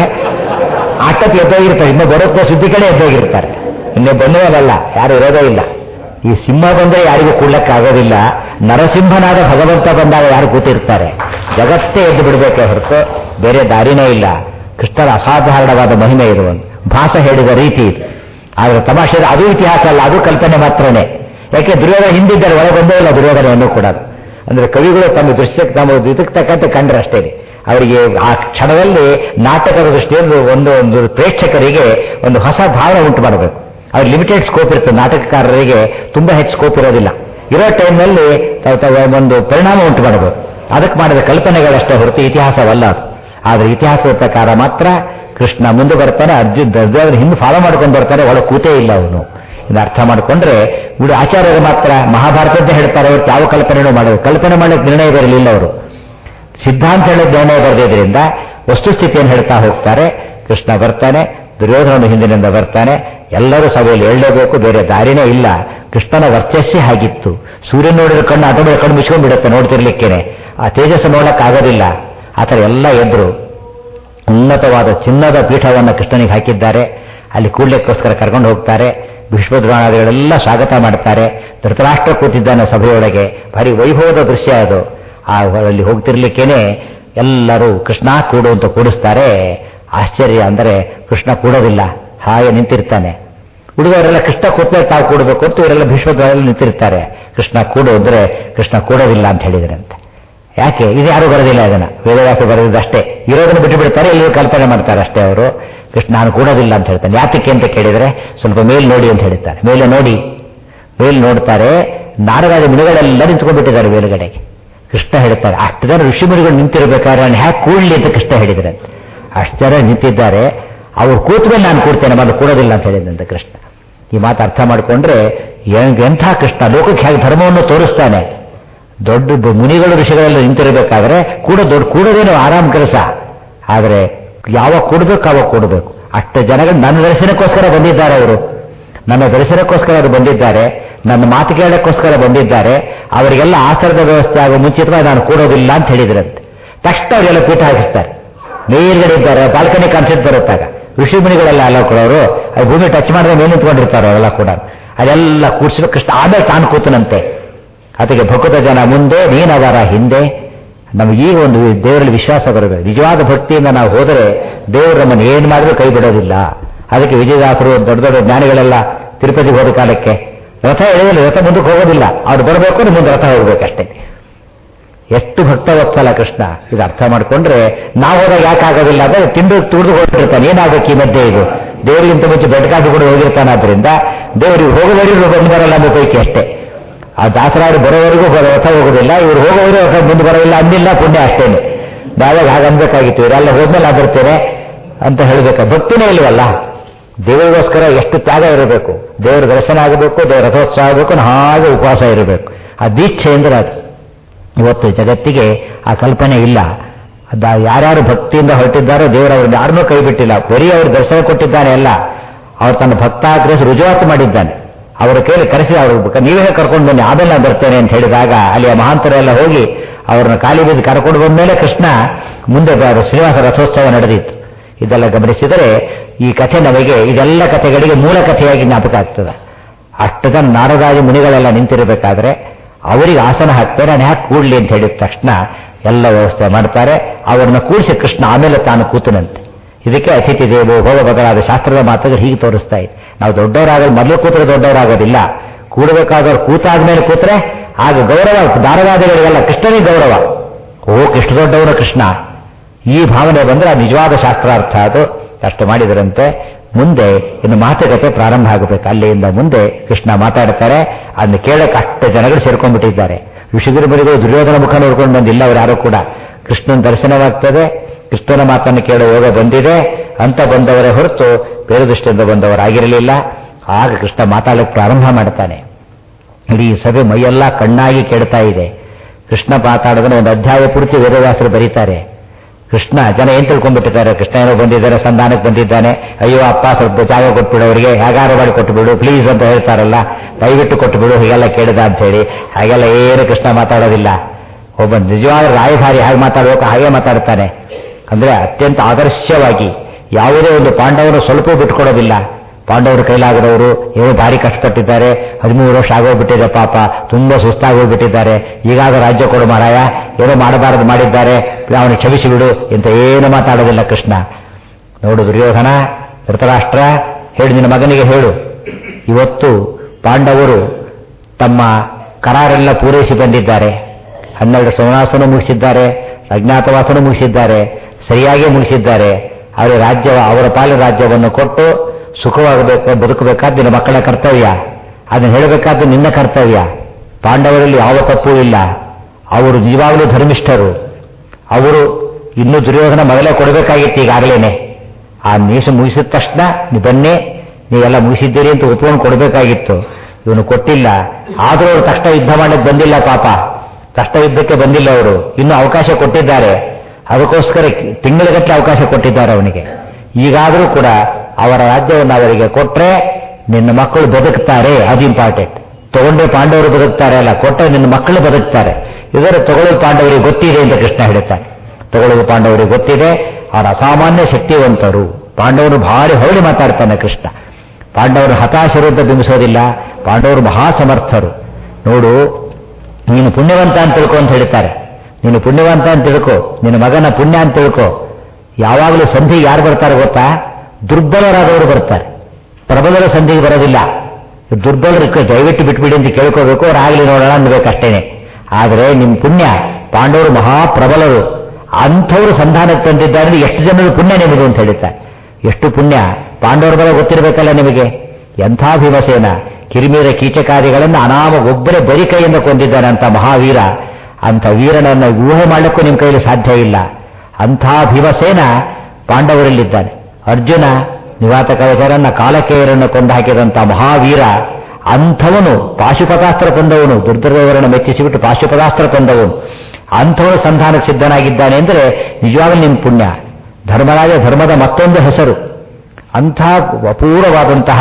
ಆಟಕ್ಕೆ ಎದ್ದೋಗಿರ್ತಾರೆ ಇನ್ನು ಬರೋಕ್ಕೆ ಸುದ್ದಿ ಕಡೆ ಎದ್ದೋಗಿರ್ತಾರೆ ಇನ್ನೇ ಬಂದವನಲ್ಲ ಯಾರು ಇರೋದೇ ಇಲ್ಲ ಈ ಸಿಂಹ ಬಂದ್ರೆ ಯಾರಿಗೂ ಕೂಡ್ಲಕ್ಕೆ ಆಗೋದಿಲ್ಲ ನರಸಿಂಹನಾದ ಭಗವಂತ ಬಂದಾಗ ಯಾರು ಕೂತಿರ್ತಾರೆ ಜಗತ್ತೇ ಎದ್ದು ಬಿಡಬೇಕೇ ಹೊರತು ಬೇರೆ ದಾರಿನೇ ಇಲ್ಲ ಕೃಷ್ಣರ ಅಸಾಧಾರಣವಾದ ಮಹಿಮೆ ಇದು ಒಂದು ಭಾಸ ಹೇಳಿದ ರೀತಿ ಇದು ಆದರೆ ತಮಾಷೆ ಅದು ಇತಿಹಾಸ ಅಲ್ಲ ಅದು ಕಲ್ಪನೆ ಮಾತ್ರನೇ ಯಾಕೆ ದುರ್ಯೋಧನ ಹಿಂದಿದ್ದಾರೆ ಒಳಗೆ ಬಂದೇ ಇಲ್ಲ ದುರ್ಯೋಧನೆಯನ್ನು ಕೂಡ ಅಂದ್ರೆ ಕವಿಗಳು ತಮ್ಮ ದೃಶ್ಯಕ್ಕೆ ತಮ್ಮ ಇದಕ್ಕೆ ತಕ್ಕಂತೆ ಕಂಡ್ರೆ ಅಷ್ಟೇ ಅವರಿಗೆ ಆ ಕ್ಷಣದಲ್ಲಿ ನಾಟಕದ ದೃಷ್ಟಿಯಲ್ಲಿ ಒಂದು ಒಂದು ಪ್ರೇಕ್ಷಕರಿಗೆ ಒಂದು ಹೊಸ ಭಾವನೆ ಉಂಟು ಮಾಡಬೇಕು ಅವ್ರಿಗೆ ಲಿಮಿಟೆಡ್ ಸ್ಕೋಪ್ ಇರ್ತದೆ ನಾಟಕಕಾರರಿಗೆ ತುಂಬಾ ಹೆಚ್ಚು ಸ್ಕೋಪ್ ಇರೋದಿಲ್ಲ ಇರೋ ಟೈಮ್ನಲ್ಲಿ ಒಂದು ಪರಿಣಾಮ ಉಂಟು ಮಾಡಬೇಕು ಅದಕ್ಕೆ ಮಾಡಿದ ಕಲ್ಪನೆಗಳಷ್ಟೇ ಹೊರತು ಇತಿಹಾಸವಲ್ಲ ಅದು ಆದರೆ ಇತಿಹಾಸದ ಪ್ರಕಾರ ಮಾತ್ರ ಕೃಷ್ಣ ಮುಂದೆ ಬರ್ತಾನೆ ಅರ್ಜುನ್ ದುರ್ಯೋಧನ ಹಿಂದೆ ಫಾಲೋ ಮಾಡ್ಕೊಂಡು ಬರ್ತಾನೆ ಒಳಗೆ ಕೂತೇ ಇಲ್ಲ ಅವನು ಇದು ಅರ್ಥ ಮಾಡ್ಕೊಂಡ್ರೆ ಇವರು ಆಚಾರ್ಯರು ಮಾತ್ರ ಮಹಾಭಾರತದ್ದೇ ಹೇಳ್ತಾರೆ ಅವ್ರು ಯಾವ ಕಲ್ಪನೆನೂ ಮಾಡೋದು ಕಲ್ಪನೆ ಮಾಡಕ್ಕೆ ನಿರ್ಣಯ ಬರಲಿಲ್ಲ ಅವರು ಸಿದ್ಧಾಂತ ಹೇಳೋದು ನಿರ್ಣಯ ಬರೆದಿದ್ದರಿಂದ ವಸ್ತುಸ್ಥಿತಿಯನ್ನು ಹೇಳ್ತಾ ಹೋಗ್ತಾರೆ ಕೃಷ್ಣ ಬರ್ತಾನೆ ದುರ್ಯೋಧನನು ಹಿಂದಿನಿಂದ ಬರ್ತಾನೆ ಎಲ್ಲರೂ ಸಭೆಯಲ್ಲಿ ಹೇಳಲೇಬೇಕು ಬೇರೆ ದಾರಿನೇ ಇಲ್ಲ ಕೃಷ್ಣನ ವರ್ಚಸ್ಸೇ ಹಾಗಿತ್ತು ಸೂರ್ಯ ನೋಡಿದ ಕಣ್ಣು ಅದ ಮೇಲೆ ಕಣ್ಣು ಮುಚ್ಕೊಂಡ್ಬಿಡುತ್ತೆ ನೋಡ್ತಿರ್ಲಿಕ್ಕೇನೆ ಆ ತೇಜಸ್ಸು ನೋಡಕ್ಕಾಗೋದಿಲ್ಲ ಆ ಥರ ಎಲ್ಲ ಎದ್ರು ಉನ್ನತವಾದ ಚಿನ್ನದ ಪೀಠವನ್ನು ಕೃಷ್ಣನಿಗೆ ಹಾಕಿದ್ದಾರೆ ಅಲ್ಲಿ ಕೂಡ್ಲಿಕ್ಕೋಸ್ಕರ ಕರ್ಕೊಂಡು ಹೋಗ್ತಾರೆ ಭೀಷ್ಮದ್ರೋಣಾದಿಗಳೆಲ್ಲ ಸ್ವಾಗತ ಮಾಡ್ತಾರೆ ಧೃತರಾಷ್ಟ್ರ ಕೂತಿದ್ದಾನೆ ಸಭೆಯೊಳಗೆ ಭಾರಿ ವೈಭವದ ದೃಶ್ಯ ಅದು ಆ ಅಲ್ಲಿ ಹೋಗ್ತಿರ್ಲಿಕ್ಕೇನೆ ಎಲ್ಲರೂ ಕೃಷ್ಣ ಕೂಡು ಅಂತ ಕೂಡಿಸ್ತಾರೆ ಆಶ್ಚರ್ಯ ಅಂದರೆ ಕೃಷ್ಣ ಕೂಡೋದಿಲ್ಲ ಹಾಗೆ ನಿಂತಿರ್ತಾನೆ ಹುಡುಗರೆಲ್ಲ ಕೃಷ್ಣ ಕೂತ್ಮೇಲೆ ತಾವು ಕೂಡಬೇಕು ಅಂತ ಇವರೆಲ್ಲ ಭೀಷ್ಮದ್ರೋಣಲ್ಲಿ ನಿಂತಿರ್ತಾರೆ ಕೃಷ್ಣ ಕೂಡು ಅಂದ್ರೆ ಕೃಷ್ಣ ಕೂಡೋದಿಲ್ಲ ಅಂತ ಹೇಳಿದ್ರಂತೆ ಯಾಕೆ ಇದು ಯಾರು ಬರೋದಿಲ್ಲ ಅದನ್ನ ವೇದವ್ಯಾಸ ಬರೆದಿದ್ದಷ್ಟೇ ಇರೋದನ್ನು ಬಿಟ್ಟು ಬಿಡ್ತಾರೆ ಇಲ್ಲಿ ಕಲ್ಪನೆ ಮಾಡ್ತಾರೆ ಅಷ್ಟೇ ಅವರು ಕೃಷ್ಣ ನಾನು ಕೂಡೋದಿಲ್ಲ ಅಂತ ಹೇಳ್ತಾನೆ ಯಾತಕ್ಕೆ ಅಂತ ಕೇಳಿದ್ರೆ ಸ್ವಲ್ಪ ಮೇಲ್ ನೋಡಿ ಅಂತ ಹೇಳ್ತಾರೆ ಮೇಲೆ ನೋಡಿ ಮೇಲ್ ನೋಡ್ತಾರೆ ನಾರದಾದ ಮುನಿಗಳೆಲ್ಲ ನಿಂತ್ಕೊಂಡ್ಬಿಟ್ಟಿದ್ದಾರೆ ಮೇಲುಗಡೆಗೆ ಕೃಷ್ಣ ಹೇಳ್ತಾರೆ ಅಷ್ಟು ಜನ ಋಷಿ ಮುನಿಗಳು ನಿಂತಿರ್ಬೇಕಾದ್ರೆ ನಾನು ಹ್ಯಾಕ್ ಕೂಡ್ಲಿ ಅಂತ ಕೃಷ್ಣ ಹೇಳಿದ್ರೆ ಅಷ್ಟು ಜನ ನಿಂತಿದ್ದಾರೆ ಅವ್ರು ಕೂತ ಮೇಲೆ ನಾನು ಕೂಡ್ತೇನೆ ಮೊದಲು ಕೂಡೋದಿಲ್ಲ ಅಂತ ಹೇಳಿದಂತೆ ಕೃಷ್ಣ ಈ ಮಾತು ಅರ್ಥ ಮಾಡಿಕೊಂಡ್ರೆ ಎಂಥ ಕೃಷ್ಣ ಲೋಕಕ್ಕೆ ಹೇಗೆ ಧರ್ಮವನ್ನು ತೋರಿಸ್ತಾನೆ ದೊಡ್ಡ ಬ- ಮುನಿಗಳು ಋಷಿಗಳೆಲ್ಲ ನಿಂತಿರಬೇಕಾದ್ರೆ ಕೂಡ ದೊಡ್ಡ ಕೂಡೋದೇನು ಆರಾಮ್ ಕೆಲಸ ಆದರೆ ಯಾವಾಗ ಕೂಡಬೇಕು ಆವಾಗ ಕೂಡಬೇಕು ಅಷ್ಟು ಜನಗಳು ನನ್ನ ದರ್ಶನಕ್ಕೋಸ್ಕರ ಬಂದಿದ್ದಾರೆ ಅವರು ನನ್ನ ದರ್ಶನಕ್ಕೋಸ್ಕರ ಅವರು ಬಂದಿದ್ದಾರೆ ನನ್ನ ಮಾತು ಕೇಳಕ್ಕೋಸ್ಕರ ಬಂದಿದ್ದಾರೆ ಅವರಿಗೆಲ್ಲ ಆಸರದ ವ್ಯವಸ್ಥೆ ಆಗುವ ಮುಂಚಿತವಾಗಿ ನಾನು ಕೂಡೋದಿಲ್ಲ ಅಂತ ಹೇಳಿದ್ರಂತೆ ತಕ್ಷಣ ಅವರೆಲ್ಲ ಪೀಠ ಹಾಕಿಸ್ತಾರೆ ಮೇಲ್ಗಡೆ ಇದ್ದಾರೆ ಬಾಲ್ಕನಿ ಕಾನ್ಸೆಪ್ಟ್ ಬರುತ್ತಾಗ ಋಷಿ ಮುನಿಗಳೆಲ್ಲ ಅಲ್ಲ ಕೊಡೋರು ಅದು ಭೂಮಿ ಟಚ್ ಮಾಡಿದ್ರೆ ಮೇಲೆ ನಿಂತ್ಕೊಂಡಿರ್ತಾರೆ ಅವರೆಲ್ಲ ಕೂಡ ಅದೆಲ್ಲ ಕೂಡಿಸಿದ ಕೃಷ್ಣ ಆಮೇಲೆ ತಾನು ಕೂತನಂತೆ ಅದಕ್ಕೆ ಭಕ್ತ ಜನ ಮುಂದೆ ನೀನವರ ಹಿಂದೆ ನಮಗೆ ಈ ಒಂದು ದೇವರಲ್ಲಿ ವಿಶ್ವಾಸ ಬರಬೇಕು ನಿಜವಾದ ಭಕ್ತಿಯಿಂದ ನಾವು ಹೋದರೆ ದೇವರು ನಮ್ಮನ್ನು ಏನು ಮಾಡಿದ್ರು ಕೈ ಬಿಡೋದಿಲ್ಲ ಅದಕ್ಕೆ ವಿಜಯದಾಸರು ದೊಡ್ಡ ದೊಡ್ಡ ಜ್ಞಾನಿಗಳೆಲ್ಲ ತಿರುಪತಿಗೆ ಹೋದ ಕಾಲಕ್ಕೆ ರಥ ಎಳೆಯಲು ರಥ ಮುಂದಕ್ಕೆ ಹೋಗೋದಿಲ್ಲ ಅವ್ರು ಬರಬೇಕು ಅಂದ್ರೆ ಮುಂದೆ ರಥ ಹೋಗ್ಬೇಕಷ್ಟೇ ಎಷ್ಟು ಭಕ್ತವತ್ಸಲ ಕೃಷ್ಣ ಇದು ಅರ್ಥ ಮಾಡ್ಕೊಂಡ್ರೆ ನಾವು ಹೋದಾಗ ಯಾಕೆ ಆಗೋದಿಲ್ಲ ಅಂದ್ರೆ ತಿಂದು ತುಳಿದು ಹೊರಟಿರ್ತಾನೆ ಏನಾಗಬೇಕು ಈ ಮಧ್ಯೆ ಇದು ದೇವರಿಗಿಂತ ಮುಂಚೆ ಬೆಟ್ಕಾಸಿ ಕೂಡ ಹೋಗಿರ್ತಾನಾದ್ರಿಂದ ದೇವರಿಗೆ ಹೋಗೋವರೆಗೂ ಬಂದು ಬರಲ್ಲ ಅನ್ನೋ ಪೈಕಿ ಅಷ್ಟೇ ಆ ದಾಸರಾರು ಬರೋವರೆಗೂ ಬರೋ ರಥ ಹೋಗೋದಿಲ್ಲ ಇವ್ರು ಹೋಗೋವರೆಗೂ ರಥ ಮುಂದೆ ಬರೋದಿಲ್ಲ ಅಂದಿಲ್ಲ ಪುಣ್ಯ ಅಷ್ಟೇನೆ ನಾವಾಗ ಹಾಗೆ ಅನ್ಬೇಕಾಗಿತ್ತು ಇವರೆಲ್ಲ ಹೋದ್ಮೇಲೆ ನಾ ಬರ್ತೇನೆ ಅಂತ ಹೇಳಬೇಕು ಭಕ್ತಿನೇ ಇಲ್ವಲ್ಲ ದೇವರಿಗೋಸ್ಕರ ಎಷ್ಟು ತ್ಯಾಗ ಇರಬೇಕು ದೇವರ ದರ್ಶನ ಆಗಬೇಕು ದೇವರ ರಥೋತ್ಸವ ಆಗಬೇಕು ಹಾಗೆ ಉಪವಾಸ ಇರಬೇಕು ಆ ದೀಕ್ಷೆ ಅಂದ್ರೆ ಅದು ಇವತ್ತು ಜಗತ್ತಿಗೆ ಆ ಕಲ್ಪನೆ ಇಲ್ಲ ಅದ ಯಾರ್ಯಾರು ಭಕ್ತಿಯಿಂದ ಹೊರಟಿದ್ದಾರೋ ದೇವರು ಅವ್ರನ್ನ ಯಾರನ್ನೂ ಕೈ ಬಿಟ್ಟಿಲ್ಲ ಬರೀ ಅವ್ರು ದರ್ಶನ ಕೊಟ್ಟಿದ್ದಾನೆ ಅಲ್ಲ ಅವ್ರು ತನ್ನ ಭಕ್ತಾಗ್ರಹಿಸಿ ರುಜುವಾತು ಮಾಡಿದ್ದಾನೆ ಅವರ ಕೈಲಿ ಕರೆಸಿ ಅವರು ನೀವೇ ಕರ್ಕೊಂಡು ಬನ್ನಿ ಆಮೇಲೆ ನಾನು ಬರ್ತೇನೆ ಅಂತ ಹೇಳಿದಾಗ ಅಲ್ಲಿಯ ಮಹಾಂತರೆಲ್ಲ ಹೋಗಿ ಅವ್ರನ್ನ ಖಾಲಿ ಬಿದ್ದು ಕರ್ಕೊಂಡು ಬಂದ ಕೃಷ್ಣ ಮುಂದೆ ಬ- ಶ್ರೀನಿವಾಸ ರಥೋತ್ಸವ ನಡೆದಿತ್ತು ಇದೆಲ್ಲ ಗಮನಿಸಿದರೆ ಈ ಕಥೆ ನಮಗೆ ಇದೆಲ್ಲ ಕಥೆಗಳಿಗೆ ಮೂಲ ಕಥೆಯಾಗಿ ಜ್ಞಾಪಕ ಆಗ್ತದೆ ಅಷ್ಟು ಜನ ನಾರದಾದಿ ಮುನಿಗಳೆಲ್ಲ ನಿಂತಿರಬೇಕಾದ್ರೆ ಅವರಿಗೆ ಆಸನ ಹಾಕ್ತಾರೆ ನಾನು ಯಾಕೆ ಕೂಡ್ಲಿ ಅಂತ ಹೇಳಿದ ತಕ್ಷಣ ಎಲ್ಲ ವ್ಯವಸ್ಥೆ ಮಾಡ್ತಾರೆ ಅವರನ್ನ ಕೂಡಿಸಿ ಕೃಷ್ಣ ಆಮೇಲೆ ತಾನು ಕೂತನಂತೆ ಇದಕ್ಕೆ ಅತಿಥಿ ದೇವೋ ಭೋಗ ಬದಲಾದ ಶಾಸ್ತ್ರದ ಮಾತುಗಳು ಹೀಗೆ ತೋರಿಸ್ತಾ ಇದೆ ನಾವು ದೊಡ್ಡವರಾಗಲು ಮೊದಲು ಕೂತ್ರೆ ದೊಡ್ಡವರಾಗೋದಿಲ್ಲ ಕೂಡಬೇಕಾದವ್ರು ಕೂತಾದ್ಮೇಲೆ ಕೂತ್ರೆ ಆಗ ಗೌರವ ದಾರವಾದಿಗಳಿಗೆಲ್ಲ ಕೃಷ್ಣನಿಗೆ ಗೌರವ ಓ ಕೃಷ್ಣ ದೊಡ್ಡವರ ಕೃಷ್ಣ ಈ ಭಾವನೆ ಬಂದ್ರೆ ಅದು ನಿಜವಾದ ಶಾಸ್ತ್ರಾರ್ಥ ಅದು ಅಷ್ಟು ಮಾಡಿದರಂತೆ ಮುಂದೆ ಇನ್ನು ಮಾತುಕತೆ ಪ್ರಾರಂಭ ಆಗಬೇಕು ಅಲ್ಲಿಂದ ಮುಂದೆ ಕೃಷ್ಣ ಮಾತಾಡ್ತಾರೆ ಅದನ್ನ ಕೇಳಕ್ಕೆ ಅಷ್ಟು ಜನಗಳು ಸೇರ್ಕೊಂಡ್ಬಿಟ್ಟಿದ್ದಾರೆ ಋಷಿಗಿರಿ ಬರಿಗೂ ದುರ್ಯೋಧನ ಮುಖ ನೋಡ್ಕೊಂಡು ಬಂದಿಲ್ಲ ಅವ್ರು ಯಾರು ಕೂಡ ಕೃಷ್ಣನ ದರ್ಶನವಾಗ್ತದೆ ಕೃಷ್ಣನ ಮಾತನ್ನು ಕೇಳೋ ಯೋಗ ಬಂದಿದೆ ಅಂತ ಬಂದವರೇ ಹೊರತು ಬೇರೆ ದೃಷ್ಟಿಯಿಂದ ಬಂದವರಾಗಿರಲಿಲ್ಲ ಆಗ ಕೃಷ್ಣ ಮಾತಾಡಲಿಕ್ಕೆ ಪ್ರಾರಂಭ ಮಾಡ್ತಾನೆ ಇಡೀ ಸಭೆ ಮೈಯೆಲ್ಲ ಕಣ್ಣಾಗಿ ಕೆಡ್ತಾ ಇದೆ ಕೃಷ್ಣ ಮಾತಾಡೋದನ್ನ ಒಂದು ಅಧ್ಯಾಯ ಪೂರ್ತಿ ವೇದವ್ಯಾಸರು ಬರೀತಾರೆ ಕೃಷ್ಣ ಜನ ಏನ್ ತಿಳ್ಕೊಂಡ್ಬಿಟ್ಟಿದ್ದಾರೆ ಕೃಷ್ಣ ಏನೋ ಬಂದಿದ್ದಾರೆ ಸಂಧಾನಕ್ಕೆ ಬಂದಿದ್ದಾನೆ ಅಯ್ಯೋ ಅಪ್ಪ ಸ್ವಲ್ಪ ಜಾಗ ಕೊಟ್ಬಿಡು ಅವರಿಗೆ ಹೇಗಾರು ಮಾಡಿ ಕೊಟ್ಟುಬಿಡು ಪ್ಲೀಸ್ ಅಂತ ಹೇಳ್ತಾರಲ್ಲ ದಯವಿಟ್ಟು ಕೊಟ್ಟುಬಿಡು ಹೀಗೆಲ್ಲ ಕೇಳಿದ ಅಂತ ಹೇಳಿ ಹಾಗೆಲ್ಲ ಏನು ಕೃಷ್ಣ ಮಾತಾಡೋದಿಲ್ಲ ಒಬ್ಬ ನಿಜವಾದ ರಾಯಭಾರಿ ಹಾಗೆ ಮಾತಾಡಬೇಕು ಹಾಗೆ ಮಾತಾಡ್ತಾನೆ ಅಂದ್ರೆ ಅತ್ಯಂತ ಆದರ್ಶವಾಗಿ ಯಾವುದೇ ಒಂದು ಪಾಂಡವರು ಸ್ವಲ್ಪ ಬಿಟ್ಕೊಡೋದಿಲ್ಲ ಪಾಂಡವರು ಕೈಲಾಗದವರು ಏನೋ ಭಾರಿ ಕಷ್ಟಪಟ್ಟಿದ್ದಾರೆ ಹದಿಮೂರು ವರ್ಷ ಆಗೋಗ್ಬಿಟ್ಟಿದೆ ಪಾಪ ತುಂಬಾ ಸುಸ್ತಾಗೋಗ್ಬಿಟ್ಟಿದ್ದಾರೆ ಈಗಾಗ ರಾಜ್ಯ ಕೊಡು ಮಾರಾಯ ಏನೋ ಮಾಡಬಾರದು ಮಾಡಿದ್ದಾರೆ ಅವನು ಕ್ಷಮಿಸಿ ಬಿಡು ಅಂತ ಏನು ಮಾತಾಡೋದಿಲ್ಲ ಕೃಷ್ಣ ನೋಡು ದುರ್ಯೋಧನ ಧೃತರಾಷ್ಟ್ರ ಹೇಳು ನಿನ್ನ ಮಗನಿಗೆ ಹೇಳು ಇವತ್ತು ಪಾಂಡವರು ತಮ್ಮ ಕರಾರೆಲ್ಲ ಪೂರೈಸಿ ಬಂದಿದ್ದಾರೆ ಹನ್ನೆರಡು ಸೋನಾಸನ ಮುಗಿಸಿದ್ದಾರೆ ಅಜ್ಞಾತವಾಸನ ಮುಗಿಸಿದ್ದಾರೆ ಸರಿಯಾಗಿ ಮುಗಿಸಿದ್ದಾರೆ ಅವರ ರಾಜ್ಯ ಅವರ ಪಾಲಿನ ರಾಜ್ಯವನ್ನು ಕೊಟ್ಟು ಸುಖವಾಗಬೇಕು ಬದುಕಬೇಕಾದ ನಿನ್ನ ಮಕ್ಕಳ ಕರ್ತವ್ಯ ಅದನ್ನು ಹೇಳಬೇಕಾದ ನಿನ್ನ ಕರ್ತವ್ಯ ಪಾಂಡವರಲ್ಲಿ ಯಾವ ತಪ್ಪೂ ಇಲ್ಲ ಅವರು ನಿಜವಾಗಲೂ ಧರ್ಮಿಷ್ಠರು ಅವರು ಇನ್ನೂ ದುರ್ಯೋಧನ ಮೊದಲೇ ಕೊಡಬೇಕಾಗಿತ್ತು ಈಗಾಗಲೇನೆ ಆ ನೀಸು ಮುಗಿಸಿದ ತಕ್ಷಣ ನೀವು ಬನ್ನಿ ನೀವೆಲ್ಲ ಮುಗಿಸಿದ್ದೀರಿ ಅಂತ ಒಪ್ಕೊಂಡು ಕೊಡಬೇಕಾಗಿತ್ತು ಇವನು ಕೊಟ್ಟಿಲ್ಲ ಆದರೂ ಅವರು ತಕ್ಷಣ ಯುದ್ಧ ಮಾಡಕ್ಕೆ ಬಂದಿಲ್ಲ ಪಾಪ ತಕ್ಷಣ ಯುದ್ಧಕ್ಕೆ ಬಂದಿಲ್ಲ ಅವರು ಇನ್ನೂ ಅವಕಾಶ ಕೊಟ್ಟಿದ್ದಾರೆ ಅದಕ್ಕೋಸ್ಕರ ತಿಂಗಳಗಟ್ಟಲೆ ಅವಕಾಶ ಕೊಟ್ಟಿದ್ದಾರೆ ಅವನಿಗೆ ಈಗಾದರೂ ಕೂಡ ಅವರ ರಾಜ್ಯವನ್ನು ಅವರಿಗೆ ಕೊಟ್ಟರೆ ನಿನ್ನ ಮಕ್ಕಳು ಬದುಕ್ತಾರೆ ಅದು ಇಂಪಾರ್ಟೆಂಟ್ ತಗೊಂಡ್ರೆ ಪಾಂಡವರು ಬದುಕ್ತಾರೆ ಅಲ್ಲ ಕೊಟ್ಟರೆ ನಿನ್ನ ಮಕ್ಕಳು ಬದುಕ್ತಾರೆ ಇದರ ತಗೊಳ್ಳೋ ಪಾಂಡವರಿಗೆ ಗೊತ್ತಿದೆ ಅಂತ ಕೃಷ್ಣ ಹೇಳ್ತಾನೆ ತಗೊಳ್ಳುವ ಪಾಂಡವರಿಗೆ ಗೊತ್ತಿದೆ ಅವರ ಅಸಾಮಾನ್ಯ ಶಕ್ತಿವಂತರು ಪಾಂಡವರು ಭಾರಿ ಹೊರಳಿ ಮಾತಾಡ್ತಾನೆ ಕೃಷ್ಣ ಪಾಂಡವರು ಹತಾಶರು ಅಂತ ಬಿಂಬಿಸೋದಿಲ್ಲ ಪಾಂಡವರು ಮಹಾಸಮರ್ಥರು ನೋಡು ನೀನು ಪುಣ್ಯವಂತ ಅಂತ ತಿಳ್ಕೊ ಅಂತ ಹೇಳ್ತಾರೆ ನೀನು ಪುಣ್ಯವಂತ ಅಂತ ತಿಳ್ಕೊ ನಿನ್ನ ಮಗನ ಪುಣ್ಯ ಅಂತ ತಿಳ್ಕೊ ಯಾವಾಗಲೂ ಸಂಧಿಗೆ ಯಾರು ಬರ್ತಾರೆ ಗೊತ್ತಾ ದುರ್ಬಲರಾದವರು ಬರ್ತಾರೆ ಪ್ರಬಲರ ಸಂಧಿಗೆ ಬರೋದಿಲ್ಲ ದುರ್ಬಲರಿಗೆ ದಯವಿಟ್ಟು ಬಿಟ್ಬಿಡಿ ಅಂತ ಕೇಳ್ಕೋಬೇಕು ಅವ್ರು ಆಗ್ಲಿ ನೋಡೋಣ ಅನ್ಬೇಕಷ್ಟೇನೆ ಆದರೆ ನಿಮ್ಮ ಪುಣ್ಯ ಪಾಂಡವರು ಮಹಾಪ್ರಬಲರು ಅಂಥವರು ಸಂಧಾನಕ್ಕೆ ತಂದಿದ್ದಾರೆ ಎಷ್ಟು ಜನರು ಪುಣ್ಯ ನಿಮಗೆ ಅಂತ ಹೇಳ್ತಾರೆ ಎಷ್ಟು ಪುಣ್ಯ ಪಾಂಡವರ ಬರ ಗೊತ್ತಿರಬೇಕಲ್ಲ ನಿಮಗೆ ಎಂಥ ಭೀಮಸೇನ ಕಿರಿಮೀರ ಕೀಚಕಾದಿಗಳನ್ನು ಅನಾಮ ಒಬ್ಬರೇ ಬರಿ ಕೈಯಿಂದ ಕೊಂದಿದ್ದಾನೆ ಅಂತ ಮಹಾವೀರ ಅಂಥ ವೀರನನ್ನು ಊಹೆ ಮಾಡಲಿಕ್ಕೂ ನಿಮ್ಮ ಕೈಯಲ್ಲಿ ಸಾಧ್ಯ ಇಲ್ಲ ಅಂಥ ಭೀಮಸೇನ ಪಾಂಡವರಲ್ಲಿದ್ದಾನೆ ಅರ್ಜುನ ನಿವಾತ ಕವಚರನ್ನ ಕಾಲಕೇಯರನ್ನು ಕೊಂದು ಹಾಕಿದಂಥ ಮಹಾವೀರ ಅಂಥವನು ಪಾಶುಪತಾಸ್ತ್ರ ತಂದವನು ದುರ್ದರ್ವರನ್ನು ಮೆಚ್ಚಿಸಿಬಿಟ್ಟು ಪಾಶುಪತಾಸ್ತ್ರ ತಂದವನು ಅಂಥವನು ಸಂಧಾನಕ್ಕೆ ಸಿದ್ಧನಾಗಿದ್ದಾನೆ ಅಂದರೆ ನಿಜವಾಗಲೂ ನಿಮ್ಮ ಪುಣ್ಯ ಧರ್ಮರಾಜ ಧರ್ಮದ ಮತ್ತೊಂದು ಹೆಸರು ಅಂಥ ಅಪೂರ್ವವಾದಂತಹ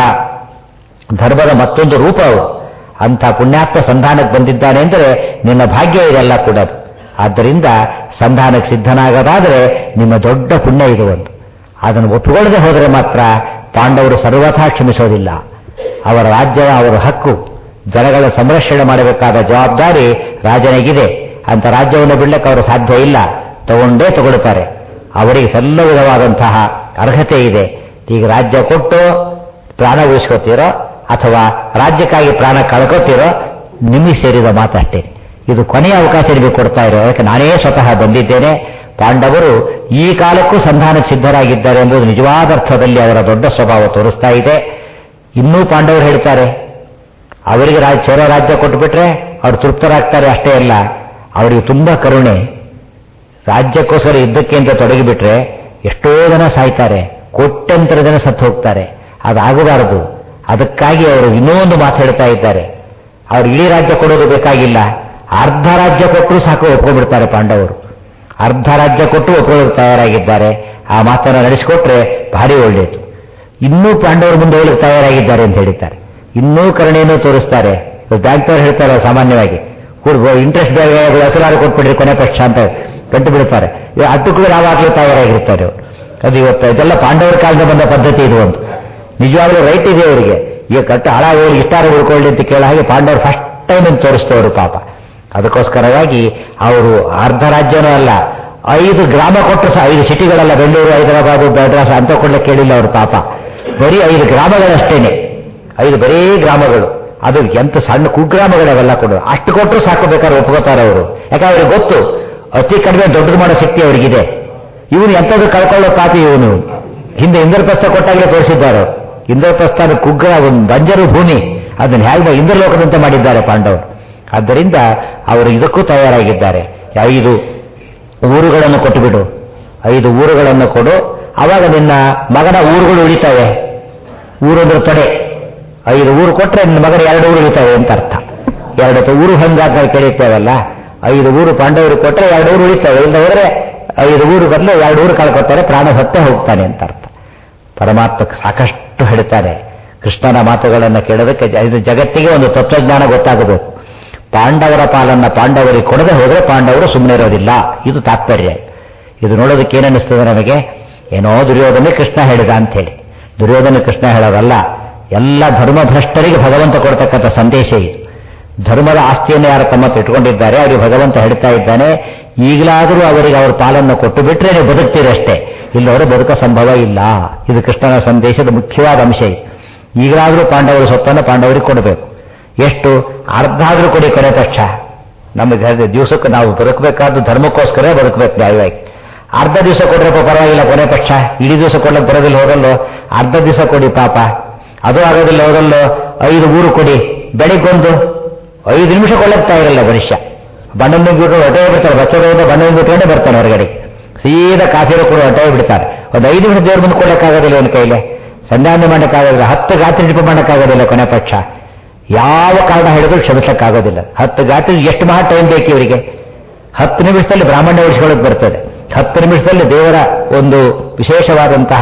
ಧರ್ಮದ ಮತ್ತೊಂದು ರೂಪ ಅವರು ಅಂಥ ಪುಣ್ಯಾತ್ಮ ಸಂಧಾನಕ್ಕೆ ಬಂದಿದ್ದಾನೆ ಅಂದರೆ ನಿನ್ನ ಭಾಗ್ಯ ಇದೆಲ್ಲ ಕೂಡ ಆದ್ದರಿಂದ ಸಂಧಾನಕ್ಕೆ ಸಿದ್ಧನಾಗದಾದರೆ ನಿಮ್ಮ ದೊಡ್ಡ ಪುಣ್ಯ ಇದು ಒಂದು ಅದನ್ನು ಒಪ್ಪಿಕೊಳ್ಳದೆ ಹೋದರೆ ಮಾತ್ರ ಪಾಂಡವರು ಸರ್ವಥಾ ಕ್ಷಮಿಸೋದಿಲ್ಲ ಅವರ ರಾಜ್ಯದ ಅವರ ಹಕ್ಕು ಜನಗಳ ಸಂರಕ್ಷಣೆ ಮಾಡಬೇಕಾದ ಜವಾಬ್ದಾರಿ ರಾಜನಿಗಿದೆ ಅಂತ ರಾಜ್ಯವನ್ನು ಬಿಡಲಿಕ್ಕೆ ಅವರು ಸಾಧ್ಯ ಇಲ್ಲ ತಗೊಂಡೇ ತಗೊಳ್ತಾರೆ ಅವರಿಗೆ ಎಲ್ಲ ವಿಧವಾದಂತಹ ಅರ್ಹತೆ ಇದೆ ಈಗ ರಾಜ್ಯ ಕೊಟ್ಟು ಪ್ರಾಣ ಉಳಿಸ್ಕೋತೀರೋ ಅಥವಾ ರಾಜ್ಯಕ್ಕಾಗಿ ಪ್ರಾಣ ಕಳ್ಕೋತೀರೋ ನಿಮಗೆ ಸೇರಿದ ಮಾತಷ್ಟೇ ಇದು ಕೊನೆಯ ಅವಕಾಶ ನಿಮಗೆ ಕೊಡ್ತಾ ಇರೋ ಅದಕ್ಕೆ ನಾನೇ ಸ್ವತಃ ಬಂದಿದ್ದೇನೆ ಪಾಂಡವರು ಈ ಕಾಲಕ್ಕೂ ಸಂಧಾನಕ್ಕೆ ಸಿದ್ಧರಾಗಿದ್ದಾರೆ ಎಂಬುದು ನಿಜವಾದ ಅರ್ಥದಲ್ಲಿ ಅವರ ದೊಡ್ಡ ಸ್ವಭಾವ ತೋರಿಸ್ತಾ ಇದೆ ಇನ್ನೂ ಪಾಂಡವರು ಹೇಳ್ತಾರೆ ಅವರಿಗೆ ರಾಜ್ಯ ಸೇರೋ ರಾಜ್ಯ ಕೊಟ್ಟುಬಿಟ್ರೆ ಅವ್ರು ತೃಪ್ತರಾಗ್ತಾರೆ ಅಷ್ಟೇ ಅಲ್ಲ ಅವರಿಗೆ ತುಂಬಾ ಕರುಣೆ ರಾಜ್ಯಕ್ಕೋಸ್ಕರ ಯುದ್ಧಕ್ಕೆ ಅಂತ ತೊಡಗಿಬಿಟ್ರೆ ಎಷ್ಟೋ ಜನ ಸಾಯ್ತಾರೆ ಕೋಟ್ಯಂತರ ಜನ ಸತ್ತು ಹೋಗ್ತಾರೆ ಅದಾಗಬಾರದು ಅದಕ್ಕಾಗಿ ಅವರು ಇನ್ನೂ ಒಂದು ಮಾತು ಹೇಳ್ತಾ ಇದ್ದಾರೆ ಅವ್ರು ಇಡೀ ರಾಜ್ಯ ಕೊಡೋದು ಬೇಕಾಗಿಲ್ಲ ಅರ್ಧ ರಾಜ್ಯ ಕೊಟ್ಟರು ಸಾಕು ಒಪ್ಕೊಂಡ್ಬಿಡ್ತಾರೆ ಪಾಂಡವರು ಅರ್ಧ ರಾಜ್ಯ ಕೊಟ್ಟು ಒಪ್ಕೊಳ್ಳೋಕೆ ತಯಾರಾಗಿದ್ದಾರೆ ಆ ಮಾತನ್ನು ನಡೆಸಿಕೊಟ್ರೆ ಭಾರಿ ಒಳ್ಳೆಯದು ಇನ್ನೂ ಪಾಂಡವರು ಮುಂದೆ ಹೋಗ್ಲಿಕ್ಕೆ ತಯಾರಾಗಿದ್ದಾರೆ ಅಂತ ಹೇಳಿದ್ದಾರೆ ಇನ್ನೂ ಕರುಣೆಯನ್ನು ತೋರಿಸ್ತಾರೆ ಬ್ಯಾಂಕ್ನವ್ರು ಹೇಳ್ತಾರೆ ಸಾಮಾನ್ಯವಾಗಿ ಇಂಟ್ರೆಸ್ಟ್ ಹೆಸರಾರು ಕೊಟ್ಬಿಡ್ರಿ ಕೊನೆ ಪಕ್ಷ ಅಂತ ಕಟ್ಟು ಬಿಡ್ತಾರೆ ಅದಕ್ಕೂ ಯಾವಾಗಲೂ ತಯಾರಾಗಿರ್ತಾರೆ ಅವರು ಅದು ಇವತ್ತು ಇದೆಲ್ಲ ಪಾಂಡವರ ಕಾಲದ ಬಂದ ಪದ್ಧತಿ ಇದು ಒಂದು ನಿಜವಾಗ್ಲೂ ರೈಟ್ ಇದೆ ಅವರಿಗೆ ಈಗ ಕಟ್ಟು ಹಾಳಾಗಿ ಹೋಗಿ ಇಷ್ಟಾರು ಉಳ್ಕೊಳ್ಳಿ ಅಂತ ಕೇಳ ಹಾಗೆ ಪಾಂಡವರು ಫಸ್ಟ್ ಟೈಮ್ ಅಂತ ತೋರಿಸ್ತವರು ಪಾಪ ಅದಕ್ಕೋಸ್ಕರವಾಗಿ ಅವರು ಅರ್ಧ ರಾಜ್ಯನೂ ಅಲ್ಲ ಐದು ಗ್ರಾಮ ಕೊಟ್ಟರು ಸಹ ಐದು ಸಿಟಿಗಳಲ್ಲ ಬೆಂಗಳೂರು ಹೈದರಾಬಾದು ಮದ್ರಾಸ್ ಅಂತ ಕೊಡ್ಲಿಕ್ಕೆ ಕೇಳಿಲ್ಲ ಅವರು ಪಾಪ ಬರೀ ಐದು ಗ್ರಾಮಗಳಷ್ಟೇನೆ ಐದು ಬರೀ ಗ್ರಾಮಗಳು ಅದು ಎಂತ ಸಣ್ಣ ಕುಗ್ರಾಮಗಳವೆಲ್ಲ ಕೊಡು ಅಷ್ಟು ಕೊಟ್ಟರು ಸಾಕು ಬೇಕಾದ್ರೆ ಒಪ್ಕೋತಾರೆ ಅವರು ಯಾಕಂದ್ರೆ ಅವ್ರಿಗೆ ಗೊತ್ತು ಅತಿ ಕಡಿಮೆ ದೊಡ್ಡದು ಮಾಡೋ ಶಕ್ತಿ ಅವರಿಗಿದೆ ಇವನು ಎಂಥದ್ದು ಕಳ್ಕೊಳ್ಳೋ ಪಾಪಿ ಇವನು ಹಿಂದೆ ಇಂದ್ರಪ್ರಸ್ಥ ಕೊಟ್ಟಾಗಲೇ ತೋರಿಸಿದ್ದಾರೆ ಅವರು. ಇಂದ್ರಪ್ರಸ್ಥನ ಕುಗ್ರ ಒಂದು ಬಂಜರು ಭೂಮಿ ಅದನ್ನು ಹೇಗೆ ಇಂದ್ರಲೋಕದಂತೆ ಮಾಡಿದ್ದಾರೆ ಪಾಂಡವರು ಆದ್ದರಿಂದ ಅವರು ಇದಕ್ಕೂ ತಯಾರಾಗಿದ್ದಾರೆ ಐದು ಊರುಗಳನ್ನು ಕೊಟ್ಟುಬಿಡು ಐದು ಊರುಗಳನ್ನು ಕೊಡು ಅವಾಗ ನಿನ್ನ ಮಗನ ಊರುಗಳು ಉಳಿತವೆ ಊರು ಅಂದ್ರೆ ತೊಡೆ ಐದು ಊರು ಕೊಟ್ಟರೆ ನಿನ್ನ ಮಗನ ಎರಡು ಊರು ಉಳಿತವೆ ಅಂತ ಅರ್ಥ ಎರಡು ತ- ಊರು ಹಂಗಾತ ಕೇಳಿರ್ತೇವಲ್ಲ ಐದು ಊರು ಪಾಂಡವರು ಕೊಟ್ಟರೆ ಎರಡು ಊರು ಉಳಿತವೆ ಇಲ್ಲ ಹೋದ್ರೆ ಐದು ಊರು ಬದಲು ಎರಡು ಊರು ಕಳ್ಕೊತಾರೆ ಪ್ರಾಣ ಸತ್ತೇ ಹೋಗ್ತಾನೆ ಅಂತ ಅರ್ಥ ಪರಮಾತ್ಮ ಸಾಕಷ್ಟು ಹೇಳ್ತಾರೆ ಕೃಷ್ಣನ ಮಾತುಗಳನ್ನು ಕೇಳೋದಕ್ಕೆ ಜ- ಇದು ಜಗತ್ತಿಗೆ ಒಂದು ತತ್ವಜ್ಞಾನ ಗೊತ್ತಾಗಬೇಕು ಪಾಂಡವರ ಪಾಲನ್ನ ಪಾಂಡವರಿಗೆ ಕೊಡದೆ ಹೋದರೆ ಪಾಂಡವರು ಸುಮ್ಮನೆ ಇರೋದಿಲ್ಲ ಇದು ತಾತ್ಪರ್ಯ ಇದು ನೋಡೋದಕ್ಕೆ ಏನನ್ನಿಸ್ತದೆ ನಮಗೆ ಏನೋ ದುರ್ಯೋಧನೆ ಕೃಷ್ಣ ಹೇಳಿದ ಅಂತ ಹೇಳಿ ದುರ್ಯೋಧನ ಕೃಷ್ಣ ಹೇಳೋದಲ್ಲ ಎಲ್ಲ ಧರ್ಮಭ್ರಷ್ಟರಿಗೆ ಭಗವಂತ ಕೊಡ್ತಕ್ಕಂಥ ಸಂದೇಶ ಇದು ಧರ್ಮದ ಆಸ್ತಿಯನ್ನು ಯಾರು ತಮ್ಮ ಹತ್ರ ಇಟ್ಕೊಂಡಿದ್ದಾರೆ ಅವರಿಗೆ ಭಗವಂತ ಹೇಳ್ತಾ ಇದ್ದಾನೆ ಈಗಲಾದರೂ ಅವರಿಗೆ ಅವ್ರ ಪಾಲನ್ನು ಕೊಟ್ಟು ಬಿಟ್ರೆ ನೀವು ಬದುಕ್ತೀರಿ ಅಷ್ಟೇ ಇಲ್ಲವರು ಬದುಕೋ ಸಂಭವ ಇಲ್ಲ ಇದು ಕೃಷ್ಣನ ಸಂದೇಶದ ಮುಖ್ಯವಾದ ಅಂಶ ಇದು ಈಗಲಾದರೂ ಪಾಂಡವರು ಸೊತ್ತನ್ನು ಪಾಂಡವರಿಗೆ ಕೊಡಬೇಕು ಎಷ್ಟು ಅರ್ಧ ಆದರೂ ಕೊಡಿ ಕೊನೆ ಪಕ್ಷ ನಮಗೆ ಅದೇ ದಿವಸಕ್ಕೆ ನಾವು ಬದುಕಬೇಕಾದ್ದು ಧರ್ಮಕ್ಕೋಸ್ಕರ ಬದುಕಬೇಕು ನ್ಯಾಯವಾಗಿ ಅರ್ಧ ದಿವಸ ಕೊಡ್ರಪ್ಪ ಪರವಾಗಿಲ್ಲ ಕೊನೆ ಪಕ್ಷ ಇಡೀ ದಿವಸ ಕೊಡ್ಲಕ್ಕೆ ಬರೋದಿಲ್ಲ ಹೋದಲ್ಲೋ ಅರ್ಧ ದಿವಸ ಕೊಡಿ ಪಾಪ ಅದು ಆಗೋದಿಲ್ಲ ಹೋದಲ್ಲೋ ಐದು ಊರು ಕೊಡಿ ಬೆಳಿಗ್ಗೊಂದು ಐದು ನಿಮಿಷ ಕೊಳ್ಳಕ್ತಾ ಇರಲ್ಲ ಮನುಷ್ಯ ಬಣ್ಣನ್ನು ಬಿಟ್ಟು ಹೊಟ್ಟೆ ಬಿಡ್ತಾರೆ ಬಚ್ಚರೋದ ಬಣ್ಣವನ್ನು ಬಿಟ್ಕೊಂಡೇ ಬರ್ತಾನೆ ಹೊರಗಡೆ ಸೀದಾ ಕಾಫಿರೋ ಕೂಡ ಹೊಟ್ಟೆ ಬಿಡ್ತಾರೆ ಒಂದು ಐದು ನಿಮಿಷ ದೇವ್ರ ಮುಂದೆ ಕೊಡಕ್ಕಾಗೋದಿಲ್ಲ ಇವನ ಕೈಲಿ ಸಂಧಾನ ಮಾಡೋಕ್ಕಾಗೋದಿಲ್ಲ ಹತ್ತು ಗಾತ್ರಿ ಜಪ ಮಾಡೋಕ್ಕಾಗೋದಿಲ್ಲ ಕೊನೆ ಪಕ್ಷ ಯಾವ ಕಾರಣ ಹೇಳಿದ್ರು ಕ್ಷಮಿಸಕ್ಕಾಗೋದಿಲ್ಲ ಹತ್ತು ಗಾತ್ರಿ ಎಷ್ಟು ಮಹಾ ಟೈಮ್ ಬೇಕು ಇವರಿಗೆ ಹತ್ತು ನಿಮಿಷದಲ್ಲಿ ಬ್ರಾಹ್ಮಣ್ಯ ಉಳಿಸ್ಕೊಳ್ಳೋಕೆ ಬರ್ತದೆ ಹತ್ತು ನಿಮಿಷದಲ್ಲಿ ದೇವರ ಒಂದು ವಿಶೇಷವಾದಂತಹ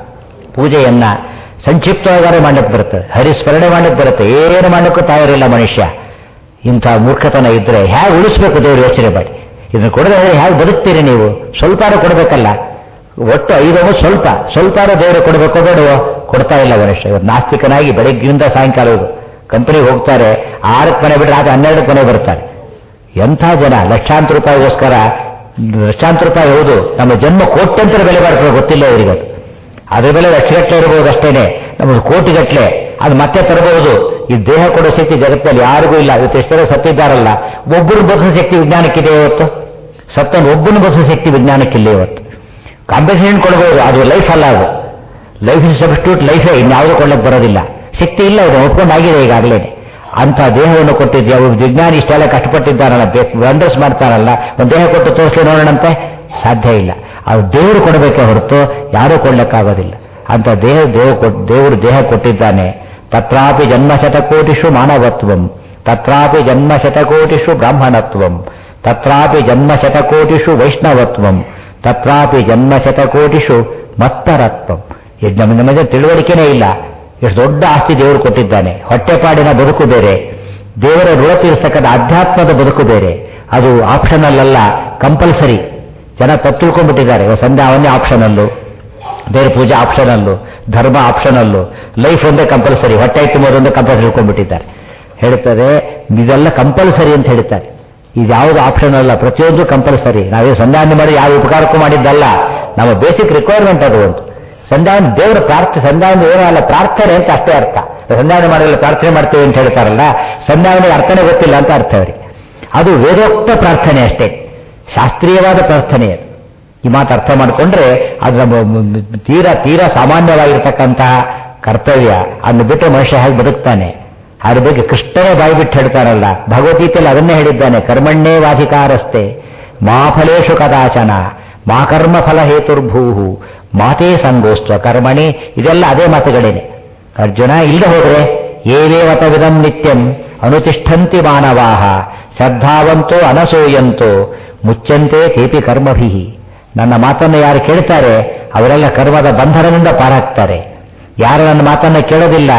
ಪೂಜೆಯನ್ನ ಸಂಕ್ಷಿಪ್ತವಾಗಿ ಮಾಡಕ್ಕೆ ಬರ್ತದೆ ಹರಿಸ್ಮರಣೆ ಮಾಡಕ್ಕೆ ಬರುತ್ತೆ ಏನು ಮಾಡಕ್ಕೂ ತಯಾರಿಲ್ಲ ಮನುಷ್ಯ ಇಂಥ ಮೂರ್ಖತನ ಇದ್ರೆ ಹೇಗೆ ಉಳಿಸ್ಬೇಕು ದೇವರು ಯೋಚನೆ ಮಾಡಿ ಇದನ್ನು ಕೊಡದೆ ಹೋದ್ರೆ ಹೇಗೆ ಬದುಕ್ತೀರಿ ನೀವು ಸ್ವಲ್ಪಾರು ಕೊಡಬೇಕಲ್ಲ ಒಟ್ಟು ಐದವು ಸ್ವಲ್ಪ ಸ್ವಲ್ಪಾರು ದೇವರು ಕೊಡಬೇಕು ಬೇಡವೋ ಕೊಡ್ತಾ ಇಲ್ಲ ಮನುಷ್ಯ ಇವತ್ತು ನಾಸ್ತಿಕನಾಗಿ ಬೆಳಗ್ಗಿಂದ ಸಾಯಂಕಾಲವರೆಗೂ ಕಂಪನಿಗೆ ಹೋಗ್ತಾರೆ ಆರಕ್ಕೆ ಮನೆ ಬಿಟ್ಟರೆ ಆದ್ರೆ ಹನ್ನೆರಡಕ್ಕೆ ಮನೆ ಬರ್ತಾರೆ ಎಂಥ ಜನ ಲಕ್ಷಾಂತರ ರೂಪಾಯಿಗೋಸ್ಕರ ಲಕ್ಷಾಂತರ ರೂಪಾಯಿ ಹೌದು ನಮ್ಮ ಜನ್ಮ ಕೋಟ್ಯಂತರ ಬೆಲೆ ಮಾಡ್ತಾರೆ ಗೊತ್ತಿಲ್ಲ ಇವರಿಗೆ ಅದು. ಅದ್ರ ಬೆಲೆ ಲಕ್ಷಗಟ್ಟಲೆ ಇರಬಹುದು ಅಷ್ಟೇನೆ ನಮ್ಮದು ಕೋಟಿಗಟ್ಟಲೆ ಅದು ಮತ್ತೆ ತರಬಹುದು ಈ ದೇಹ ಕೊಡೋ ಶಕ್ತಿ ಜಗತ್ತಲ್ಲಿ ಯಾರಿಗೂ ಇಲ್ಲ ಇವತ್ತು ಎಷ್ಟು ಜನ ಸತ್ತಿದ್ದಾರಲ್ಲ ಒಬ್ಬರು ಬದುಕೋ ಶಕ್ತಿ ವಿಜ್ಞಾನಕ್ಕಿದೆ ಇವತ್ತು ಸತ್ತನ್ನು ಒಬ್ಬನ ಬದುಕೋ ಶಕ್ತಿ ವಿಜ್ಞಾನಕ್ಕಿಲ್ಲ ಇವತ್ತು ಕಾಂಪನ್ಸೇಷನ್ ಕೊಡಬಹುದು ಅದು ಲೈಫ್ ಅಲ್ಲ ಅದು ಲೈಫ್ ಇಸ್ ಸಬ್ಸ್ಟ್ಯೂಟ್ ಲೈಫೇ ಇನ್ಯಾವುದೂ ಕೊಳ್ಳಕ್ಕೆ ಬರೋದಿಲ್ಲ ಶಕ್ತಿ ಇಲ್ಲ ಇದು ಒಪ್ಕೊಂಡಾಗಿದೆ ಈಗಾಗಲೇ ಅಂಥ ದೇಹವನ್ನು ಕೊಟ್ಟಿದ್ದೆ ಅವರು ವಿಜ್ಞಾನಿ ಇಷ್ಟೆಲ್ಲ ಕಷ್ಟಪಟ್ಟಿದ್ದಾರಲ್ಲ ವಂಡರ್ಸ್ ಮಾಡ್ತಾರಲ್ಲ ಒಂದು ದೇಹ ಕೊಟ್ಟು ತೋರಿಸಿ ನೋಡೋಣಂತೆ ಸಾಧ್ಯ ಇಲ್ಲ ಅದು ದೇವರು ಕೊಡಬೇಕೇ ಹೊರತು ಯಾರೂ ಕೊಡ್ಲಿಕ್ಕಾಗೋದಿಲ್ಲ ಅಂತ ದೇಹ ದೇವ ಕೊಟ್- ದೇವರು ದೇಹ ಕೊಟ್ಟಿದ್ದಾನೆ ತತ್ರಾಪಿ ಜನ್ಮ ಶತಕೋಟಿಷು ಮಾನವತ್ವಂ ತತ್ರಾಪಿ ಜನ್ಮ ಶತಕೋಟಿಷು ಬ್ರಾಹ್ಮಣತ್ವಂ ತತ್ರಾಪಿ ಜನ್ಮ ಶತಕೋಟಿಷು ವೈಷ್ಣವತ್ವಂ ತತ್ರಾಪಿ ಜನ್ಮ ಶತಕೋಟಿಷು ಮತ್ತರತ್ವಂ ಇದು ನಮ್ಮ ನಮಗೆ ತಿಳುವಳಿಕೆನೇ ಇಲ್ಲ ಎಷ್ಟು ದೊಡ್ಡ ಆಸ್ತಿ ದೇವರು ಕೊಟ್ಟಿದ್ದಾನೆ ಹೊಟ್ಟೆಪಾಡಿನ ಬದುಕು ಬೇರೆ ದೇವರ ಋಣ ತೀರಿಸ್ತಕ್ಕಂಥ ಅಧ್ಯಾತ್ಮದ ಬದುಕು ಬೇರೆ ಅದು ಆಪ್ಷನಲ್ ಅಲ್ಲ ಕಂಪಲ್ಸರಿ ಜನ ತಪ್ಪು ತಿಳ್ಕೊಂಡ್ಬಿಟ್ಟಿದ್ದಾರೆ ಇವಾಗ ಸಂಧ್ಯಾ ಅವನ್ನೇ ಆಪ್ಷನಲ್ಲು ದೇವ್ರ ಪೂಜೆ ಆಪ್ಷನಲ್ಲು ಧರ್ಮ ಆಪ್ಷನಲ್ಲು ಲೈಫ್ ಒಂದೇ ಕಂಪಲ್ಸರಿ ಹೊಟ್ಟೆ ತುಂಬೋದೊಂದೇ ಕಂಪಲ್ಸರಿ ತಿಳ್ಕೊಂಡ್ಬಿಟ್ಟಿದ್ದಾರೆ ಹೇಳ್ತಾರೆ ಇದೆಲ್ಲ ಕಂಪಲ್ಸರಿ ಅಂತ ಹೇಳ್ತಾರೆ ಇದು ಯಾವುದು ಆಪ್ಷನ್ ಅಲ್ಲ ಪ್ರತಿಯೊಂದು ಕಂಪಲ್ಸರಿ ನಾವೇ ಸಂಧಾನ ಮಾಡಿ ಯಾವ ಉಪಕಾರಕ್ಕೂ ಮಾಡಿದ್ದಲ್ಲ ನಮ್ಮ ಬೇಸಿಕ್ ರಿಕ್ವೈರ್ಮೆಂಟ್ ಅದು ಒಂದು ಸಂಧಾನ ದೇವರ ಪ್ರಾರ್ಥನೆ ಸಂಧಾನ ಏನಲ್ಲ ಪ್ರಾರ್ಥನೆ ಅಂತ ಅಷ್ಟೇ ಅರ್ಥ ಸಂಧಾನ ಮಾಡಲು ಪ್ರಾರ್ಥನೆ ಮಾಡ್ತೇವೆ ಅಂತ ಹೇಳ್ತಾರಲ್ಲ ಸಂಧಾನಕ್ಕೆ ಅರ್ಥನೇ ಗೊತ್ತಿಲ್ಲ ಅಂತ ಅರ್ಥ ಅವ್ರಿಗೆ ಅದು ವೇದೋಕ್ತ ಪ್ರಾರ್ಥನೆ ಅಷ್ಟೇ ಶಾಸ್ತ್ರೀಯವಾದ ಪ್ರಾರ್ಥನೆ ಅದು ಈ ಮಾತು ಅರ್ಥ ಮಾಡಿಕೊಂಡ್ರೆ ಅದು ನಮ್ಮ ಮ- ಮ- ತೀರಾ ತೀರಾ ಸಾಮಾನ್ಯವಾಗಿರ್ತಕ್ಕಂತಹ ಕರ್ತವ್ಯ ಅದನ್ನು ಬಿಟ್ಟು ಮನುಷ್ಯ ಹೇಗೆ ಬದುಕ್ತಾನೆ ಅದ್ರ ಬಗ್ಗೆ ಕೃಷ್ಣನೇ ಬಾಯಿ ಬಿಟ್ಟು ಹೇಳ್ತಾರಲ್ಲ ಭಗವದ್ಗೀತೆಯಲ್ಲಿ ಅದನ್ನೇ ಹೇಳಿದ್ದಾನೆ ಕರ್ಮಣ್ಣೇ ವಾಧಿಕಾರಸ್ತೆ ಮಾ ಫಲೇಶು ಕದಾಚನ ಮಾ ಕರ್ಮ ಫಲ ಹೇತುರ್ಭೂಹು ಮಾತೇ ಸಂಗೋಸ್ತ್ವ ಕರ್ಮಣಿ ಇದೆಲ್ಲ ಅದೇ ಮಾತುಗಳೇನೆ ಅರ್ಜುನ ಇಲ್ಲದೆ ಹೋದ್ರೆ ಏವೇವತ ವಿಧಂ ನಿತ್ಯಂ ಅನುತಿಷ್ಠಂತಿ ಮಾನವಾಹ ಶ್ರದ್ಧಾವಂತೋ ಅನಸೂಯಂತೋ ಮುಚ್ಚಂತೆ ತೇಪಿ ಕರ್ಮಭಿ ನನ್ನ ಮಾತನ್ನು ಯಾರು ಕೇಳ್ತಾರೆ ಅವರೆಲ್ಲ ಕರ್ಮದ ಬಂಧನದಿಂದ ಪಾರಾಗ್ತಾರೆ ಯಾರು ನನ್ನ ಮಾತನ್ನು ಕೇಳೋದಿಲ್ಲ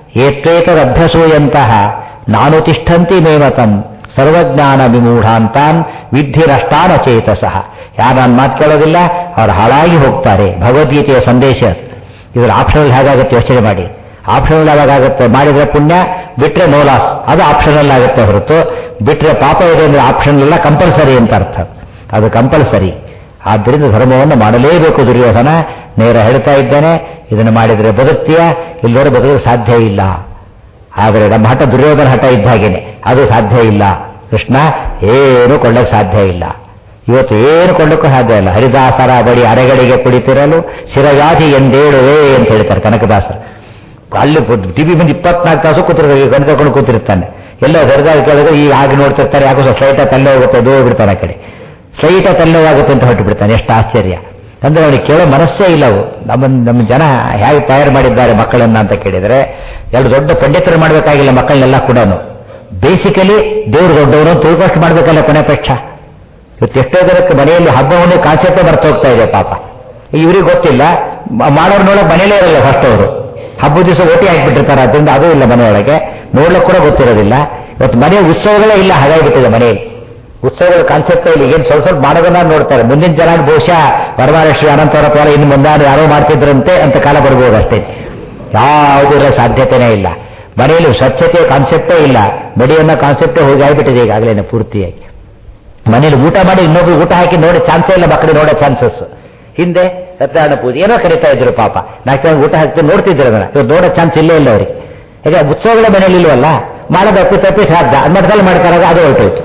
ಏತೇತದಭ್ಯಸೂಯಂತಹ ನಾನು ತಿಷ್ಠಂತಿ ಮೇವತಂ ಸರ್ವಜ್ಞಾನ ವಿಮೂಢಾಂತಾನ್ ವಿದ್ಧಿರಷ್ಟಾನ ಚೇತಸಃ ಯಾರು ನನ್ನ ಮಾತು ಕೇಳೋದಿಲ್ಲ ಅವ್ರು ಹಾಳಾಗಿ ಹೋಗ್ತಾರೆ ಭಗವದ್ಗೀತೆಯ ಸಂದೇಶ ಇದ್ರ ಆಪ್ಷನಲ್ ಹೇಗಾಗುತ್ತೆ ಯೋಚನೆ ಮಾಡಿ ಆಪ್ಷನಲ್ ಯಾವಾಗುತ್ತೆ ಮಾಡಿದ್ರೆ ಪುಣ್ಯ ಬಿಟ್ರೆ ನೋ ಲಾಸ್ ಅದು ಆಪ್ಷನಲ್ ಆಗುತ್ತೆ ಹೊರತು ಬಿಟ್ರೆ ಪಾಪ ಇದೆ ಅಂದ್ರೆ ಆಪ್ಷನಲ್ ಅಲ್ಲ ಕಂಪಲ್ಸರಿ ಅಂತ ಅರ್ಥ ಅದು ಕಂಪಲ್ಸರಿ ಆದ್ದರಿಂದ ಧರ್ಮವನ್ನು ಮಾಡಲೇಬೇಕು ದುರ್ಯೋಧನ ನೇರ ಹೇಳ್ತಾ ಇದ್ದಾನೆ ಇದನ್ನು ಮಾಡಿದರೆ ಬದುಕ್ತೀಯ ಇಲ್ಲದವರು ಬದುಕಲು ಸಾಧ್ಯ ಇಲ್ಲ ಆದರೆ ನಮ್ಮ ಹಠ ದುರ್ಯೋಧನ ಹಠ ಇದ್ದ ಹಾಗೇನೆ ಅದು ಸಾಧ್ಯ ಇಲ್ಲ ಕೃಷ್ಣ ಏನು ಕೊಳ್ಳಕ್ಕೆ ಸಾಧ್ಯ ಇಲ್ಲ ಇವತ್ತು ಏನು ಕೊಳ್ಳಕ್ಕೂ ಸಾಧ್ಯ ಇಲ್ಲ ಹರಿದಾಸರ ಬಡಿ ಅರೆಗಳಿಗೆ ಕುಡಿತಿರಲು ಶಿರವ್ಯಾಧಿ ಎಂದೇಳುವೆ ಅಂತ ಹೇಳ್ತಾರೆ ಕನಕದಾಸರು ಅಲ್ಲಿ ಟಿವಿ ಬಂದು ಇಪ್ಪತ್ನಾಲ್ಕು ತಾಸು ಕೂತಿರ್ತಾರೆ ಗಂಟು ತಗೊಂಡು ಕೂತಿರ್ತಾನೆ ಎಲ್ಲ ಹೊರಗಾಗಿ ಕೇಳಿದ್ರೆ ಈ ಹಾಗೆ ನೋಡ್ತಿರ್ತಾರೆ ಯಾಕೋ ಸ್ವಲ್ಪ ಸ್ಲೈಟ ತಲೆ ಹೋಗುತ್ತೆ ದೂರ ಬಿಡ್ತಾನೆ ಆ ಕಡೆ ಸ್ಲೈಟ ತಲ್ಲವಾಗುತ್ತೆ ಅಂತ ಹೊರಟು ಬಿಡ್ತಾನೆ ಎಷ್ಟು ಆಶ್ಚರ್ಯ ಅಂದ್ರೆ ಅವನಿಗೆ ಕೇಳೋ ಮನಸ್ಸೇ ಇಲ್ಲ ಅವು ನಮ್ಮ ನಮ್ಮ ಜನ ಹೇಗೆ ತಯಾರು ಮಾಡಿದ್ದಾರೆ ಮಕ್ಕಳನ್ನ ಅಂತ ಕೇಳಿದರೆ ಎರಡು ದೊಡ್ಡ ಪಂಡಿತರು ಮಾಡಬೇಕಾಗಿಲ್ಲ ಮಕ್ಕಳನ್ನೆಲ್ಲ ಕೂಡ ಬೇಸಿಕಲಿ ದೇವ್ರು ದೊಡ್ಡವರು ತಿಳ್ಕೊಷ್ಟು ಮಾಡಬೇಕಲ್ಲ ಕೊನೆ ಪಕ್ಷ ಇವತ್ತು ಎಷ್ಟೋ ಜನಕ್ಕೆ ಮನೆಯಲ್ಲಿ ಹಬ್ಬವನ್ನು ಕಾನ್ಸೆಪ್ಟೇ ಹೋಗ್ತಾ ಇದೆ ಪಾಪ ಇವ್ರಿಗೆ ಗೊತ್ತಿಲ್ಲ ಮ- ಮಾಡೋರು ನೋಡಕ್ ಮನೇಲೇ ಇರಲ್ಲ ಫಸ್ಟ್ ಅವರು ಹಬ್ಬದ ದಿವಸ ಓಟಿ ಹಾಕ್ಬಿಟ್ಟಿರ್ತಾರೆ ಅದರಿಂದ ಅದು ಇಲ್ಲ ಮನೆಯೊಳಗೆ ನೋಡ್ಲಿಕ್ಕೆ ಕೂಡ ಗೊತ್ತಿರೋದಿಲ್ಲ ಇವತ್ತು ಮನೆ ಉತ್ಸವಗಳೇ ಇಲ್ಲ ಹಾಗಾಗಿಬಿಟ್ಟಿದೆ ಮನೆಯಲ್ಲಿ ಉತ್ಸವಗಳ ಕಾನ್ಸೆಪ್ಟ್ ಇಲ್ಲಿ ಏನು ಸ್ವಲ್ಪ ಸ್ವಲ್ಪ ಮಾಡೋದನ್ನ ನೋಡ್ತಾರೆ ಮುಂದಿನ ಜನ ಬಹುಶಃ ವರಮಹಾಲಕ್ಷ್ಮಿ ಅನಂತವರ ಪರ ಇನ್ನು ಮುಂದಾರು ಯಾರೋ ಮಾಡ್ತಿದ್ರಂತೆ ಅಂತ ಕಾಲ ಬರ್ಬೋದು ಅಷ್ಟೇ ಯಾವುದರ ಸಾಧ್ಯತೆನೇ ಇಲ್ಲ ಮನೆಯಲ್ಲಿ ಸ್ವಚ್ಛತೆಯ ಕಾನ್ಸೆಪ್ಟೇ ಇಲ್ಲ ಮಡಿಯನ್ನ ಕಾನ್ಸೆಪ್ಟೇ ಹೋಗಿ ಆಗ್ಬಿಟ್ಟಿದೆ ಈಗಾಗಲೇ ಪೂರ್ತಿಯಾಗಿ ಮನೇಲಿ ಊಟ ಮಾಡಿ ಇನ್ನೊಬ್ರು ಊಟ ಹಾಕಿ ನೋಡಿ ಚಾನ್ಸೇ ಇಲ್ಲ ಮಕ್ಕಳು ನೋಡೋ ಚಾನ್ಸಸ್ ಹಿಂದೆ ಸತ್ಯನಾರಾಯಣ ಪೂಜೆ ಏನೋ ಕರಿತಾ ಇದ್ರು ಪಾಪ ನಾಲ್ಕು ಜನ ಊಟ ಹಾಕಿ ನೋಡ್ತಿದ್ರು ಅದನ್ನ ಇವತ್ತು ನೋಡೋ ಚಾನ್ಸ್ ಇಲ್ಲೇ ಇಲ್ಲ ಅವರಿಗೆ ಈಗ ಉತ್ಸವಗಳೇ ಮನೇಲಿ ಇಲ್ವಲ್ಲ ಮಾಡೋದು ಅಪ್ಪಿ ತಪ್ಪಿ ಸಾಧ್ಯ ಮಠದಲ್ಲಿ ಮಾಡ್ತಾರಾಗ ಅದು ಹೊರಟೋಯ್ತು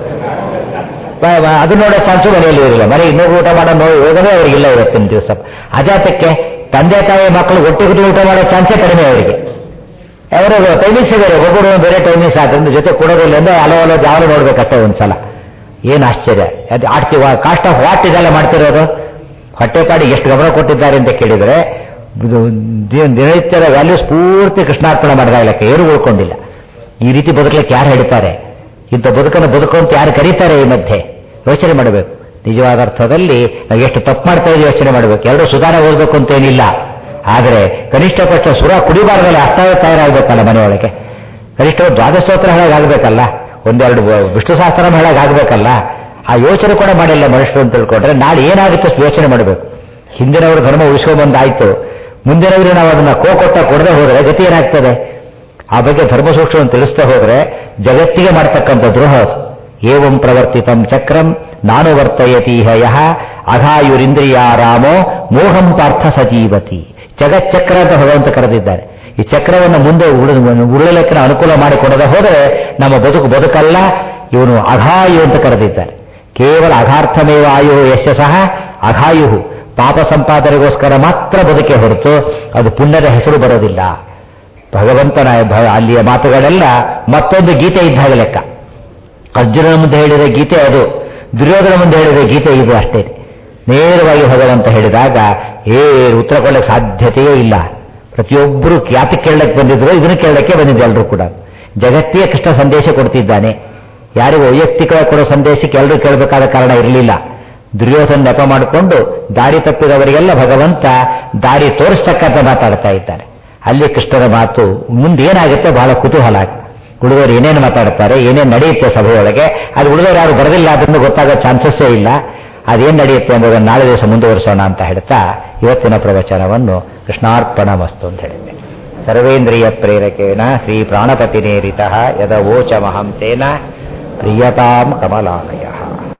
ಬ- ಬ- ಅದು ನೋಡೋ ಚಾನ್ಸು ಮನೆಯಲ್ಲಿ ಇರಲಿಲ್ಲ ಮನೆ ಇನ್ನೊಬ್ರು ಊಟ ಮಾಡೋ ನೋಡಿ ಹೋಗೋದೇ ಅವರಿಗಿಲ್ಲ ಇವತ್ತಿನ ದಿವಸ ಅಜಾತಕ್ಕೆ ತಂದೆ ತಾಯಿ ಮಕ್ಕಳು ಒಟ್ಟಿಗೆ ಊಟ ಮಾಡೋ ಚಾನ್ಸೇ ಕಡಿಮೆ ಅವರಿಗೆ ಅವರು ಟೈಮಿಂಗ್ಸ್ ಇದ್ದಾರೆ ಒಬ್ಬರು ಬೇರೆ ಟೈಮಿಂಗ್ಸ್ ಆದ್ರಿಂದ ಜೊತೆ ಕೊಡೋದಿಲ್ಲ ಅಂದ್ರೆ ಹಲೋ ಹಲೋ ಯಾರು ನೋಡ್ಬೇಕಷ್ಟೇ ಒಂದ್ಸಲ ಏನು ಆಶ್ಚರ್ಯ ಅದು ಆಡ್ತೀವ ಕಾಸ್ಟ್ ಆಫ್ ವಾಟ್ ಇದೆಲ್ಲ ಮಾಡ್ತಿರೋದು ಹೊಟ್ಟೆಪಾಡಿ ಎಷ್ಟು ಗಮನ ಕೊಟ್ಟಿದ್ದಾರೆ ಅಂತ ಕೇಳಿದರೆ ಇದು ದಿ- ದಿನನಿತ್ಯದ ವ್ಯಾಲ್ಯೂಸ್ ಪೂರ್ತಿ ಕೃಷ್ಣಾರ್ಪಣೆ ಮಾಡಿದ ಲೆಕ್ಕ ಏನು ಉಳ್ಕೊಂಡಿಲ್ಲ ಈ ರೀತಿ ಬದುಕಲಿಕ್ಕೆ ಯಾರು ಹೇಳ್ತಾರೆ ಇಂಥ ಬದುಕನ್ನು ಬದುಕು ಅಂತ ಯಾರು ಕರೀತಾರೆ ಈ ಮಧ್ಯೆ ಯೋಚನೆ ಮಾಡಬೇಕು ನಿಜವಾದ ಅರ್ಥದಲ್ಲಿ ನಾವು ಎಷ್ಟು ತಪ್ಪು ಮಾಡ್ತಾ ಇದ್ದೀವಿ ಯೋಚನೆ ಮಾಡಬೇಕು ಎರಡು ಸುಧಾರಣೆ ಓದಬೇಕು ಅಂತೇನಿಲ್ಲ ಆದರೆ ಕನಿಷ್ಠ ಪಕ್ಷ ಸುರ ಕುಡಿಬಾರ್ದಲ್ಲ ಅಷ್ಟಾವೇ ತಯಾರಾಗಬೇಕಲ್ಲ ಮನೆಯೊಳಗೆ ಕನಿಷ್ಠ ದ್ವಾದಶೋತ್ತರ ಹೇಳಾಗಬೇಕಲ್ಲ ಒಂದೆರಡು ವಿಷ್ಣು ಸಹಸ್ರ ಹೇಳಾಗಬೇಕಲ್ಲ ಆ ಯೋಚನೆ ಕೂಡ ಮಾಡಿಲ್ಲ ಮನುಷ್ಯರು ಅಂತ ತಿಳ್ಕೊಂಡ್ರೆ ನಾಳೆ ಏನಾಗುತ್ತೆ ಅಷ್ಟು ಯೋಚನೆ ಮಾಡಬೇಕು ಹಿಂದಿನವರು ಧರ್ಮ ಉಳಿಸ್ಕೊಂಡ್ಬಂದಾಯ್ತು ಮುಂದಿನವರು ನಾವು ಅದನ್ನ ಕೋ ಕೊಟ್ಟ ಕೊಡದೆ ಹೋದರೆ ಗತಿ ಏನಾಗ್ತದೆ ಆ ಬಗ್ಗೆ ಧರ್ಮ ಸೂಕ್ಷ್ಮವನ್ನು ತಿಳಿಸ್ತಾ ಹೋದ್ರೆ ಜಗತ್ತಿಗೆ ಮಾಡ್ತಕ್ಕಂಥ ದ್ರೋಹ ಅದು ಏವಂ ಪ್ರವರ್ತಿತಂ ಚಕ್ರಂ ನಾನು ವರ್ತಯತೀಹ ಯಹ ಅಘಾಯುರಿಂದ್ರಿಯಾರಾಮೋ ಮೋಹಂ ಪಾರ್ಥ ಸಜೀವತಿ ಜಗಚ್ಚಕ್ರ ಅಂತ ಭಗವಂತ ಕರೆದಿದ್ದಾರೆ ಈ ಚಕ್ರವನ್ನು ಮುಂದೆ ಉರುಳ- ಉರುಳಲಿಕ್ಕೆ ಅನುಕೂಲ ಮಾಡಿಕೊಡದೆ ಹೋದರೆ ನಮ್ಮ ಬದುಕು ಬದುಕಲ್ಲ ಇವನು ಅಘಾಯು ಅಂತ ಕರೆದಿದ್ದಾರೆ ಕೇವಲ ಅಘಾರ್ಥಮೇವ ಆಯು ಯಶ ಸಹ ಅಘಾಯು ಪಾಪ ಸಂಪಾದನೆಗೋಸ್ಕರ ಮಾತ್ರ ಬದುಕೆ ಹೊರತು ಅದು ಪುಣ್ಯದ ಹೆಸರು ಬರೋದಿಲ್ಲ ಭಗವಂತನ ಭ- ಅಲ್ಲಿಯ ಮಾತುಗಳೆಲ್ಲ ಮತ್ತೊಂದು ಗೀತೆ ಇದ್ದಾಗ ಲೆಕ್ಕ ಅರ್ಜುನನ ಮುಂದೆ ಹೇಳಿದ ಗೀತೆ ಅದು ದುರ್ಯೋಧನ ಮುಂದೆ ಹೇಳಿದ ಗೀತೆ ಇದು ಅಷ್ಟೇ ನೇರವಾಗಿ ಭಗವಂತ ಹೇಳಿದಾಗ ಏ ಉತ್ತರ ಕೊಡಲಿಕ್ಕೆ ಸಾಧ್ಯತೆಯೇ ಇಲ್ಲ ಪ್ರತಿಯೊಬ್ಬರು ಯಾತಿ ಕೇಳಕ್ಕೆ ಬಂದಿದ್ರು ಇದನ್ನು ಕೇಳಕ್ಕೆ ಬಂದಿದ್ದು ಎಲ್ಲರೂ ಕೂಡ ಜಗತ್ತಿಗೆ ಕೃಷ್ಣ ಸಂದೇಶ ಕೊಡ್ತಿದ್ದಾನೆ ಯಾರಿಗೂ ವೈಯಕ್ತಿಕವಾಗಿ ಕೊಡೋ ಸಂದೇಶಕ್ಕೆ ಎಲ್ಲರೂ ಕೇಳಬೇಕಾದ ಕಾರಣ ಇರಲಿಲ್ಲ ದುರ್ಯೋಧನ ನೆಪ ಮಾಡಿಕೊಂಡು ದಾರಿ ತಪ್ಪಿದವರಿಗೆಲ್ಲ ಭಗವಂತ ದಾರಿ ತೋರಿಸ್ತಕ್ಕಂಥ ಮಾತಾಡ್ತಾ ಇದ್ದಾನೆ ಅಲ್ಲಿ ಕೃಷ್ಣನ ಮಾತು ಮುಂದೆ ಏನಾಗುತ್ತೆ ಬಹಳ ಕುತೂಹಲ ಹುಡುಗರು ಏನೇನು ಮಾತಾಡ್ತಾರೆ ಏನೇನು ನಡೆಯುತ್ತೆ ಸಭೆಯೊಳಗೆ ಅದು ಹುಡುಗರು ಯಾರು ಬರದಿಲ್ಲ ಅದನ್ನು ಗೊತ್ತಾಗೋ ಚಾನ್ಸಸ್ಸೇ ಇಲ್ಲ ಅದೇನು ನಡೆಯುತ್ತೆ ಎಂಬುದನ್ನು ನಾಳೆ ದಿವಸ ಮುಂದುವರಿಸೋಣ ಅಂತ ಹೇಳ್ತಾ ಇವತ್ತಿನ ಪ್ರವಚನವನ್ನು ಕೃಷ್ಣಾರ್ಪಣ ಮಸ್ತು ಅಂತ ಹೇಳಿದ್ದೆ ಸರ್ವೇಂದ್ರಿಯ ಪ್ರೇರಕೇಣ ಶ್ರೀ ಪ್ರಾಣಪತಿನೇರಿತ ಯದ ವೋಚಮಹಂ ತೇನ ಪ್ರಿಯತಾಂ ಕಮಲಾಲಯ